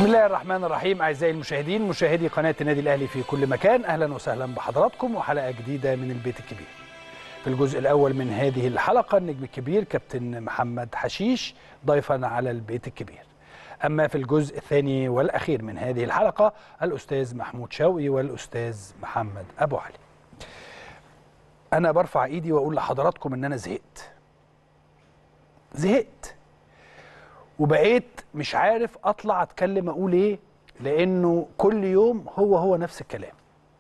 بسم الله الرحمن الرحيم اعزائي المشاهدين مشاهدي قناه النادي الاهلي في كل مكان اهلا وسهلا بحضراتكم وحلقه جديده من البيت الكبير. في الجزء الاول من هذه الحلقه النجم الكبير كابتن محمد حشيش ضيفا على البيت الكبير. اما في الجزء الثاني والاخير من هذه الحلقه الاستاذ محمود شوقي والاستاذ محمد ابو علي. انا برفع ايدي واقول لحضراتكم ان انا زهقت. زهقت. وبقيت مش عارف اطلع اتكلم اقول ايه لانه كل يوم هو هو نفس الكلام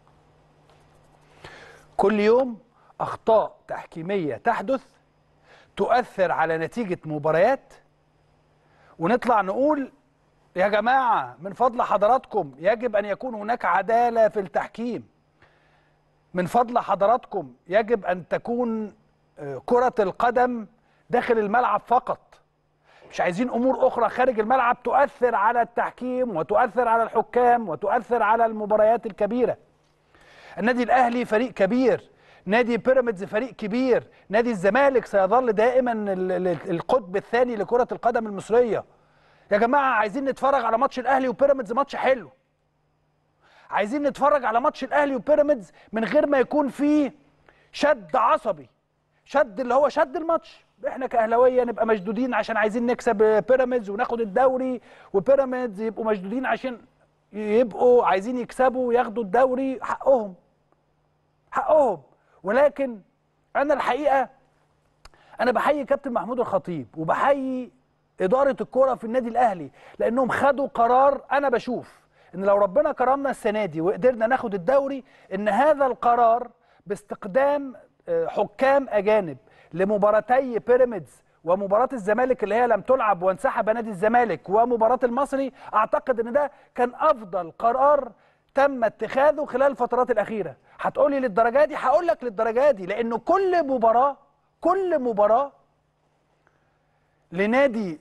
كل يوم اخطاء تحكيميه تحدث تؤثر على نتيجه مباريات ونطلع نقول يا جماعه من فضل حضراتكم يجب ان يكون هناك عداله في التحكيم من فضل حضراتكم يجب ان تكون كره القدم داخل الملعب فقط مش عايزين امور اخرى خارج الملعب تؤثر على التحكيم وتؤثر على الحكام وتؤثر على المباريات الكبيره النادي الاهلي فريق كبير نادي بيراميدز فريق كبير نادي الزمالك سيظل دائما القطب الثاني لكره القدم المصريه يا جماعه عايزين نتفرج على ماتش الاهلي وبيراميدز ماتش حلو عايزين نتفرج على ماتش الاهلي وبيراميدز من غير ما يكون فيه شد عصبي شد اللي هو شد الماتش احنا كاهلاويه نبقى مشدودين عشان عايزين نكسب بيراميدز وناخد الدوري وبيراميدز يبقوا مشدودين عشان يبقوا عايزين يكسبوا وياخدوا الدوري حقهم حقهم ولكن انا الحقيقه انا بحيي كابتن محمود الخطيب وبحيي اداره الكره في النادي الاهلي لانهم خدوا قرار انا بشوف ان لو ربنا كرمنا السنه دي وقدرنا ناخد الدوري ان هذا القرار باستقدام حكام اجانب لمباراتي بيراميدز ومباراة الزمالك اللي هي لم تلعب وانسحب نادي الزمالك ومباراة المصري اعتقد ان ده كان افضل قرار تم اتخاذه خلال الفترات الاخيرة هتقولي للدرجة دي هقول لك للدرجة دي لانه كل مباراة كل مباراة لنادي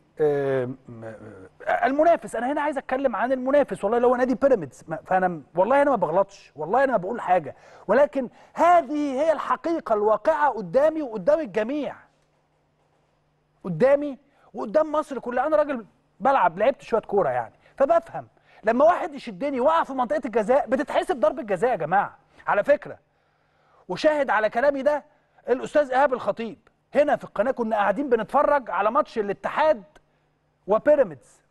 المنافس انا هنا عايز اتكلم عن المنافس والله اللي هو نادي بيراميدز فانا والله انا ما بغلطش والله انا ما بقول حاجه ولكن هذه هي الحقيقه الواقعه قدامي وقدام الجميع قدامي وقدام مصر كلها انا راجل بلعب لعبت شويه كوره يعني فبفهم لما واحد يشدني وقع في منطقه الجزاء بتتحسب ضربه جزاء يا جماعه على فكره وشاهد على كلامي ده الاستاذ ايهاب الخطيب هنا في القناه كنا قاعدين بنتفرج على ماتش الاتحاد وبيراميدز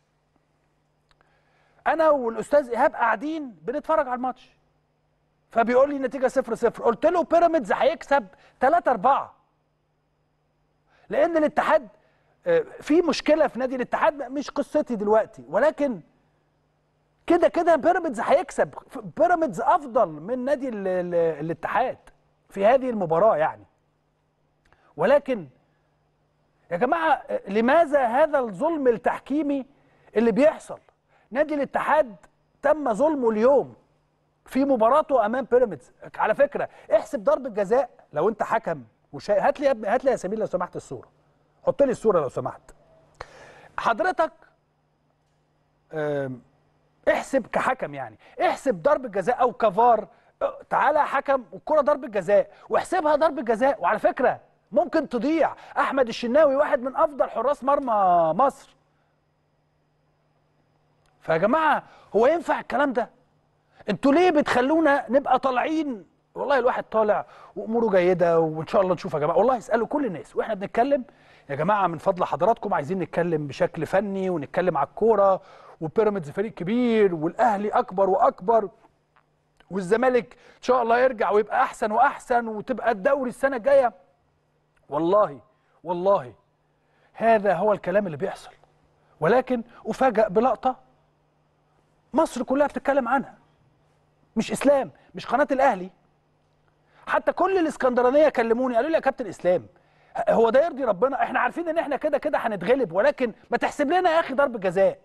انا والاستاذ ايهاب قاعدين بنتفرج على الماتش فبيقول لي النتيجه 0 0 قلت له بيراميدز هيكسب 3 4 لان الاتحاد في مشكله في نادي الاتحاد مش قصتي دلوقتي ولكن كده كده بيراميدز هيكسب بيراميدز افضل من نادي ال ال الاتحاد في هذه المباراه يعني ولكن يا جماعه لماذا هذا الظلم التحكيمي اللي بيحصل نادي الاتحاد تم ظلمه اليوم في مباراته امام بيراميدز على فكره احسب ضربه جزاء لو انت حكم وشا... هات لي يا ابني هات لي يا سمير لو سمحت الصوره حط لي الصوره لو سمحت حضرتك احسب كحكم يعني احسب ضربه جزاء او كفار تعالى حكم والكره ضربه جزاء واحسبها ضربه جزاء وعلى فكره ممكن تضيع احمد الشناوي واحد من افضل حراس مرمى مصر فيا جماعه هو ينفع الكلام ده انتوا ليه بتخلونا نبقى طالعين والله الواحد طالع واموره جيده وان شاء الله نشوف يا جماعه والله اسالوا كل الناس واحنا بنتكلم يا جماعه من فضل حضراتكم عايزين نتكلم بشكل فني ونتكلم على الكوره وبيراميدز فريق كبير والاهلي اكبر واكبر والزمالك ان شاء الله يرجع ويبقى احسن واحسن وتبقى الدوري السنه الجايه والله والله هذا هو الكلام اللي بيحصل ولكن افاجئ بلقطه مصر كلها بتتكلم عنها مش اسلام مش قناه الاهلي حتى كل الاسكندرانيه كلموني قالوا لي يا كابتن اسلام هو ده يرضي ربنا احنا عارفين ان احنا كده كده هنتغلب ولكن ما تحسب لنا يا اخي ضرب جزاء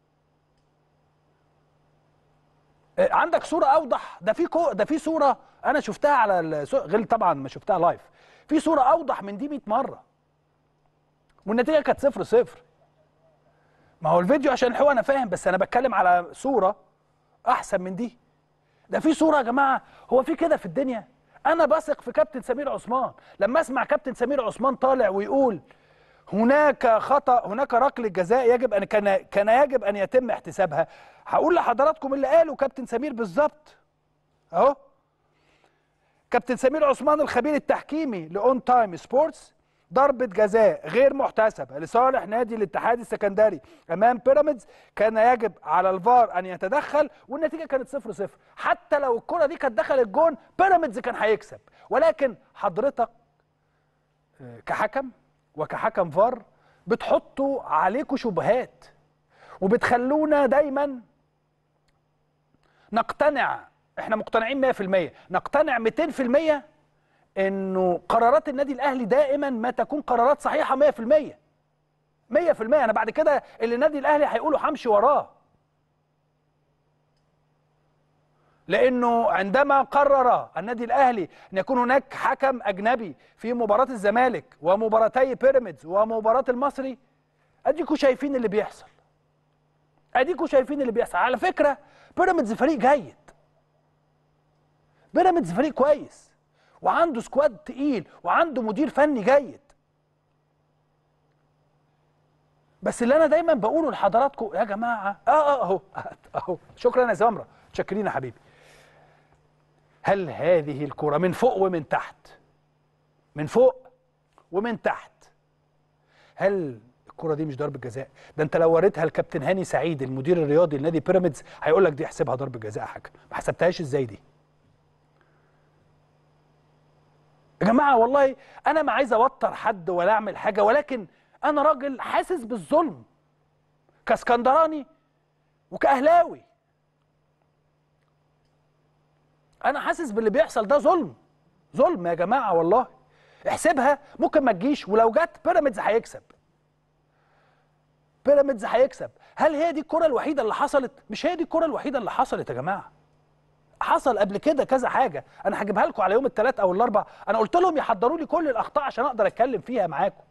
عندك صوره اوضح ده في كو ده في صوره انا شفتها على غير طبعا ما شفتها لايف في صوره اوضح من دي 100 مره والنتيجه كانت 0 0 ما هو الفيديو عشان الحقيقه انا فاهم بس انا بتكلم على صوره احسن من دي ده في صوره يا جماعه هو في كده في الدنيا انا بثق في كابتن سمير عثمان لما اسمع كابتن سمير عثمان طالع ويقول هناك خطا هناك ركله جزاء يجب ان كان كان يجب ان يتم احتسابها هقول لحضراتكم اللي قاله كابتن سمير بالظبط اهو كابتن سمير عثمان الخبير التحكيمي لاون تايم سبورتس ضربة جزاء غير محتسبة لصالح نادي الاتحاد السكندري أمام بيراميدز كان يجب على الفار أن يتدخل والنتيجة كانت صفر صفر حتى لو الكرة دي كانت دخلت جون بيراميدز كان هيكسب ولكن حضرتك آه، كحكم وكحكم فار بتحطوا عليكم شبهات وبتخلونا دايما نقتنع احنا مقتنعين 100% نقتنع 200% انه قرارات النادي الاهلي دائما ما تكون قرارات صحيحه 100% 100% انا بعد كده اللي النادي الاهلي هيقولوا همشي وراه لانه عندما قرر النادي الاهلي ان يكون هناك حكم اجنبي في مباراه الزمالك ومباراتي بيراميدز ومباراه المصري اديكوا شايفين اللي بيحصل اديكوا شايفين اللي بيحصل على فكره بيراميدز فريق جيد بيراميدز فريق كويس وعنده سكواد تقيل وعنده مدير فني جيد بس اللي انا دايما بقوله لحضراتكم يا جماعه اه اه اهو اهو شكرا يا زمره متشكرين يا حبيبي هل هذه الكره من فوق ومن تحت من فوق ومن تحت هل الكره دي مش ضربه جزاء ده انت لو وريتها لكابتن هاني سعيد المدير الرياضي لنادي بيراميدز هيقول لك دي احسبها ضربه جزاء حاجه ما حسبتهاش ازاي دي يا جماعه والله انا ما عايز اوتر حد ولا اعمل حاجه ولكن انا راجل حاسس بالظلم كاسكندراني وكاهلاوي انا حاسس باللي بيحصل ده ظلم ظلم يا جماعه والله احسبها ممكن ما تجيش ولو جت بيراميدز هيكسب بيراميدز هيكسب هل هي دي الكره الوحيده اللي حصلت مش هي دي الكره الوحيده اللي حصلت يا جماعه حصل قبل كده كذا حاجه انا هجيبها لكم على يوم الثلاث او الاربع انا قلت لهم يحضروا لي كل الاخطاء عشان اقدر اتكلم فيها معاكم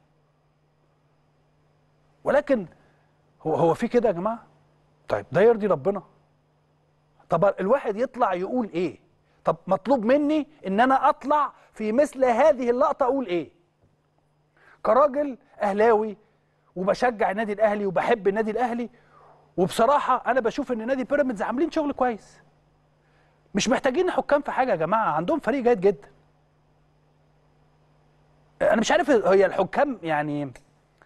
ولكن هو هو في كده يا جماعه طيب ده يرضي ربنا طب الواحد يطلع يقول ايه طب مطلوب مني ان انا اطلع في مثل هذه اللقطه اقول ايه كراجل اهلاوي وبشجع النادي الاهلي وبحب النادي الاهلي وبصراحه انا بشوف ان نادي بيراميدز عاملين شغل كويس مش محتاجين حكام في حاجه يا جماعه عندهم فريق جيد جدا انا مش عارف هي الحكام يعني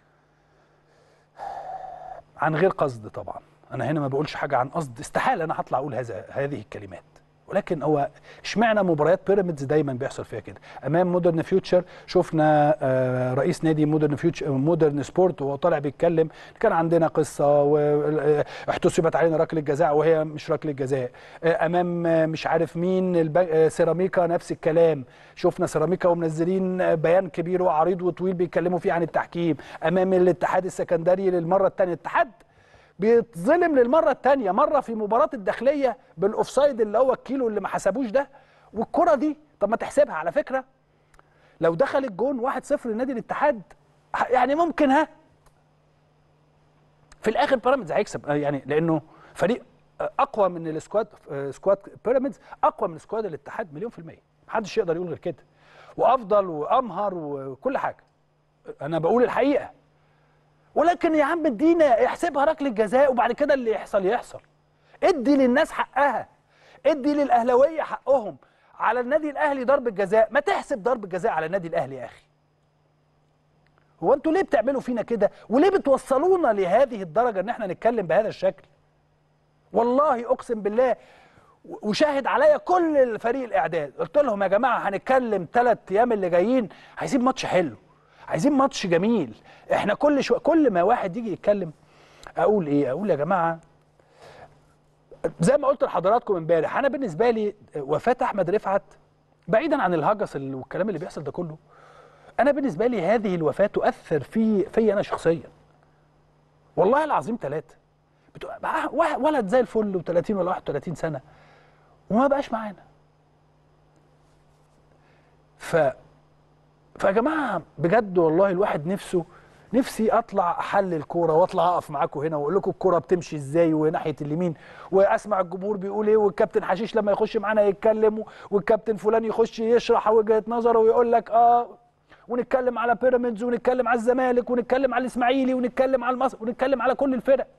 عن غير قصد طبعا انا هنا ما بقولش حاجه عن قصد استحاله انا هطلع اقول هذا هذه الكلمات ولكن هو اشمعنى مباريات بيراميدز دايما بيحصل فيها كده امام مودرن فيوتشر شفنا آه، رئيس نادي مودرن فيوتشر مودرن سبورت وهو طالع بيتكلم كان عندنا قصه واحتسبت علينا ركله جزاء وهي مش ركله جزاء آه، امام آه، مش عارف مين الب- آه، سيراميكا نفس الكلام شفنا سيراميكا ومنزلين آه، بيان كبير وعريض وطويل بيتكلموا فيه عن التحكيم امام الاتحاد السكندري للمره الثانيه الاتحاد بيتظلم للمره الثانيه مره في مباراه الداخليه بالاوفسايد اللي هو الكيلو اللي ما حسبوش ده والكره دي طب ما تحسبها على فكره لو دخل الجون 1-0 لنادي الاتحاد ه- يعني ممكن ها في الاخر بيراميدز هيكسب آه، يعني لانه فريق آه، اقوى من السكواد آه، سكواد بيراميدز اقوى من سكواد الاتحاد مليون في الميه محدش يقدر يقول غير كده وافضل وامهر وكل حاجه انا بقول الحقيقه ولكن يا عم ادينا احسبها ركله جزاء وبعد كده اللي يحصل يحصل ادي للناس حقها ادي للاهلاويه حقهم على النادي الاهلي ضربه جزاء ما تحسب ضربه جزاء على النادي الاهلي يا اخي هو انتوا ليه بتعملوا فينا كده وليه بتوصلونا لهذه الدرجه ان احنا نتكلم بهذا الشكل والله اقسم بالله و- وشاهد عليا كل الفريق الاعداد قلت لهم يا جماعه هنتكلم ثلاث ايام اللي جايين عايزين ماتش حلو عايزين ماتش جميل احنا كل شو كل ما واحد يجي يتكلم اقول ايه اقول يا جماعه زي ما قلت لحضراتكم امبارح انا بالنسبه لي وفاه احمد رفعت بعيدا عن الهجس ال- والكلام اللي بيحصل ده كله انا بالنسبه لي هذه الوفاه تؤثر في في انا شخصيا والله العظيم ثلاثه بتبقى واحد- ولد زي الفل و30 ولا 31 سنه وما بقاش معانا ف فيا جماعه بجد والله الواحد نفسه نفسي اطلع احلل كوره واطلع اقف معاكم هنا واقول لكم الكوره بتمشي ازاي وناحيه اليمين واسمع الجمهور بيقول ايه والكابتن حشيش لما يخش معانا يتكلم والكابتن فلان يخش يشرح وجهه نظره ويقول لك اه ونتكلم على بيراميدز ونتكلم على الزمالك ونتكلم على الاسماعيلي ونتكلم على المصري ونتكلم على كل الفرق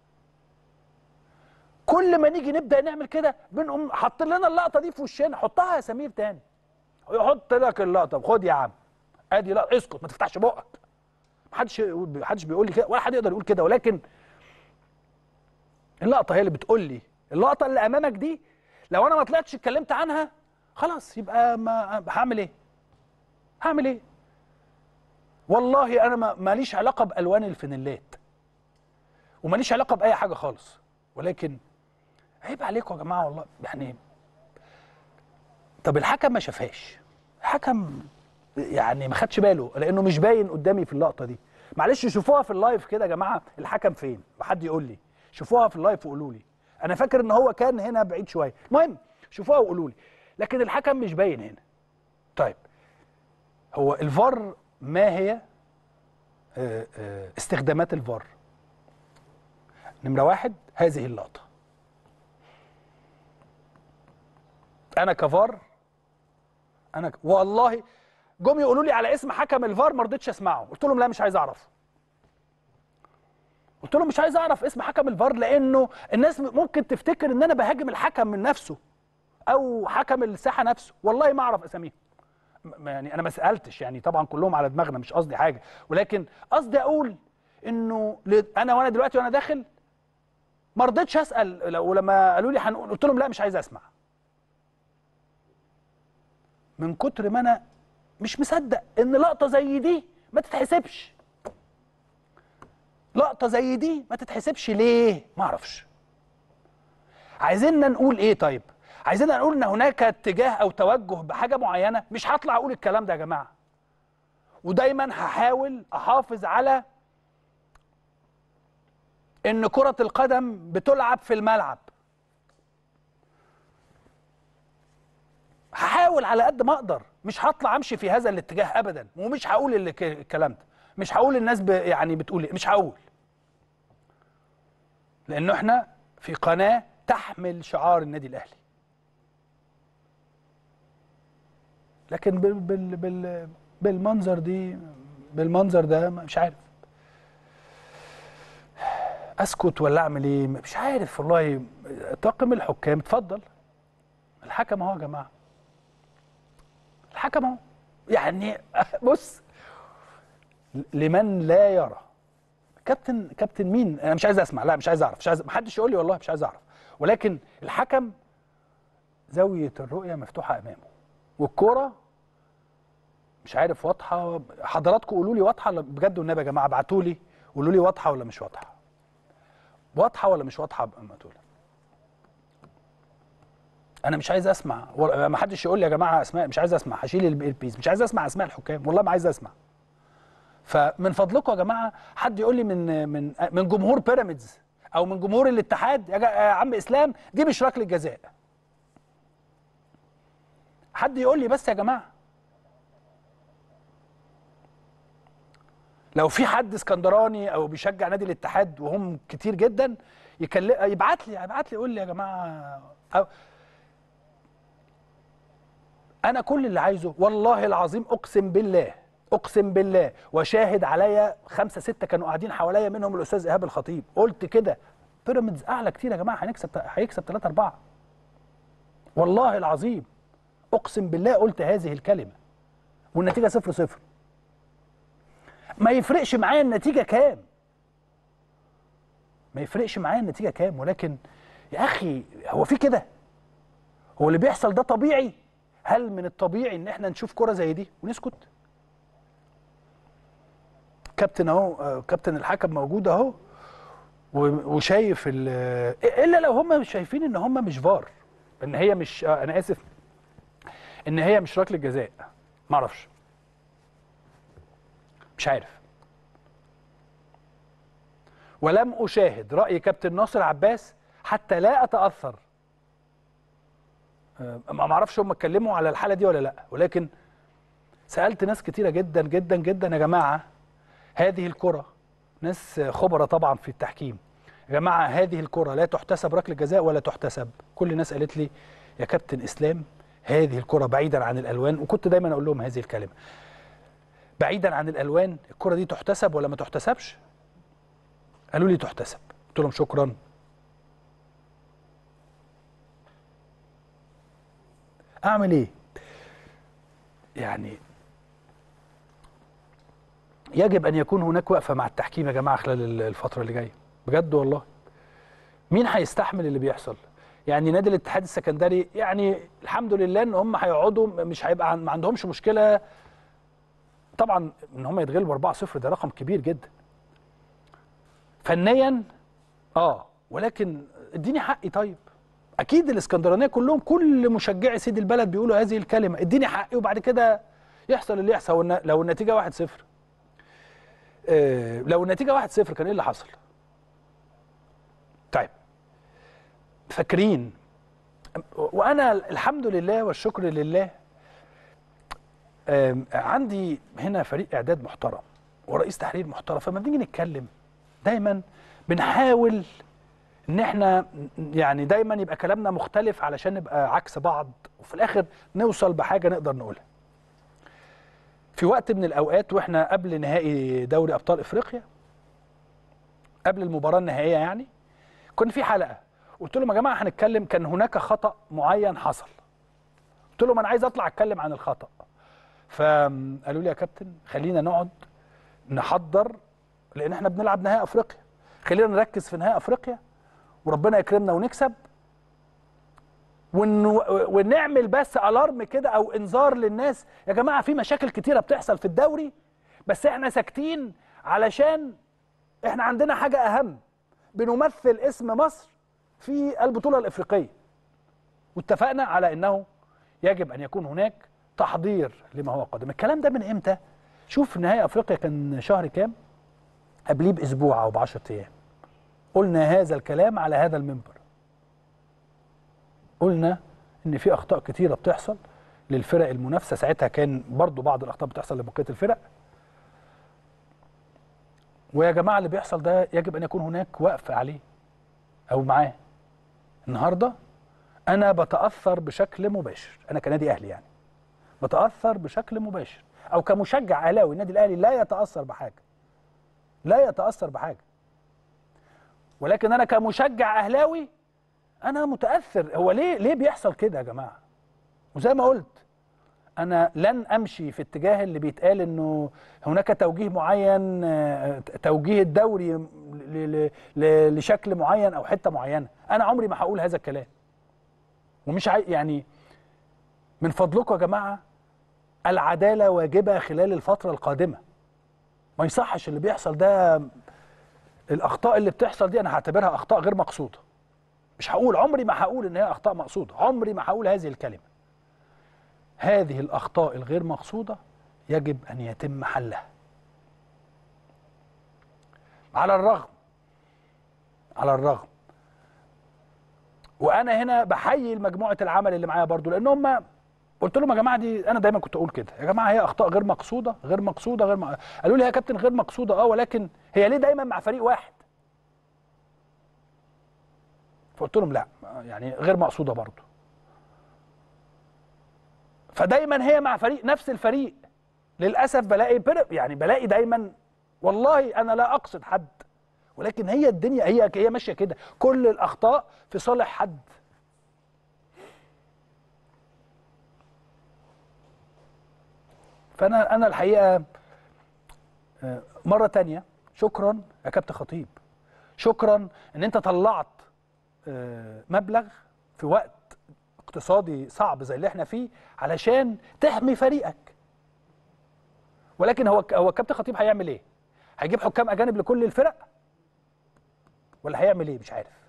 كل ما نيجي نبدا نعمل كده بنقوم حاطين لنا اللقطه دي في وشنا حطها يا سمير تاني يحط لك اللقطه خد يا عم ادي لا اسكت ما تفتحش بقك محدش محدش بيقول لي كده ولا حد يقدر يقول كده ولكن اللقطه هي اللي بتقول لي اللقطه اللي امامك دي لو انا ما طلعتش اتكلمت عنها خلاص يبقى ما هعمل ايه هعمل ايه والله انا ما- ماليش علاقه بالوان الفانيلات وماليش علاقه باي حاجه خالص ولكن عيب عليكم يا جماعه والله يعني طب الحكم ما شافهاش الحكم يعني ما خدش باله لانه مش باين قدامي في اللقطه دي معلش شوفوها في اللايف كده يا جماعه الحكم فين وحد يقول لي شوفوها في اللايف وقولوا لي انا فاكر ان هو كان هنا بعيد شويه المهم شوفوها وقولوا لي لكن الحكم مش باين هنا طيب هو الفار ما هي آه، آه، استخدامات الفار نمره واحد هذه اللقطه انا كفار انا ك... والله جم يقولوا لي على اسم حكم الفار ما رضيتش اسمعه قلت لهم لا مش عايز اعرف قلت لهم مش عايز اعرف اسم حكم الفار لانه الناس م- ممكن تفتكر ان انا بهاجم الحكم من نفسه او حكم الساحه نفسه والله ما اعرف اساميهم م- يعني انا ما سالتش يعني طبعا كلهم على دماغنا مش قصدي حاجه ولكن قصدي اقول انه ل- انا وانا دلوقتي وانا داخل ما رضيتش اسال لو لما قالوا لي هنقول قلت لهم لا مش عايز اسمع من كتر ما انا مش مصدق ان لقطه زي دي ما تتحسبش لقطه زي دي ما تتحسبش ليه ما اعرفش عايزيننا نقول ايه طيب عايزيننا نقول ان هناك اتجاه او توجه بحاجه معينه مش هطلع اقول الكلام ده يا جماعه ودايما هحاول احافظ على ان كره القدم بتلعب في الملعب هحاول على قد ما اقدر مش هطلع امشي في هذا الاتجاه ابدا ومش هقول اللي ك- الكلام ده مش هقول الناس ب يعني بتقول إيه، مش هقول لانه احنا في قناه تحمل شعار النادي الاهلي لكن بال بال بال بالمنظر دي بالمنظر ده مش عارف اسكت ولا اعمل ايه مش عارف والله طاقم الحكام اتفضل الحكم اهو يا جماعه الحكم اهو يعني بص لمن لا يرى كابتن كابتن مين انا مش عايز اسمع لا مش عايز اعرف مش عايز محدش يقول لي والله مش عايز اعرف ولكن الحكم زاويه الرؤيه مفتوحه امامه والكوره مش عارف واضحه حضراتكم قولوا لي واضحه ولا- بجد والنبي يا جماعه ابعتوا لي قولوا لي واضحه ولا مش واضحه واضحه ولا مش واضحه ابعتوا لي انا مش عايز اسمع ولا- ما حدش يقول لي يا جماعه اسماء مش عايز اسمع هشيل الب- البيز مش عايز اسمع اسماء الحكام والله ما عايز اسمع فمن فضلكم يا جماعه حد يقول لي من من من جمهور بيراميدز او من جمهور الاتحاد يا, جا- يا عم اسلام دي مش ركله جزاء حد يقول لي بس يا جماعه لو في حد اسكندراني او بيشجع نادي الاتحاد وهم كتير جدا يكلم يبعت لي يبعت لي يقول لي يا جماعه أو انا كل اللي عايزه والله العظيم اقسم بالله اقسم بالله وشاهد عليا خمسه سته كانوا قاعدين حواليا منهم الاستاذ ايهاب الخطيب قلت كده بيراميدز اعلى كتير يا جماعه هنكسب هيكسب 3 4 والله العظيم اقسم بالله قلت هذه الكلمه والنتيجه 0 0 ما يفرقش معايا النتيجه كام ما يفرقش معايا النتيجه كام ولكن يا اخي هو في كده هو اللي بيحصل ده طبيعي هل من الطبيعي ان احنا نشوف كرة زي دي ونسكت كابتن اهو آه، كابتن الحكم موجود اهو و- وشايف ال- الا لو هم مش شايفين ان هم مش فار ان هي مش آه، انا اسف ان هي مش ركله جزاء ما اعرفش مش عارف ولم اشاهد راي كابتن ناصر عباس حتى لا اتاثر آه، ما اعرفش هم اتكلموا على الحاله دي ولا لا ولكن سالت ناس كتيره جدا جدا جدا يا جماعه هذه الكره ناس خبراء طبعا في التحكيم يا جماعه هذه الكره لا تحتسب ركله جزاء ولا تحتسب كل الناس قالت لي يا كابتن اسلام هذه الكره بعيدا عن الالوان وكنت دايما اقول لهم هذه الكلمه بعيدا عن الالوان الكره دي تحتسب ولا ما تحتسبش قالوا لي تحتسب قلت لهم شكرا اعمل ايه يعني يجب ان يكون هناك وقفه مع التحكيم يا جماعه خلال الفتره اللي جايه بجد والله مين هيستحمل اللي بيحصل يعني نادي الاتحاد السكندري يعني الحمد لله ان هم هيقعدوا مش هيبقى عن- ما عندهمش مشكله طبعا ان هم يتغلبوا 4-0 ده رقم كبير جدا فنيا اه ولكن اديني حقي طيب اكيد الاسكندرانيه كلهم كل مشجعي سيد البلد بيقولوا هذه الكلمه اديني حقي وبعد كده يحصل اللي يحصل والن- لو النتيجه 1-0 آه، لو النتيجه 1-0 كان ايه اللي حصل طيب فاكرين وانا الحمد لله والشكر لله آم، عندي هنا فريق اعداد محترم ورئيس تحرير محترم فلما بنيجي نتكلم دايما بنحاول ان احنا يعني دايما يبقى كلامنا مختلف علشان نبقى عكس بعض وفي الاخر نوصل بحاجه نقدر نقولها في وقت من الاوقات واحنا قبل نهائي دوري ابطال افريقيا قبل المباراه النهائيه يعني كان في حلقه قلت لهم يا جماعه هنتكلم كان هناك خطا معين حصل قلت لهم انا عايز اطلع اتكلم عن الخطا فقالوا لي يا كابتن خلينا نقعد نحضر لان احنا بنلعب نهائي افريقيا خلينا نركز في نهائي افريقيا وربنا يكرمنا ونكسب ون... ونعمل بس الارم كده او انذار للناس يا جماعه في مشاكل كتيره بتحصل في الدوري بس احنا ساكتين علشان احنا عندنا حاجه اهم بنمثل اسم مصر في البطوله الافريقيه واتفقنا على انه يجب ان يكون هناك تحضير لما هو قادم الكلام ده من امتى شوف نهائي افريقيا كان شهر كام قبليه باسبوع او ب 10 ايام قلنا هذا الكلام على هذا المنبر قلنا ان في اخطاء كتيره بتحصل للفرق المنافسه ساعتها كان برضو بعض الاخطاء بتحصل لبقيه الفرق ويا جماعه اللي بيحصل ده يجب ان يكون هناك وقف عليه او معاه النهارده انا بتاثر بشكل مباشر انا كنادي اهلي يعني بتاثر بشكل مباشر او كمشجع اهلاوي النادي الاهلي لا يتاثر بحاجه لا يتاثر بحاجه ولكن انا كمشجع اهلاوي انا متاثر هو ليه ليه بيحصل كده يا جماعه وزي ما قلت انا لن امشي في اتجاه اللي بيتقال انه هناك توجيه معين آه، توجيه الدوري ل- ل- ل- لشكل معين او حته معينه انا عمري ما هقول هذا الكلام ومش عاي... يعني من فضلكم يا جماعه العداله واجبه خلال الفتره القادمه ما يصحش اللي بيحصل ده الاخطاء اللي بتحصل دي انا هعتبرها اخطاء غير مقصوده مش هقول عمري ما هقول ان هي اخطاء مقصوده عمري ما هقول هذه الكلمه هذه الاخطاء الغير مقصوده يجب ان يتم حلها على الرغم على الرغم وانا هنا بحيي مجموعه العمل اللي معايا برضو لان هم قلت لهم يا جماعه دي انا دايما كنت اقول كده يا جماعه هي اخطاء غير مقصوده غير مقصوده غير م... قالوا لي يا كابتن غير مقصوده اه ولكن هي ليه دايما مع فريق واحد فقلت لهم لا يعني غير مقصوده برضو فدايما هي مع فريق نفس الفريق للاسف بلاقي بر... يعني بلاقي دايما والله انا لا اقصد حد ولكن هي الدنيا هي هي ماشيه كده كل الاخطاء في صالح حد فانا انا الحقيقه آه، مره تانية شكرا يا كابتن خطيب شكرا ان انت طلعت آه، مبلغ في وقت اقتصادي صعب زي اللي احنا فيه علشان تحمي فريقك ولكن هو هو الكابتن خطيب هيعمل ايه هيجيب حكام اجانب لكل الفرق ولا هيعمل ايه مش عارف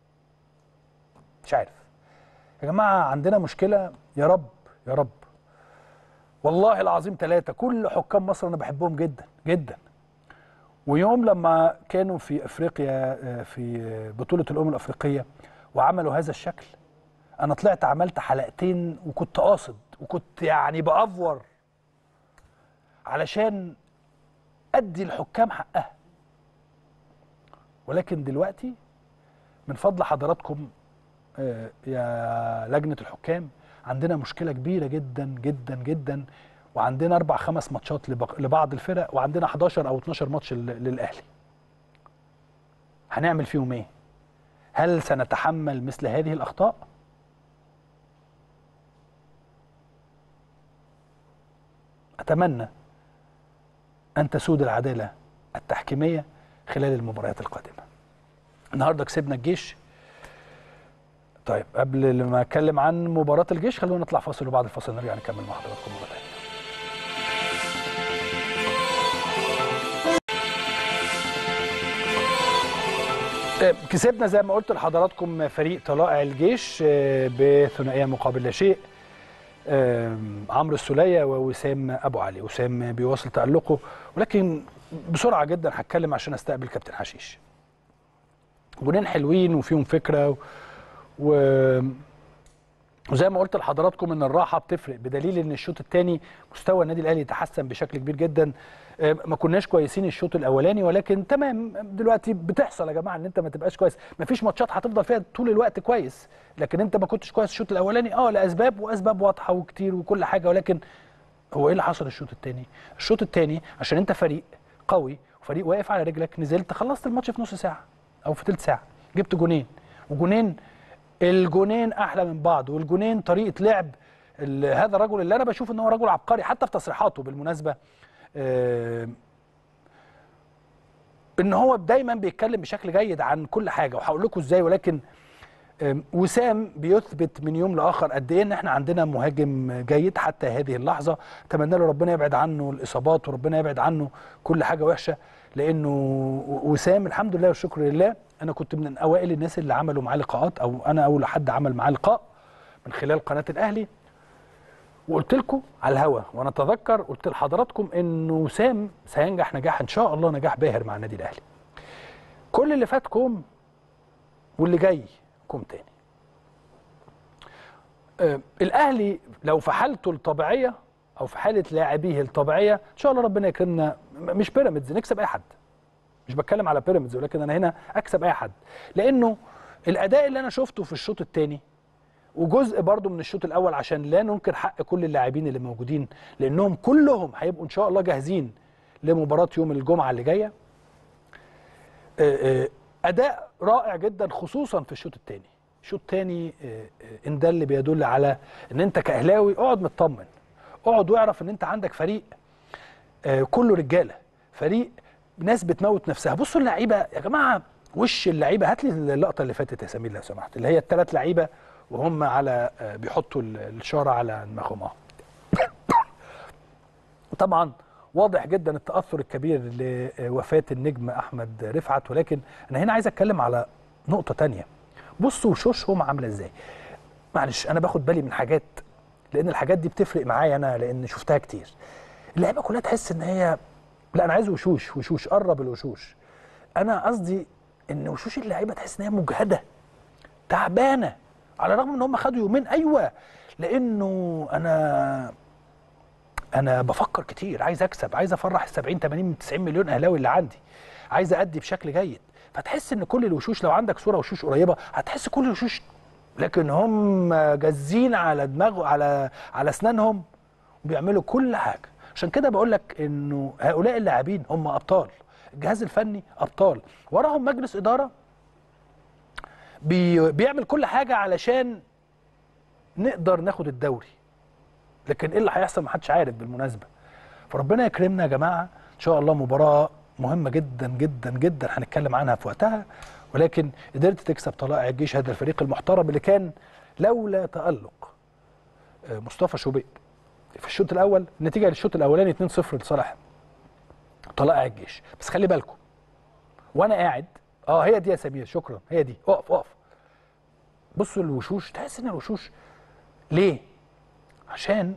مش عارف يا جماعه عندنا مشكله يا رب يا رب والله العظيم ثلاثة كل حكام مصر أنا بحبهم جدا جدا ويوم لما كانوا في أفريقيا آه، في بطولة الأمم الأفريقية وعملوا هذا الشكل أنا طلعت عملت حلقتين وكنت قاصد وكنت يعني بأفور علشان أدي الحكام حقها ولكن دلوقتي من فضل حضراتكم آه، يا لجنة الحكام عندنا مشكلة كبيرة جدا جدا جدا وعندنا اربع خمس ماتشات لبق- لبعض الفرق وعندنا 11 او 12 ماتش لل- للاهلي هنعمل فيهم ايه هل سنتحمل مثل هذه الاخطاء اتمنى ان تسود العداله التحكيميه خلال المباريات القادمه النهارده كسبنا الجيش طيب قبل ما اتكلم عن مباراه الجيش خلونا نطلع فاصل وبعد الفاصل نرجع نكمل مع حضراتكم مره ثانيه آه، كسبنا زي ما قلت لحضراتكم فريق طلائع الجيش آه، بثنائيه مقابل لا شيء آم، عمرو السوليه ووسام ابو علي وسام بيواصل تالقه ولكن بسرعه جدا هتكلم عشان استقبل كابتن حشيش جونين حلوين وفيهم فكره و... و... وزي ما قلت لحضراتكم ان الراحه بتفرق بدليل ان الشوط الثاني مستوى النادي الاهلي تحسن بشكل كبير جدا آه، ما كناش كويسين الشوط الاولاني ولكن تمام دلوقتي بتحصل يا جماعه ان انت ما تبقاش كويس ما فيش ماتشات هتفضل فيها طول الوقت كويس لكن انت ما كنتش كويس الشوط الاولاني اه لاسباب واسباب واضحه وكتير وكل حاجه ولكن هو ايه اللي حصل الشوط الثاني الشوط الثاني عشان انت فريق قوي وفريق واقف على رجلك نزلت خلصت الماتش في نص ساعه او في ثلث ساعه جبت جونين وجونين الجونين احلى من بعض والجونين طريقه لعب ال- هذا الرجل اللي انا بشوف ان هو رجل عبقري حتى في تصريحاته بالمناسبه آه، ان هو دايما بيتكلم بشكل جيد عن كل حاجه وهقول لكم ازاي ولكن آم، وسام بيثبت من يوم لاخر قد ايه ان احنا عندنا مهاجم جيد حتى هذه اللحظه اتمنى له ربنا يبعد عنه الاصابات وربنا يبعد عنه كل حاجه وحشه لانه وسام الحمد لله والشكر لله انا كنت من اوائل الناس اللي عملوا معاه لقاءات او انا اول حد عمل معاه لقاء من خلال قناه الاهلي وقلت لكم على الهوا وانا اتذكر قلت لحضراتكم ان وسام سينجح نجاح ان شاء الله نجاح باهر مع النادي الاهلي كل اللي فات كوم واللي جاي كوم تاني آه، الاهلي لو في حالته الطبيعيه او في حاله لاعبيه الطبيعيه ان شاء الله ربنا يكرمنا م- مش بيراميدز نكسب اي حد مش بتكلم على بيراميدز ولكن انا هنا اكسب اي حد لانه الاداء اللي انا شفته في الشوط الثاني وجزء برضو من الشوط الاول عشان لا ننكر حق كل اللاعبين اللي موجودين لانهم كلهم هيبقوا ان شاء الله جاهزين لمباراه يوم الجمعه اللي جايه آه، آه، اداء رائع جدا خصوصا في الشوط الثاني الشوط الثاني ان ده اللي بيدل على ان انت كاهلاوي اقعد مطمن اقعد واعرف ان انت عندك فريق آه، كله رجاله فريق ناس بتموت نفسها بصوا اللعيبه يا جماعه وش اللعيبه هات لي اللقطه اللي فاتت يا سمير لو سمحت اللي هي الثلاث لعيبه وهم على آه، بيحطوا ال- الشاره على دماغهم اه طبعا واضح جدا التاثر الكبير لوفاه النجم احمد رفعت ولكن انا هنا عايز اتكلم على نقطه تانية بصوا وشوشهم عامله ازاي معلش انا باخد بالي من حاجات لان الحاجات دي بتفرق معايا انا لان شفتها كتير اللعيبه كلها تحس ان هي لا انا عايز وشوش وشوش قرب الوشوش انا قصدي ان وشوش اللعيبه تحس ان هي مجهده تعبانه على الرغم ان هم خدوا يومين ايوه لانه انا انا بفكر كتير عايز اكسب عايز افرح ال 70 80 90 مليون اهلاوي اللي عندي عايز ادي بشكل جيد فتحس ان كل الوشوش لو عندك صوره وشوش قريبه هتحس كل الوشوش لكن هم جازين على دماغه على على اسنانهم وبيعملوا كل حاجه عشان كده بقول لك انه هؤلاء اللاعبين هم ابطال الجهاز الفني ابطال وراهم مجلس اداره بي بيعمل كل حاجه علشان نقدر ناخد الدوري لكن ايه اللي هيحصل محدش عارف بالمناسبه فربنا يكرمنا يا جماعه ان شاء الله مباراه مهمه جدا جدا جدا هنتكلم عنها في وقتها ولكن قدرت تكسب طلائع الجيش هذا الفريق المحترم اللي كان لولا تالق آه، مصطفى شوبير في الشوط الاول النتيجه للشوط الاولاني 2-0 لصالح طلائع الجيش بس خلي بالكم وانا قاعد اه هي دي يا سمير شكرا هي دي اقف اقف بصوا الوشوش تحس ان الوشوش ليه عشان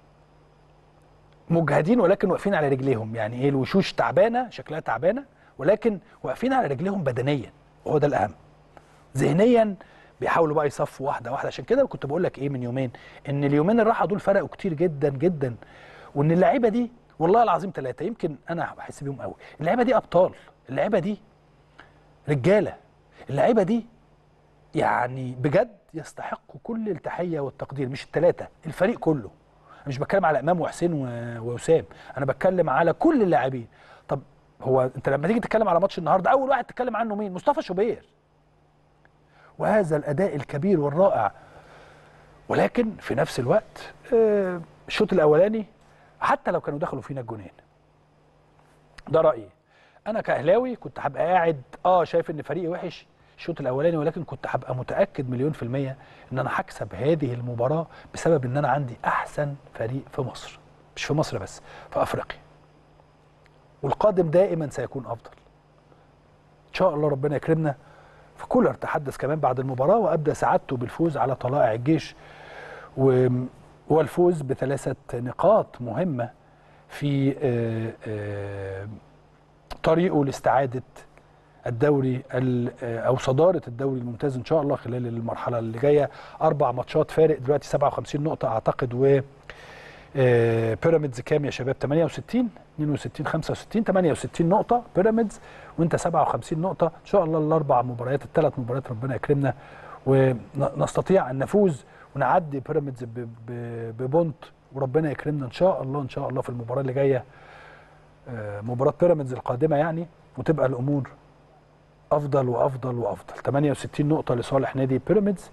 مجهدين ولكن واقفين على رجليهم يعني ايه الوشوش تعبانه شكلها تعبانه ولكن واقفين على رجليهم بدنيا وهو ده الاهم ذهنيا بيحاولوا بقى يصفوا واحده واحده عشان كده كنت بقول لك ايه من يومين ان اليومين الراحه دول فرقوا كتير جدا جدا وان اللعيبه دي والله العظيم ثلاثه يمكن انا بحس بيهم قوي اللعيبه دي ابطال اللعيبه دي رجاله اللعيبه دي يعني بجد يستحقوا كل التحيه والتقدير مش الثلاثه الفريق كله انا مش بتكلم على امام وحسين و- ووسام انا بتكلم على كل اللاعبين طب هو انت لما تيجي تتكلم على ماتش النهارده اول واحد تتكلم عنه مين مصطفى شوبير وهذا الاداء الكبير والرائع ولكن في نفس الوقت آه، الشوط الاولاني حتى لو كانوا دخلوا فينا الجونين ده رايي انا كاهلاوي كنت هبقى قاعد اه شايف ان فريقي وحش الشوط الاولاني ولكن كنت هبقى متاكد مليون في الميه ان انا هكسب هذه المباراه بسبب ان انا عندي احسن فريق في مصر مش في مصر بس في افريقيا والقادم دائما سيكون افضل ان شاء الله ربنا يكرمنا فكولر تحدث كمان بعد المباراه وابدى سعادته بالفوز على طلائع الجيش و- والفوز بثلاثه نقاط مهمه في آه، آه، طريقه لاستعاده الدوري ال- آه، او صداره الدوري الممتاز ان شاء الله خلال المرحله اللي جايه اربع ماتشات فارق دلوقتي 57 نقطه اعتقد و آه، بيراميدز كام يا شباب 68 62 65 68 نقطه بيراميدز وانت 57 نقطه ان شاء الله الاربع مباريات الثلاث مباريات ربنا يكرمنا ونستطيع ان نفوز ونعدي بيراميدز ب- ب- ببونت وربنا يكرمنا ان شاء الله ان شاء الله في المباراه اللي جايه آه، مباراه بيراميدز القادمه يعني وتبقى الامور افضل وافضل وافضل 68 نقطه لصالح نادي بيراميدز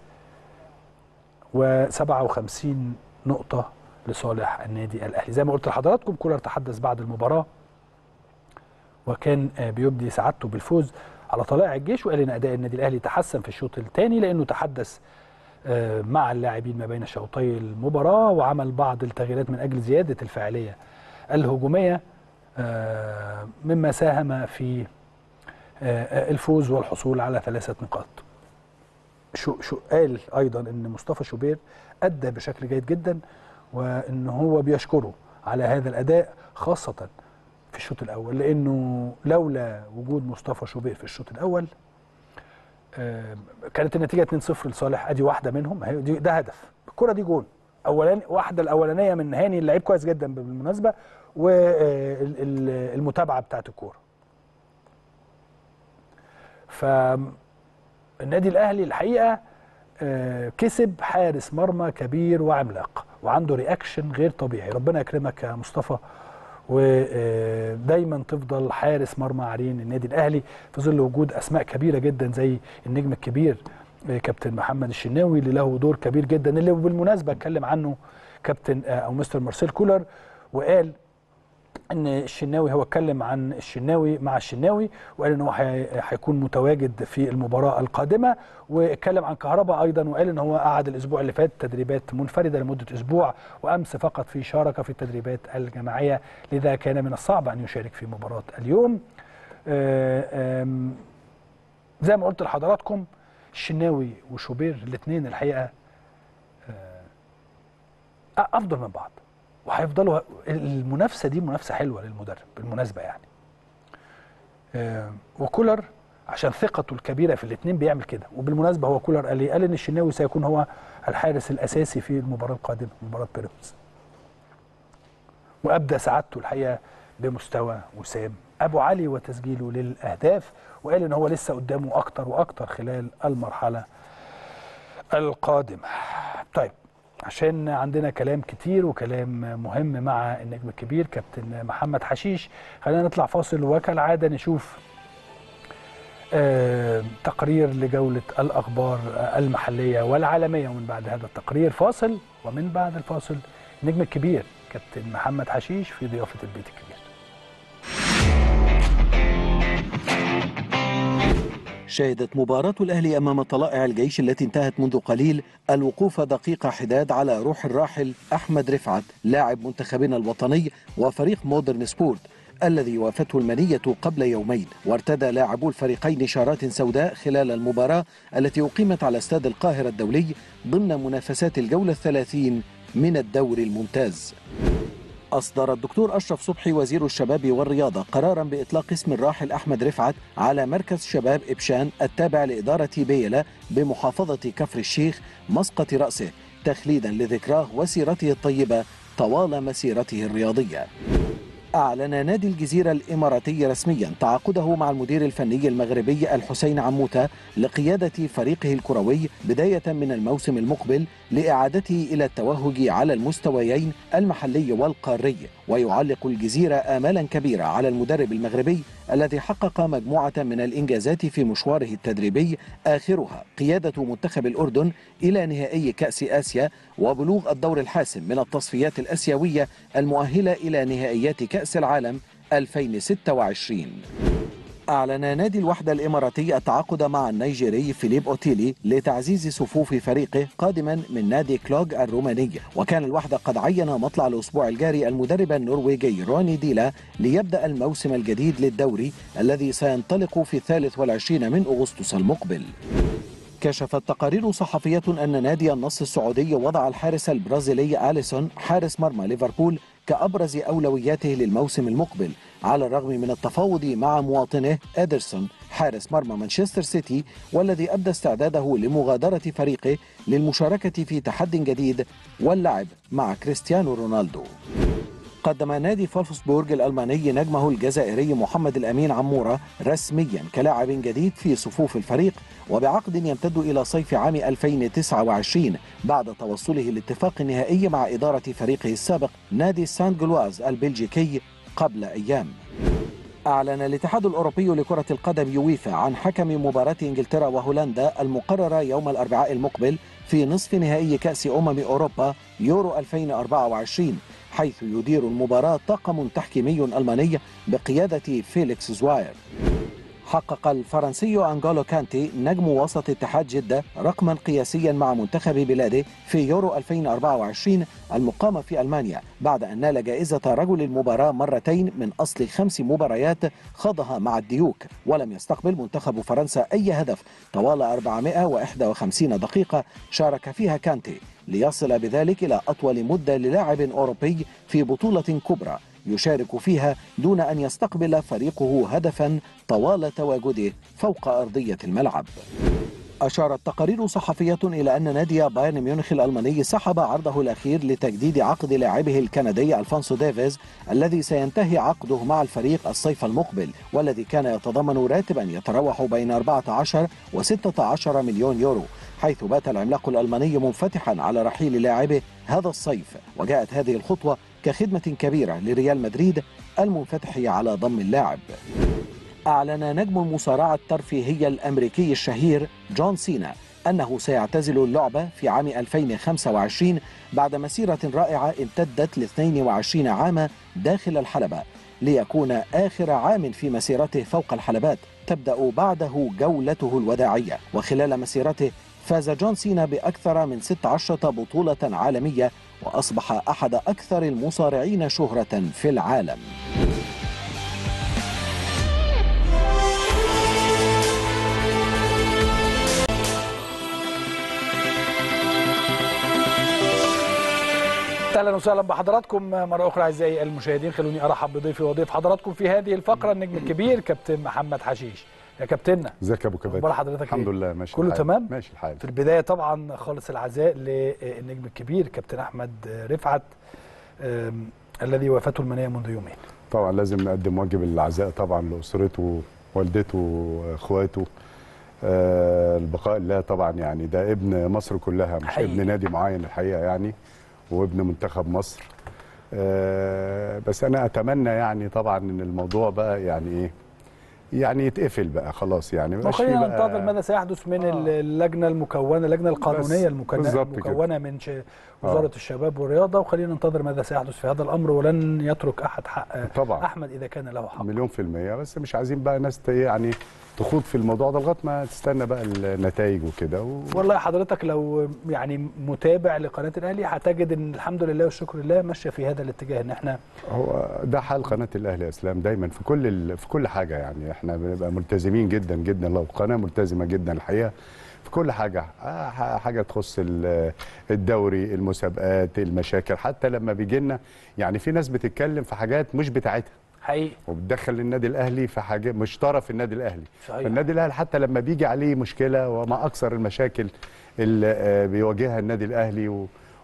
و57 نقطه لصالح النادي الاهلي زي ما قلت لحضراتكم كولر تحدث بعد المباراه وكان آه، بيبدي سعادته بالفوز على طلائع الجيش وقال ان اداء النادي الاهلي تحسن في الشوط الثاني لانه تحدث آه، مع اللاعبين ما بين شوطي المباراه وعمل بعض التغييرات من اجل زياده الفاعليه الهجوميه آه، مما ساهم في آه، آه، الفوز والحصول على ثلاثه نقاط. شو شو قال ايضا ان مصطفى شوبير ادى بشكل جيد جدا وان هو بيشكره على هذا الاداء خاصه في الشوط الاول لانه لولا وجود مصطفى شوبير في الشوط الاول آه، كانت النتيجه 2-0 لصالح ادي واحده منهم هي دي ده هدف الكره دي جون اولاني واحده الاولانيه من هاني اللعيب كويس جدا بالمناسبه والمتابعه بتاعت الكوره فالنادي الاهلي الحقيقه آه، كسب حارس مرمى كبير وعملاق وعنده رياكشن غير طبيعي ربنا يكرمك يا مصطفى ودايما تفضل حارس مرمى عرين النادي الاهلي في ظل وجود اسماء كبيره جدا زي النجم الكبير آه، كابتن محمد الشناوي اللي له دور كبير جدا اللي بالمناسبه اتكلم عنه كابتن آه، او مستر مارسيل كولر وقال ان الشناوي هو اتكلم عن الشناوي مع الشناوي وقال ان هو هي- هيكون متواجد في المباراه القادمه واتكلم عن كهربا ايضا وقال ان هو قعد الاسبوع اللي فات تدريبات منفرده لمده اسبوع وامس فقط في شارك في التدريبات الجماعيه لذا كان من الصعب ان يشارك في مباراه اليوم آه، آم، زي ما قلت لحضراتكم الشناوي وشوبير الاثنين الحقيقه آه، افضل من بعض وهيفضلوا المنافسه دي منافسه حلوه للمدرب بالمناسبه يعني آه، وكولر عشان ثقته الكبيره في الاثنين بيعمل كده وبالمناسبه هو كولر قال ايه قال ان الشناوي سيكون هو الحارس الاساسي في المباراه القادمه مباراه بيراميدز وابدى سعادته الحقيقه بمستوى وسام ابو علي وتسجيله للاهداف وقال ان هو لسه قدامه اكتر واكتر خلال المرحله القادمه طيب عشان عندنا كلام كتير وكلام مهم مع النجم الكبير كابتن محمد حشيش خلينا نطلع فاصل وكالعاده نشوف آه، تقرير لجولة الأخبار آه، المحلية والعالمية ومن بعد هذا التقرير فاصل ومن بعد الفاصل النجم الكبير كابتن محمد حشيش في ضيافة البيت الكبير شهدت مباراة الأهلي أمام طلائع الجيش التي انتهت منذ قليل الوقوف دقيقة حداد على روح الراحل أحمد رفعت لاعب منتخبنا الوطني وفريق مودرن سبورت الذي وافته المنية قبل يومين وارتدى لاعبو الفريقين شارات سوداء خلال المباراة التي أقيمت على استاد القاهرة الدولي ضمن منافسات الجولة الثلاثين من الدوري الممتاز أصدر الدكتور أشرف صبحي وزير الشباب والرياضة قرارا بإطلاق اسم الراحل أحمد رفعت على مركز شباب إبشان التابع لإدارة بيلة بمحافظة كفر الشيخ مسقط رأسه تخليدا لذكراه وسيرته الطيبة طوال مسيرته الرياضية أعلن نادي الجزيرة الإماراتي رسميا تعاقده مع المدير الفني المغربي الحسين عموتة لقيادة فريقه الكروي بداية من الموسم المقبل لإعادته إلى التوهج على المستويين المحلي والقاري ويعلق الجزيرة آمالا كبيرة على المدرب المغربي الذي حقق مجموعة من الإنجازات في مشواره التدريبي آخرها قيادة منتخب الأردن إلى نهائي كأس آسيا وبلوغ الدور الحاسم من التصفيات الأسيوية المؤهلة إلى نهائيات كأس العالم 2026 أعلن نادي الوحدة الإماراتي التعاقد مع النيجيري فيليب أوتيلي لتعزيز صفوف فريقه قادما من نادي كلوغ الروماني وكان الوحدة قد عين مطلع الأسبوع الجاري المدرب النرويجي روني ديلا ليبدأ الموسم الجديد للدوري الذي سينطلق في الثالث والعشرين من أغسطس المقبل كشفت تقارير صحفية أن نادي النصر السعودي وضع الحارس البرازيلي أليسون حارس مرمى ليفربول كأبرز أولوياته للموسم المقبل على الرغم من التفاوض مع مواطنه إدرسون حارس مرمى مانشستر سيتي والذي أبدى استعداده لمغادرة فريقه للمشاركة في تحد جديد واللعب مع كريستيانو رونالدو قدم نادي فولفسبورغ الألماني نجمه الجزائري محمد الأمين عمورة رسميا كلاعب جديد في صفوف الفريق وبعقد يمتد إلى صيف عام 2029 بعد توصله لاتفاق نهائي مع إدارة فريقه السابق نادي سان جلواز البلجيكي قبل أيام أعلن الاتحاد الأوروبي لكرة القدم يويفا عن حكم مباراة إنجلترا وهولندا المقررة يوم الأربعاء المقبل في نصف نهائي كأس أمم أوروبا يورو 2024 حيث يدير المباراة طاقم تحكيمي ألماني بقيادة فيليكس زواير حقق الفرنسي أنغولو كانتي نجم وسط اتحاد جدة رقما قياسيا مع منتخب بلاده في يورو 2024 المقامة في ألمانيا بعد أن نال جائزة رجل المباراة مرتين من أصل خمس مباريات خاضها مع الديوك ولم يستقبل منتخب فرنسا أي هدف طوال 451 دقيقة شارك فيها كانتي ليصل بذلك إلى أطول مدة للاعب أوروبي في بطولة كبرى يشارك فيها دون أن يستقبل فريقه هدفا طوال تواجده فوق أرضية الملعب أشارت تقارير صحفية إلى أن نادي بايرن ميونخ الألماني سحب عرضه الأخير لتجديد عقد لاعبه الكندي ألفونسو ديفيز الذي سينتهي عقده مع الفريق الصيف المقبل والذي كان يتضمن راتبا يتراوح بين 14 و 16 مليون يورو حيث بات العملاق الألماني منفتحا على رحيل لاعبه هذا الصيف وجاءت هذه الخطوة كخدمة كبيرة لريال مدريد المنفتح على ضم اللاعب أعلن نجم المصارعة الترفيهية الأمريكي الشهير جون سينا أنه سيعتزل اللعبة في عام 2025 بعد مسيرة رائعة امتدت ل 22 عاما داخل الحلبة ليكون آخر عام في مسيرته فوق الحلبات تبدأ بعده جولته الوداعية وخلال مسيرته فاز جون سينا بأكثر من 16 بطولة عالمية وأصبح أحد أكثر المصارعين شهرة في العالم اهلا وسهلا بحضراتكم مره اخرى اعزائي المشاهدين خلوني ارحب بضيفي وضيف حضراتكم في هذه الفقره النجم الكبير كابتن محمد حشيش يا كابتننا ازيك يا ابو كباتن اخبار حضرتك الحمد إيه؟ لله ماشي كله الحال. تمام ماشي الحال في البدايه طبعا خالص العزاء للنجم الكبير كابتن احمد رفعت آم، الذي وافته المنيه منذ يومين طبعا لازم نقدم واجب العزاء طبعا لاسرته والدته واخواته آه البقاء لله طبعا يعني ده ابن مصر كلها مش حقيقي. ابن نادي معين الحقيقه يعني وابن منتخب مصر آه بس انا اتمنى يعني طبعا ان الموضوع بقى يعني ايه يعني يتقفل بقى خلاص يعني مبقاش فيه وخلينا بقى- ننتظر ماذا سيحدث من آه. اللجنه المكونه اللجنه القانونيه بس المكونه بالظبط كده. المكونه من ش- وزاره الشباب والرياضه وخلينا ننتظر ماذا سيحدث في هذا الامر ولن يترك احد حق طبعا احمد اذا كان له حق مليون في المية بس مش عايزين بقى ناس ت- يعني تخوض في الموضوع ده لغايه ما تستنى بقى النتائج وكده و... والله حضرتك لو يعني متابع لقناه الاهلي هتجد ان الحمد لله والشكر لله ماشيه في هذا الاتجاه ان احنا هو ده حال قناه الاهلي يا اسلام دايما في كل ال... في كل حاجه يعني احنا بنبقى ملتزمين جدا جدا لو القناه ملتزمه جدا الحقيقه في كل حاجه آه، ح- حاجه تخص ال- الدوري المسابقات المشاكل حتى لما بيجي لنا يعني في ناس بتتكلم في حاجات مش بتاعتها حقيقي وبتدخل النادي الاهلي في حاجه مش طرف النادي الاهلي صحيح فالنادي الاهلي حتى لما بيجي عليه مشكله وما اكثر المشاكل اللي آه، بيواجهها النادي الاهلي و-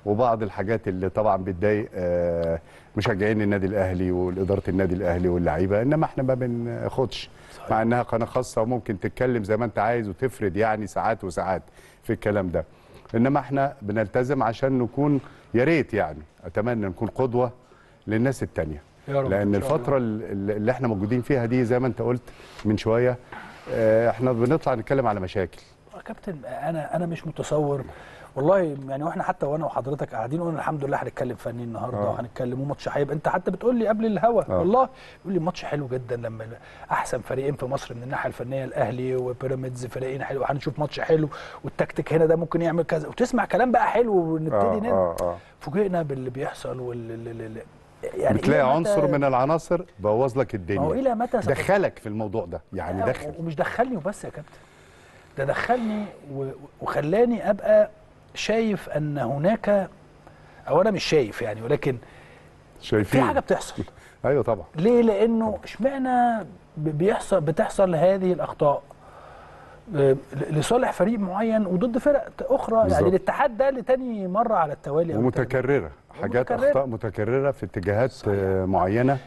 وبعض الحاجات اللي طبعا بتضايق آه، مشجعين النادي الاهلي والاداره النادي الاهلي واللعيبه انما احنا ما بناخدش مع انها قناه خاصه وممكن تتكلم زي ما انت عايز وتفرد يعني ساعات وساعات في الكلام ده انما احنا بنلتزم عشان نكون يا ريت يعني اتمنى نكون قدوه للناس التانيه يا رب لان إن شاء الله. الفتره ال- اللي احنا موجودين فيها دي زي ما انت قلت من شويه آه، احنا بنطلع نتكلم على مشاكل يا كابتن انا انا مش متصور والله يعني واحنا حتى وانا وحضرتك قاعدين قلنا الحمد لله هنتكلم فني النهارده آه. وهنتكلم وماتش هيبقى انت حتى بتقول لي قبل الهوا آه. والله بيقول لي ماتش حلو جدا لما احسن فريقين في مصر من الناحيه الفنيه الاهلي وبيراميدز فريقين حلو هنشوف ماتش حلو والتكتيك هنا ده ممكن يعمل كذا وتسمع كلام بقى حلو ونبتدي آه، نبدا آه، آه. فوجئنا باللي بيحصل وال يعني بتلاقي إلى متى- عنصر من العناصر بوظ لك ما هو الدنيا الى متى ست- دخلك في الموضوع ده يعني لا، دخل ومش دخلني وبس يا كابتن ده دخلني و- وخلاني ابقى شايف ان هناك او انا مش شايف يعني ولكن شايفين في حاجه بتحصل ايوه طبعا ليه لانه اشمعنى ب- بيحصل بتحصل هذه الاخطاء آه، ل- لصالح فريق معين وضد فرق اخرى يعني بالظبط. الاتحاد ده لتاني مره على التوالي أو التالت. ومتكرره حاجات ومتكررة. اخطاء متكرره في اتجاهات آه، معينه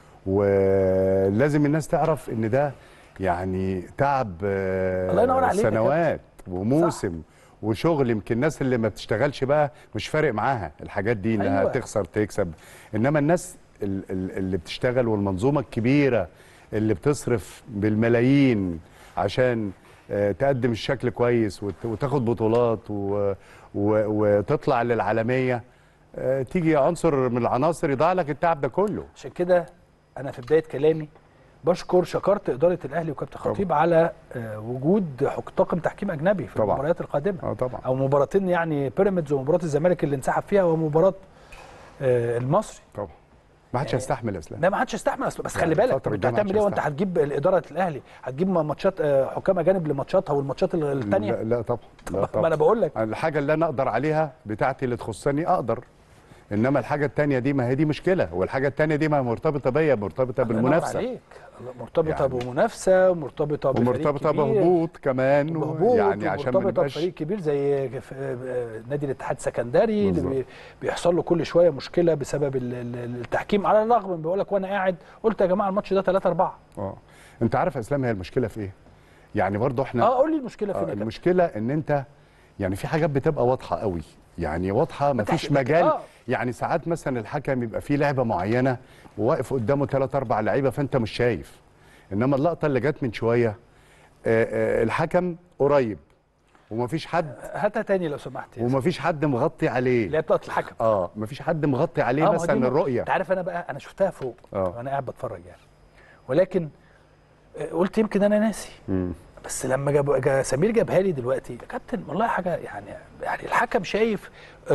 ولازم الناس تعرف ان ده يعني تعب آه، الله ينور عليك يا سنوات وموسم وشغل يمكن الناس اللي ما بتشتغلش بقى مش فارق معاها الحاجات دي انها أيوة. أيوة. تخسر تكسب انما الناس ال- ال- اللي بتشتغل والمنظومه الكبيره اللي بتصرف بالملايين عشان آه، تقدم الشكل كويس وت- وتاخد بطولات و- و- وتطلع للعالميه آه، تيجي عنصر من العناصر يضيع لك التعب ده كله عشان كده انا في بدايه كلامي بشكر شكرت اداره الاهلي وكابتن خطيب على آه، وجود حك- طاقم تحكيم اجنبي في طبعاً. المباريات القادمه اه طبعا او مباراتين يعني بيراميدز ومباراه الزمالك اللي انسحب فيها ومباراه آه، المصري طبعا ما حدش هيستحمل يا اسلام ده ما حدش يستحمل أصل- بس يعني خلي بالك الفترة طب انت الجاية ما هتعمل حدش ايه وانت يستحمل. هتجيب اداره الاهلي هتجيب ماتشات آه، حكام اجانب لماتشاتها والماتشات الثانيه لا, لا طبعا لا ما انا طبعا بقول لك الحاجه اللي انا اقدر عليها بتاعتي اللي تخصني اقدر انما الحاجه التانية دي ما هي دي مشكله والحاجه التانية دي ما هي مرتبطه بيا مرتبطه الله ينور بالمنافسه عليك. الله- مرتبطه يعني. بمنافسه ومرتبطه بفريق ومرتبطه كبير. بهبوط كمان وهبوط يعني عشان ما مرتبطه نبقاش بفريق كبير زي ف- آه، نادي الاتحاد السكندري اللي بالظبط. بي- بيحصل له كل شويه مشكله بسبب ال- ال- التحكيم على الرغم من بقول لك وانا قاعد قلت يا جماعه الماتش ده 3 4 اه انت عارف يا اسلام هي المشكله في ايه يعني برضو احنا اه قول لي المشكله آه، فين يا كابتن؟ المشكله ان انت يعني في حاجات بتبقى واضحه قوي يعني واضحه مفيش تحت- مجال آه. يعني ساعات مثلا الحكم يبقى فيه لعبه معينه وواقف قدامه ثلاث اربع لعيبه فانت مش شايف انما اللقطه اللي جت من شويه آه، آه، الحكم قريب ومفيش حد هاتها تاني لو سمحت يا ومفيش حد مغطي اللي عليه هي بتاعت الحكم اه مفيش حد مغطي عليه آه، ما هو مثلا دي- الرؤيه انت عارف انا بقى انا شفتها فوق آه. وانا قاعد بتفرج يعني ولكن آه، قلت يمكن انا ناسي مم. بس لما جاب جا سمير جابها لي دلوقتي يا كابتن والله حاجه يعني يعني الحكم شايف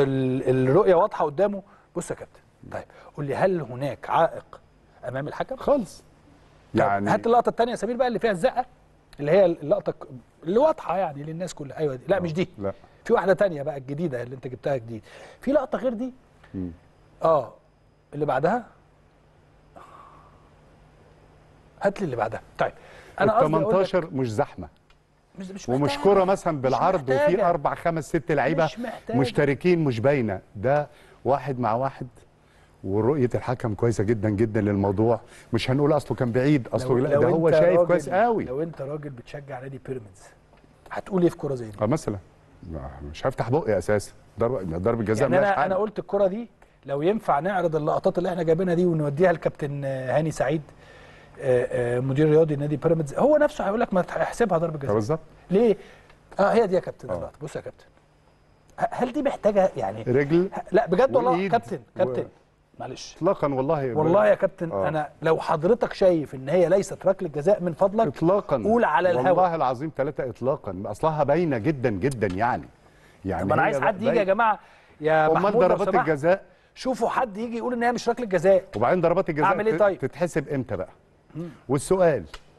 ال- الرؤيه واضحه قدامه بص يا كابتن طيب قول لي هل هناك عائق امام الحكم؟ خالص يعني يعني هات اللقطه الثانيه يا سمير بقى اللي فيها الزقه اللي هي اللقطه ك- اللي واضحه يعني للناس كلها ايوه دي لا مش دي لا في واحده تانية بقى الجديده اللي انت جبتها جديد في لقطه غير دي مم. اه اللي بعدها هات لي اللي بعدها طيب ال قصدي أقول لك 18 مش زحمه مش مش ومش محتاج. كرة مثلا بالعرض وفي محتاجة. اربع خمس ست لعيبه مش محتاجة. مشتركين مش باينه ده واحد مع واحد ورؤيه الحكم كويسه جدا جدا للموضوع مش هنقول اصله كان بعيد اصله لا ده هو أنت شايف راجل- كويس قوي لو انت راجل بتشجع نادي بيراميدز هتقول ايه في كرة زي دي؟ اه مثلا مش هفتح بقي اساسا ضرب ضرب الجزاء يعني ملهاش انا حل. انا قلت الكرة دي لو ينفع نعرض اللقطات اللي احنا جايبينها دي ونوديها لكابتن آه، هاني سعيد آه، آه، مدير رياضي نادي بيراميدز هو نفسه هيقول لك ما تحسبها ضربة آه، جزاء بالظبط ليه؟ اه هي دي يا كابتن آه. اللقطة بص يا كابتن ه- هل دي محتاجة يعني رجل ه- لا بجد والله وإيد كابتن و- كابتن معلش اطلاقا والله والله يا كابتن آه. انا لو حضرتك شايف ان هي ليست ركله جزاء من فضلك اطلاقا قول على الهوا. والله العظيم ثلاثه اطلاقا اصلها باينه جدا جدا يعني يعني طب انا هي عايز حد يجي يا باينة. جماعه يا امال محمود لو ضربات سمحت، الجزاء شوفوا حد يجي يقول ان هي مش ركله جزاء وبعدين ضربات الجزاء أعمل إيه تت- طيب؟ تتحسب امتى بقى والسؤال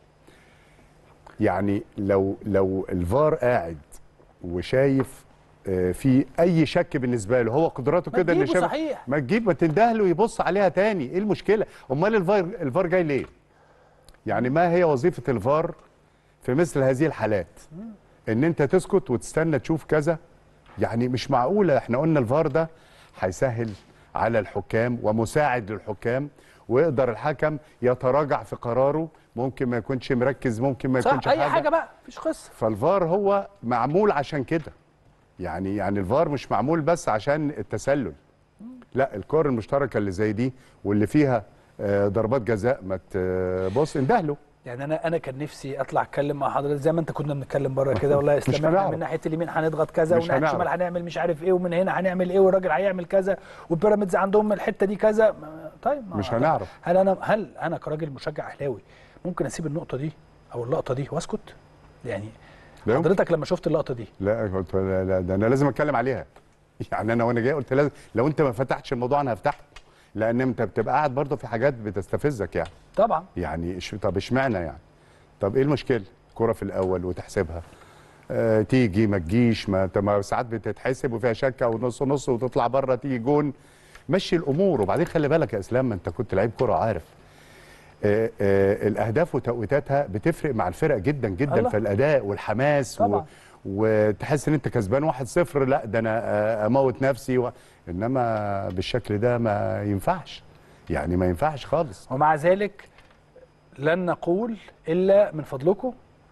يعني لو لو الفار قاعد وشايف آه، في اي شك بالنسبه له هو قدراته ما كده ان تجيبه شايف صحيح. ما تجيب ما تندهله يبص عليها تاني ايه المشكله امال الفار الفار جاي ليه يعني ما هي وظيفه الفار في مثل هذه الحالات ان انت تسكت وتستنى تشوف كذا يعني مش معقوله احنا قلنا الفار ده هيسهل على الحكام ومساعد للحكام ويقدر الحكم يتراجع في قراره ممكن ما يكونش مركز ممكن ما صح يكونش اي حاجه بقى مفيش قصه فالفار هو معمول عشان كده يعني يعني الفار مش معمول بس عشان التسلل لا الكور المشتركه اللي زي دي واللي فيها آه، ضربات جزاء ما تبص اندهله يعني انا انا كان نفسي اطلع اتكلم مع حضرتك زي ما انت كنا بنتكلم بره كده والله يا مش اسلام احنا هنعرف. من ناحيه اليمين هنضغط كذا مش ومن ناحيه هنعرف. الشمال هنعمل مش عارف ايه ومن هنا هنعمل ايه والراجل هيعمل كذا والبيراميدز عندهم الحته دي كذا ما- طيب ما مش هنعرف. هل انا هل انا كراجل مشجع اهلاوي ممكن اسيب النقطه دي او اللقطه دي واسكت؟ يعني لا يمكن. حضرتك لما شفت اللقطه دي لا قلت لا, لا ده انا لازم اتكلم عليها يعني انا وانا جاي قلت لازم لو انت ما فتحتش الموضوع انا هفتحه لان انت بتبقى قاعد برضه في حاجات بتستفزك يعني طبعا يعني إش- طب اشمعنى يعني طب ايه المشكله كرة في الاول وتحسبها آه تيجي ما تجيش ما انت ما ساعات بتتحسب وفيها شكه ونص نص وتطلع بره تيجي جون مشي الامور وبعدين خلي بالك يا اسلام ما انت كنت لعيب كرة عارف آه آه الاهداف وتوقيتاتها بتفرق مع الفرق جدا جدا الله. في الاداء والحماس و... طبعا. وتحس ان انت كسبان 1-0 لا ده انا آه، اموت نفسي و... انما بالشكل ده ما ينفعش يعني ما ينفعش خالص ومع ذلك لن نقول الا من فضلكم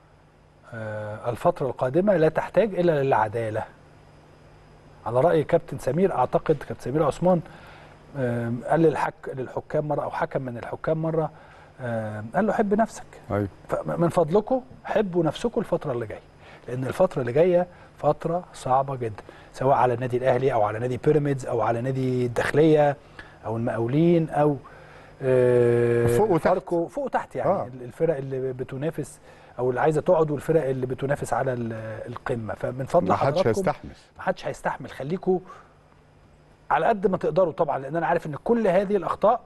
آه، الفتره القادمه لا تحتاج الا للعداله على راي كابتن سمير اعتقد كابتن سمير عثمان آم، قال للحك للحكام مره او حكم من الحكام مره آم، قال له حب نفسك ايوه فمن فضلكم حبوا نفسكم الفتره اللي جايه لان الفتره اللي جايه فتره صعبه جدا سواء على النادي الاهلي او على نادي بيراميدز او على نادي الداخليه او المقاولين او آه، فوق وتحت. فاركو فوق وتحت يعني آه. آه. الفرق اللي بتنافس او اللي عايزه تقعد والفرق اللي بتنافس على ال- القمه فمن فضل ما حدش حضراتكم هيستحمل ما حدش هيستحمل خليكم على قد ما تقدروا طبعا لان انا عارف ان كل هذه الاخطاء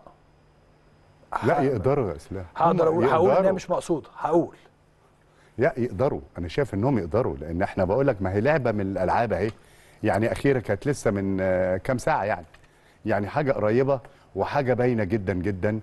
لا ه- يقدروا يا اسلام هقدر هم اقول هقول ان هي يقدروا. مش مقصوده هقول لا يقدروا انا شايف انهم يقدروا لان احنا بقول لك ما هي لعبه من الالعاب اهي يعني اخيرا كانت لسه من آه، كام ساعه يعني يعني حاجه قريبه وحاجه باينه جدا جدا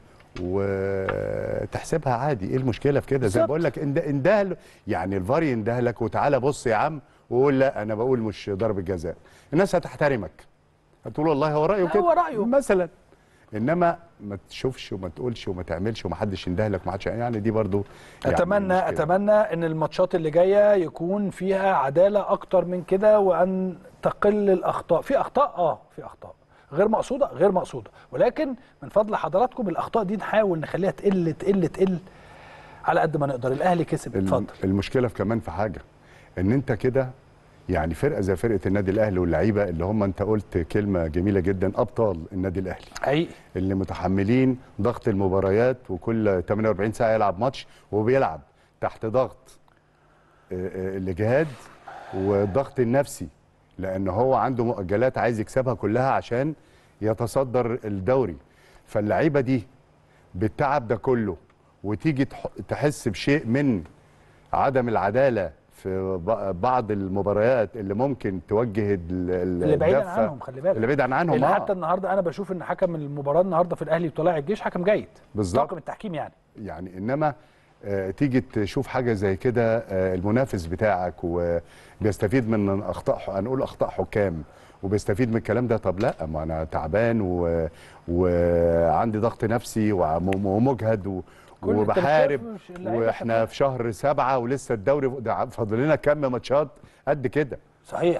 وتحسبها عادي ايه المشكله في كده زي ما بالظبط. بقول لك اند- اندهل يعني الفار يندهلك وتعالى بص يا عم وقول لا انا بقول مش ضربه جزاء الناس هتحترمك هتقول والله هو رايه لا، كده هو رأيه. مثلا انما ما تشوفش وما تقولش وما تعملش وما حدش يندهلك وما حدش يعني دي برضو يعني اتمنى مشكلة. اتمنى ان الماتشات اللي جايه يكون فيها عداله اكتر من كده وان تقل الاخطاء في اخطاء اه في اخطاء غير مقصوده غير مقصوده ولكن من فضل حضراتكم الاخطاء دي نحاول نخليها تقل تقل تقل على قد ما نقدر الاهلي كسب الم- اتفضل المشكله في كمان في حاجه ان انت كده يعني فرقه زي فرقه النادي الاهلي واللعيبه اللي هم انت قلت كلمه جميله جدا ابطال النادي الاهلي حقيقي اللي متحملين ضغط المباريات وكل 48 ساعه يلعب ماتش وبيلعب تحت ضغط آه، آه، الاجهاد والضغط النفسي لان هو عنده مؤجلات عايز يكسبها كلها عشان يتصدر الدوري فاللعيبه دي بالتعب ده كله وتيجي تح- تحس بشيء من عدم العداله في ب- بعض المباريات اللي ممكن توجه ال- ال- اللي بعيدا الدفة- عنهم خلي بالك اللي بعيد عن عنهم اللي آه. حتى النهارده انا بشوف ان حكم المباراه النهارده في الاهلي وطلائع الجيش حكم جيد بالظبط. طاقم التحكيم يعني يعني انما آه، تيجي تشوف حاجه زي كده آه، المنافس بتاعك وبيستفيد من اخطاء هنقول اخطاء حكام وبيستفيد من الكلام ده طب لا ما انا تعبان و... وعندي ضغط نفسي وم- ومجهد و... كل أنت وبحارب بتشوف اللعيبة واحنا شغالة. في شهر سبعة ولسه الدوري ده فاضل لنا كام ماتشات قد كده صحيح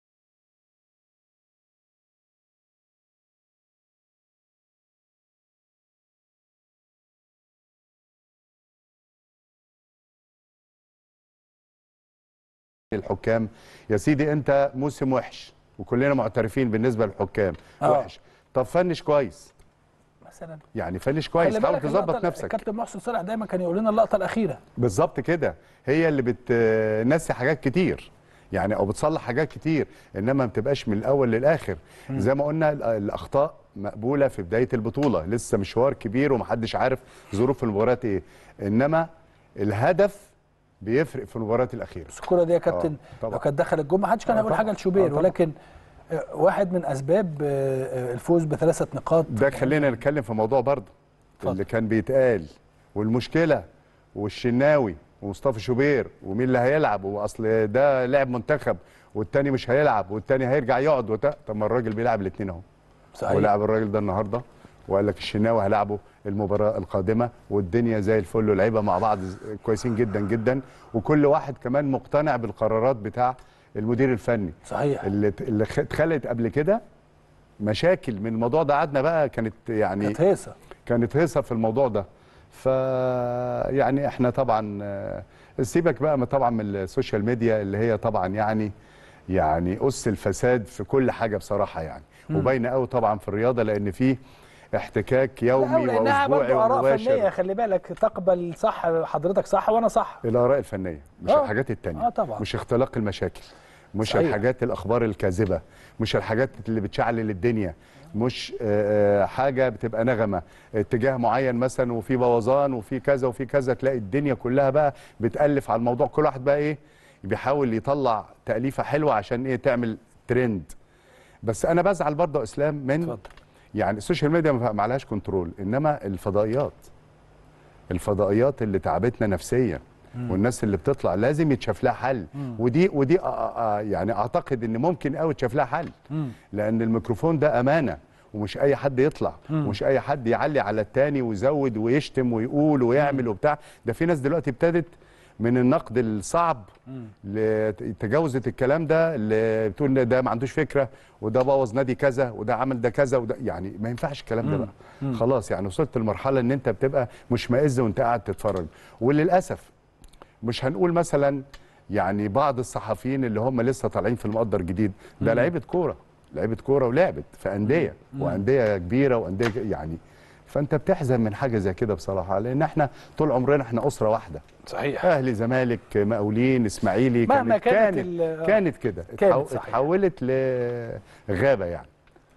الحكام يا سيدي انت موسم وحش وكلنا معترفين بالنسبه للحكام آه. وحش طب فنش كويس مثلا يعني فنش كويس خلي حاول بالك تظبط اللقطة- نفسك الكابتن محسن صالح دايما كان يقول لنا اللقطه الاخيره بالظبط كده هي اللي بتنسي حاجات كتير يعني او بتصلح حاجات كتير انما ما بتبقاش من الاول للاخر زي ما قلنا ال- الاخطاء مقبوله في بدايه البطوله لسه مشوار كبير ومحدش عارف ظروف المباريات ايه انما الهدف بيفرق في المباريات الاخيره بس الكره دي يا كابتن آه، طبعا. لو كانت دخلت الجون ما حدش كان آه، هيقول حاجه طبعا. لشوبير آه، طبعا. ولكن آه، واحد من اسباب آه، آه، الفوز بثلاثه نقاط ده خلينا نتكلم في موضوع برضه اتفضل. اللي كان بيتقال والمشكله والشناوي ومصطفى شوبير ومين اللي هيلعب واصل ده لاعب منتخب والتاني مش هيلعب والتاني هيرجع يقعد وت... طب ما الراجل بيلعب الاثنين اهو صحيح. ولعب الراجل ده النهارده وقال لك الشناوي هلعبه المباراه القادمه والدنيا زي الفل واللعيبه مع بعض كويسين جدا جدا وكل واحد كمان مقتنع بالقرارات بتاع المدير الفني صحيح اللي اللي خ- اتخلقت قبل كده مشاكل من الموضوع ده قعدنا بقى كانت يعني كانت هيصه كانت هيصه في الموضوع ده ف يعني احنا طبعا آه، سيبك بقى من طبعا من السوشيال ميديا اللي هي طبعا يعني يعني اس الفساد في كل حاجه بصراحه يعني وباينه قوي طبعا في الرياضه لان في احتكاك يومي لانها واسبوعي برضه اراء فنيه ومباشر خلي بالك تقبل صح حضرتك صح وانا صح الاراء الفنيه مش آه. الحاجات التانية آه طبعا. مش اختلاق المشاكل مش صحيح. الحاجات الاخبار الكاذبه مش الحاجات اللي بتشعلل الدنيا مش آه، آه، حاجه بتبقى نغمه اتجاه معين مثلا وفي بوظان وفي كذا وفي كذا تلاقي الدنيا كلها بقى بتالف على الموضوع كل واحد بقى ايه بيحاول يطلع تاليفه حلوه عشان ايه تعمل ترند بس انا بزعل برضه يا اسلام من اتفضل يعني السوشيال ميديا ما ما عليهاش كنترول انما الفضائيات الفضائيات اللي تعبتنا نفسيا والناس اللي بتطلع لازم يتشاف لها حل ودي ودي آه، آه، يعني اعتقد ان ممكن قوي تشاف لها حل لان الميكروفون ده امانه ومش اي حد يطلع ومش اي حد يعلي على التاني ويزود ويشتم ويقول ويعمل وبتاع ده في ناس دلوقتي ابتدت من النقد الصعب لتجاوزت الكلام ده اللي بتقول إن ده ما عندوش فكره وده بوظ نادي كذا وده عمل ده كذا وده يعني ما ينفعش الكلام ده بقى خلاص يعني وصلت لمرحله ان انت بتبقى مشمئز وانت قاعد تتفرج وللاسف مش هنقول مثلا يعني بعض الصحفيين اللي هم لسه طالعين في المقدر جديد ده لعيبه كوره لعيبه كوره ولعبت في انديه وانديه كبيره وانديه ك- يعني فانت بتحزن من حاجه زي كده بصراحه لان احنا طول عمرنا احنا اسره واحده صحيح اهلي زمالك مقاولين اسماعيلي مهما كانت كانت كانت, ال- آه. كانت كده كانت اتحو- صحيح. اتحولت لغابه يعني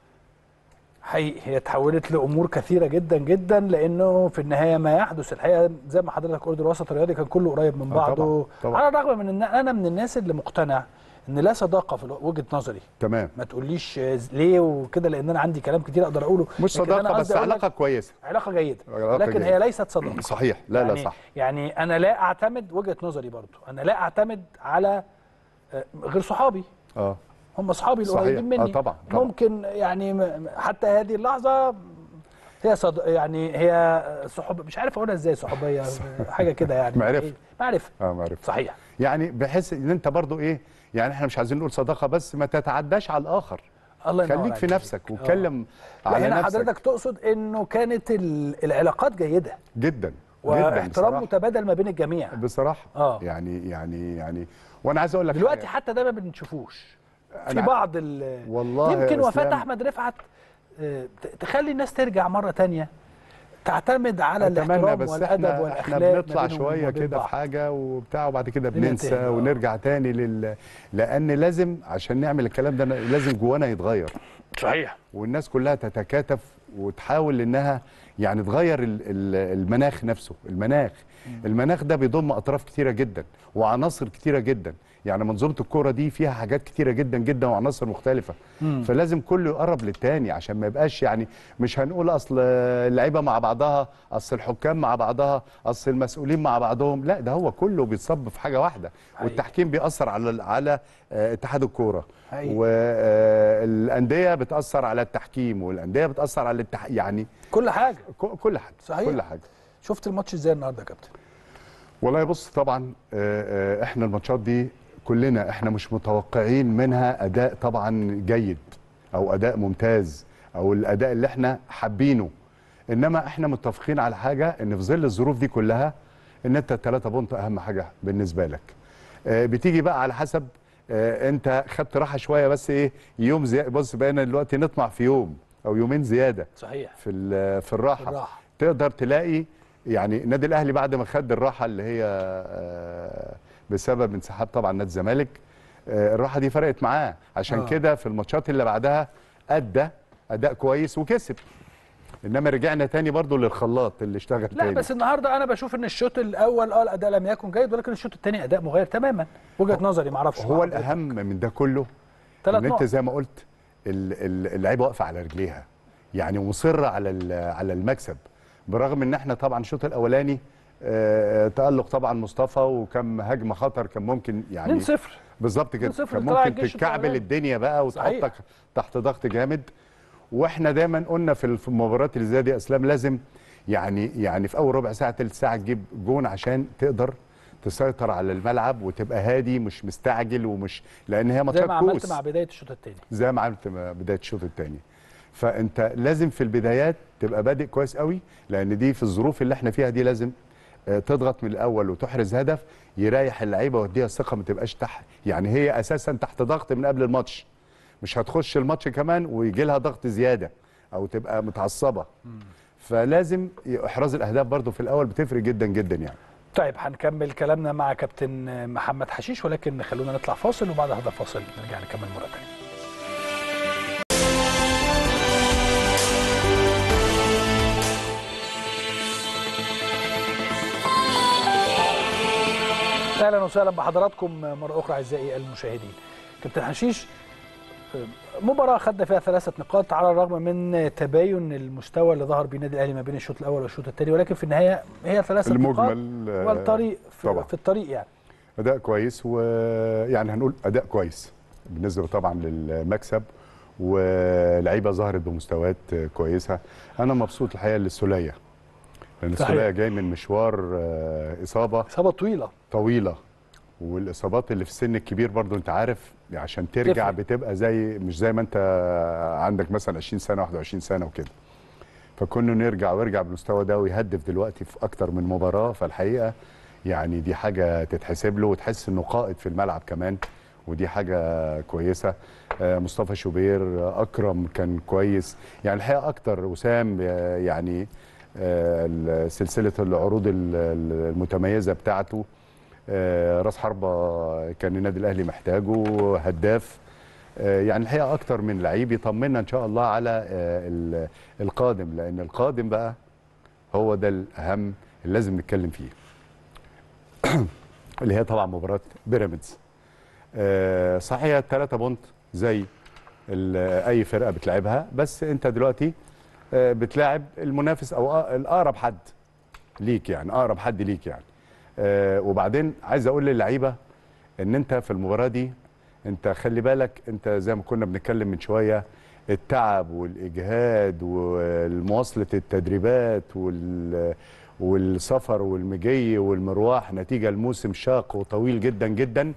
حقيقي هي اتحولت لامور كثيره جدا جدا لانه في النهايه ما يحدث الحقيقه زي ما حضرتك قلت الوسط الرياضي كان كله قريب من آه بعضه طبعاً، طبعاً. على الرغم من ان انا من الناس اللي مقتنع ان لا صداقه في الو- وجهه نظري تمام ما تقوليش آه، ليه وكده لان انا عندي كلام كتير اقدر اقوله مش لكن أنا صداقه بس قصدي أقول لك علاقه كويسه علاقه جيده علاقة لكن هي جيدة. ليست صداقه صحيح لا لا يعني صح يعني انا لا اعتمد وجهه نظري برضو انا لا اعتمد على آه، غير صحابي اه هم اصحابي صحيح. القريبين آه مني طبعاً، طبعاً. ممكن يعني م- حتى هذه اللحظه هي صد... يعني هي صحوب مش عارف اقولها ازاي صحوبيه حاجه كده يعني معرفة. إيه؟ معرفه اه معرفة صحيح يعني بحيث ان انت برضو ايه يعني احنا مش عايزين نقول صداقه بس ما تتعداش على الاخر الله ينور خليك في عليك. نفسك آه. واتكلم لا على هنا نفسك حضرتك تقصد انه كانت ال- العلاقات جيده جدا جدا واحترام بصراحة. متبادل ما بين الجميع بصراحه آه. يعني يعني يعني وانا عايز اقول لك دلوقتي حاجة. حتى ده ما بنشوفوش في أنا- بعض ال والله يا يمكن وفاه إسلام. احمد رفعت آه، ت- تخلي الناس ترجع مره تانية تعتمد على اتمنى الاحترام بس والادب احنا والاخلاق احنا ما بنطلع بينهم شويه وما بين كده في بعض. حاجه وبتاع وبعد كده الدنيا بننسى تهدى، آه. ونرجع تاني لل لان لازم عشان نعمل الكلام ده لازم جوانا يتغير صحيح والناس كلها تتكاتف وتحاول انها يعني تغير ال- ال- المناخ نفسه المناخ المناخ ده بيضم اطراف كتيره جدا وعناصر كتيره جدا يعني منظومه الكوره دي فيها حاجات كتيره جدا جدا وعناصر مختلفه فلازم كله يقرب للتاني عشان ما يبقاش يعني مش هنقول اصل اللعيبه مع بعضها اصل الحكام مع بعضها اصل المسؤولين مع بعضهم لا ده هو كله بيتصب في حاجه واحده حقيقي. والتحكيم بيأثر على على آه، اتحاد الكوره حقيقي. والانديه بتاثر على التحكيم والانديه بتاثر على التح... يعني كل حاجه ك- كل حاجه صحيح. كل حاجه شفت الماتش ازاي النهارده يا كابتن والله بص طبعا آه، آه، احنا الماتشات دي كلنا احنا مش متوقعين منها اداء طبعا جيد او اداء ممتاز او الاداء اللي احنا حابينه انما احنا متفقين على حاجه ان في ظل الظروف دي كلها ان انت الثلاثه بونت اهم حاجه بالنسبه لك آه، بتيجي بقى على حسب آه، انت خدت راحه شويه بس ايه يوم زي بص بقينا دلوقتي نطمع في يوم او يومين زياده صحيح في ال- في الراحه الراحة. تقدر تلاقي يعني النادي الاهلي بعد ما خد الراحه اللي هي آه، بسبب انسحاب طبعا نادي الزمالك آه، الراحه دي فرقت معاه عشان آه. كده في الماتشات اللي بعدها ادى اداء كويس وكسب انما رجعنا تاني برضو للخلاط اللي اشتغل لا تاني بس النهارده انا بشوف ان الشوط الاول اه الاداء لم يكن جيد ولكن الشوط الثاني اداء مغاير تماما وجهه نظري ما اعرفش هو الاهم من ده كله ثلاث ان انت نقط زي ما قلت ال- ال- اللعيبه واقفه على رجليها يعني مصره على ال- على المكسب برغم ان احنا طبعا الشوط الاولاني آه، تالق طبعا مصطفى وكم هجمه خطر كان ممكن يعني 2-0 بالظبط كده 2-0 كان طلع ممكن الجيش تكعبل الأولاني. الدنيا بقى صحيح. وتحطك تحت ضغط جامد واحنا دايما قلنا في في المباريات اللي زي دي يا اسلام لازم يعني يعني في اول ربع ساعه ثلث ساعه تجيب جون عشان تقدر تسيطر على الملعب وتبقى هادي مش مستعجل ومش لان هي زي ماتشات ما عملت كؤوس مع بدايه الشوط الثاني زي ما عملت مع بدايه الشوط الثاني فانت لازم في البدايات تبقى بادئ كويس قوي لان دي في الظروف اللي احنا فيها دي لازم آه، تضغط من الاول وتحرز هدف يريح اللعيبه ويديها الثقه ما تبقاش تحت يعني هي اساسا تحت ضغط من قبل الماتش مش هتخش الماتش كمان ويجي لها ضغط زياده او تبقى متعصبه فلازم احراز الاهداف برضو في الاول بتفرق جدا جدا يعني طيب هنكمل كلامنا مع كابتن محمد حشيش ولكن خلونا نطلع فاصل وبعد هذا الفاصل نرجع نكمل مره ثانيه اهلا وسهلا بحضراتكم مره اخرى اعزائي المشاهدين كابتن حشيش مباراة خدنا فيها ثلاثة نقاط على الرغم من تباين المستوى اللي ظهر بين النادي الأهلي ما بين الشوط الأول والشوط الثاني ولكن في النهاية هي ثلاثة نقاط المجمل آه، والطريق في, طبعا. في الطريق يعني اداء كويس ويعني هنقول اداء كويس بالنسبه طبعا للمكسب ولعيبه ظهرت بمستويات كويسه انا مبسوط الحقيقه للسوليه لان صحيح. السوليه جاي من مشوار آه، اصابه إصابة طويلة طويله والاصابات اللي في السن الكبير برضو انت عارف عشان ترجع تفرق. بتبقى زي مش زي ما انت عندك مثلا 20 سنه 21 سنه وكده فكونه نرجع ويرجع بالمستوى ده ويهدف دلوقتي في اكتر من مباراه فالحقيقه يعني دي حاجه تتحسب له وتحس انه قائد في الملعب كمان ودي حاجه كويسه آه، مصطفى شوبير آه، اكرم كان كويس يعني الحقيقه اكتر وسام آه، يعني آه، سلسله العروض ال- ال- المتميزه بتاعته آه، راس حربه كان النادي الاهلي محتاجه هداف آه، يعني الحقيقه اكتر من لعيب يطمنا ان شاء الله على آه، ال- القادم لان القادم بقى هو ده الاهم اللي لازم نتكلم فيه اللي هي طبعا مباراه بيراميدز آه، صحيح 3 بونت زي ال- اي فرقه بتلعبها بس انت دلوقتي آه، بتلاعب المنافس او أ- الاقرب حد ليك يعني اقرب حد ليك يعني آه، وبعدين عايز اقول للعيبه ان انت في المباراه دي انت خلي بالك انت زي ما كنا بنتكلم من شويه التعب والاجهاد والمواصله التدريبات وال والسفر والمجي والمروح نتيجه الموسم شاق وطويل جدا جدا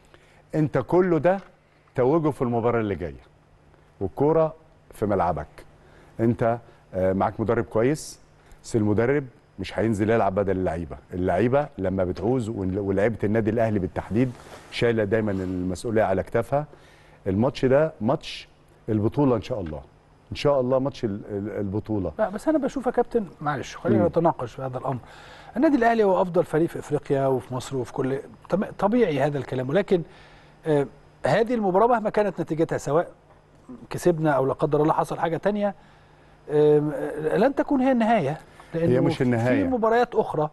انت كله ده توجه في المباراه اللي جايه والكوره في ملعبك انت آه، معاك مدرب كويس بس المدرب مش هينزل يلعب بدل اللعيبه اللعيبه لما بتعوز وال- ولاعيبه النادي الاهلي بالتحديد شايله دايما المسؤوليه على كتافها الماتش ده ماتش البطوله ان شاء الله ان شاء الله ماتش ال- ال- البطوله لا بس انا بشوف يا كابتن معلش خلينا مم. نتناقش في هذا الامر النادي الاهلي هو افضل فريق في افريقيا وفي مصر وفي كل طب- طبيعي هذا الكلام ولكن آه هذه المباراه مهما كانت نتيجتها سواء كسبنا او لا قدر الله حصل حاجه تانية آم، آه لن تكون هي النهايه لانه هي مش النهاية. في مباريات اخرى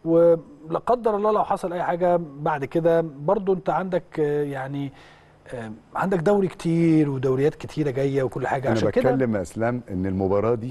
ولا قدر الله لو حصل اي حاجه بعد كده برضو انت عندك آه، يعني آه، عندك دوري كتير ودوريات كتيره جايه وكل حاجه انا عشان كده بتكلم يا اسلام ان المباراه دي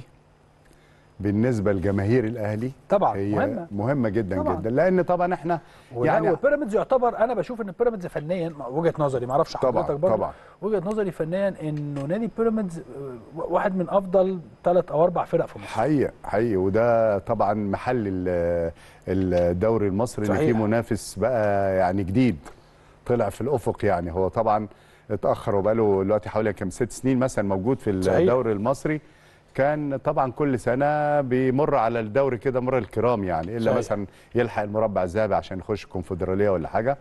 بالنسبه لجماهير الاهلي طبعا هي مهمه مهمه جدا طبعا. جدا لان طبعا احنا يعني يعني وبيراميدز يعتبر انا بشوف ان بيراميدز فنيا وجهه نظري ما اعرفش طبعا حضرتك برضه طبعا وجهه نظري فنيا انه نادي بيراميدز آه، واحد من افضل ثلاث او اربع فرق في مصر حقيقة حقيقي وده طبعا محل ال- الدوري المصري ان صحيح. في منافس بقى يعني جديد طلع في الافق يعني هو طبعا اتاخر وبقاله دلوقتي حوالي كام ست سنين مثلا موجود في صحيح. الدوري المصري كان طبعا كل سنه بيمر على الدوري كده مر الكرام يعني الا صحيح. مثلا يلحق المربع الذهبي عشان يخش الكونفدراليه ولا حاجه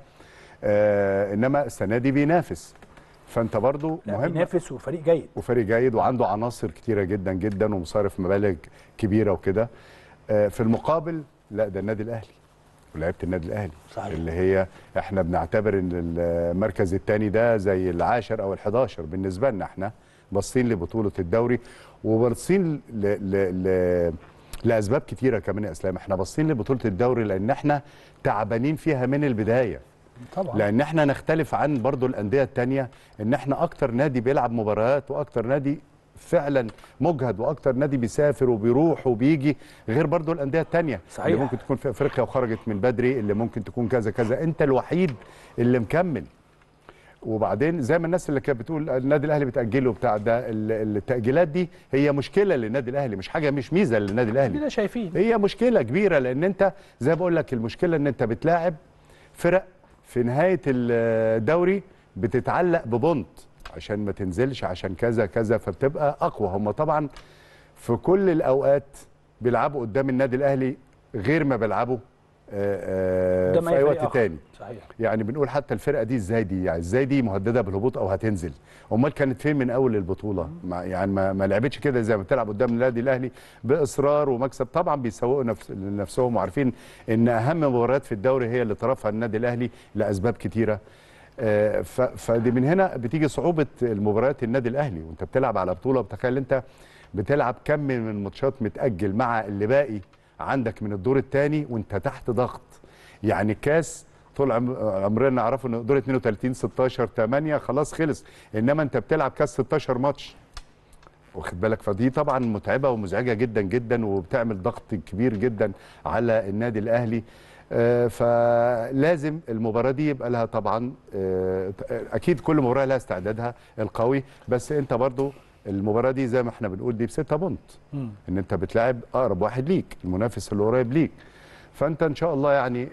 آه انما السنه دي بينافس فانت برضو لا مهم بينافس وفريق جيد وفريق جيد وعنده عناصر كتيره جدا جدا ومصارف مبالغ كبيره وكده آه، في المقابل لا ده النادي الاهلي ولعيبه النادي الاهلي صحيح. اللي هي احنا بنعتبر ان المركز الثاني ده زي العاشر او ال11 بالنسبه لنا احنا باصين لبطوله الدوري وباصين ل... ل... ل... لاسباب كتيره كمان يا اسلام احنا باصين لبطوله الدوري لان احنا تعبانين فيها من البدايه طبعا لان احنا نختلف عن برضو الانديه التانية ان احنا اكتر نادي بيلعب مباريات واكتر نادي فعلا مجهد واكتر نادي بيسافر وبيروح وبيجي غير برضو الانديه التانية صحيح. اللي ممكن تكون في افريقيا وخرجت من بدري اللي ممكن تكون كذا كذا انت الوحيد اللي مكمل وبعدين زي ما الناس اللي كانت بتقول النادي الاهلي بتاجله بتاع ده ال- التاجيلات دي هي مشكله للنادي الاهلي مش حاجه مش ميزه للنادي الاهلي كده شايفين هي مشكله كبيره لان انت زي ما بقول لك المشكله ان انت بتلاعب فرق في نهايه الدوري بتتعلق ببونت عشان ما تنزلش عشان كذا كذا فبتبقى اقوى هم طبعا في كل الاوقات بيلعبوا قدام النادي الاهلي غير ما بيلعبوا آه، آه، قدام في اي فريق وقت آخر. تاني صحيح يعني بنقول حتى الفرقه دي ازاي دي يعني ازاي دي مهدده بالهبوط او هتنزل امال كانت فين من اول البطوله ما يعني ما, ما لعبتش كده زي ما بتلعب قدام النادي الاهلي باصرار ومكسب طبعا بيسوقوا نفس لنفسهم وعارفين ان اهم مباريات في الدوري هي اللي طرفها النادي الاهلي لاسباب كتيره آه، ف- فدي من هنا بتيجي صعوبه المباريات النادي الاهلي وانت بتلعب على بطوله بتخيل انت بتلعب كم من الماتشات متاجل مع اللي باقي عندك من الدور الثاني وانت تحت ضغط يعني الكاس طول عم- عمرنا نعرفه ان دور 32 16 8 خلاص خلص انما انت بتلعب كاس 16 ماتش واخد بالك فدي طبعا متعبه ومزعجه جدا جدا وبتعمل ضغط كبير جدا على النادي الاهلي آه، فلازم المباراه دي يبقى لها طبعا آه، اكيد كل مباراه لها استعدادها القوي بس انت برضو المباراه دي زي ما احنا بنقول دي بستة بونت مم. ان انت بتلاعب اقرب واحد ليك المنافس اللي قريب ليك فانت ان شاء الله يعني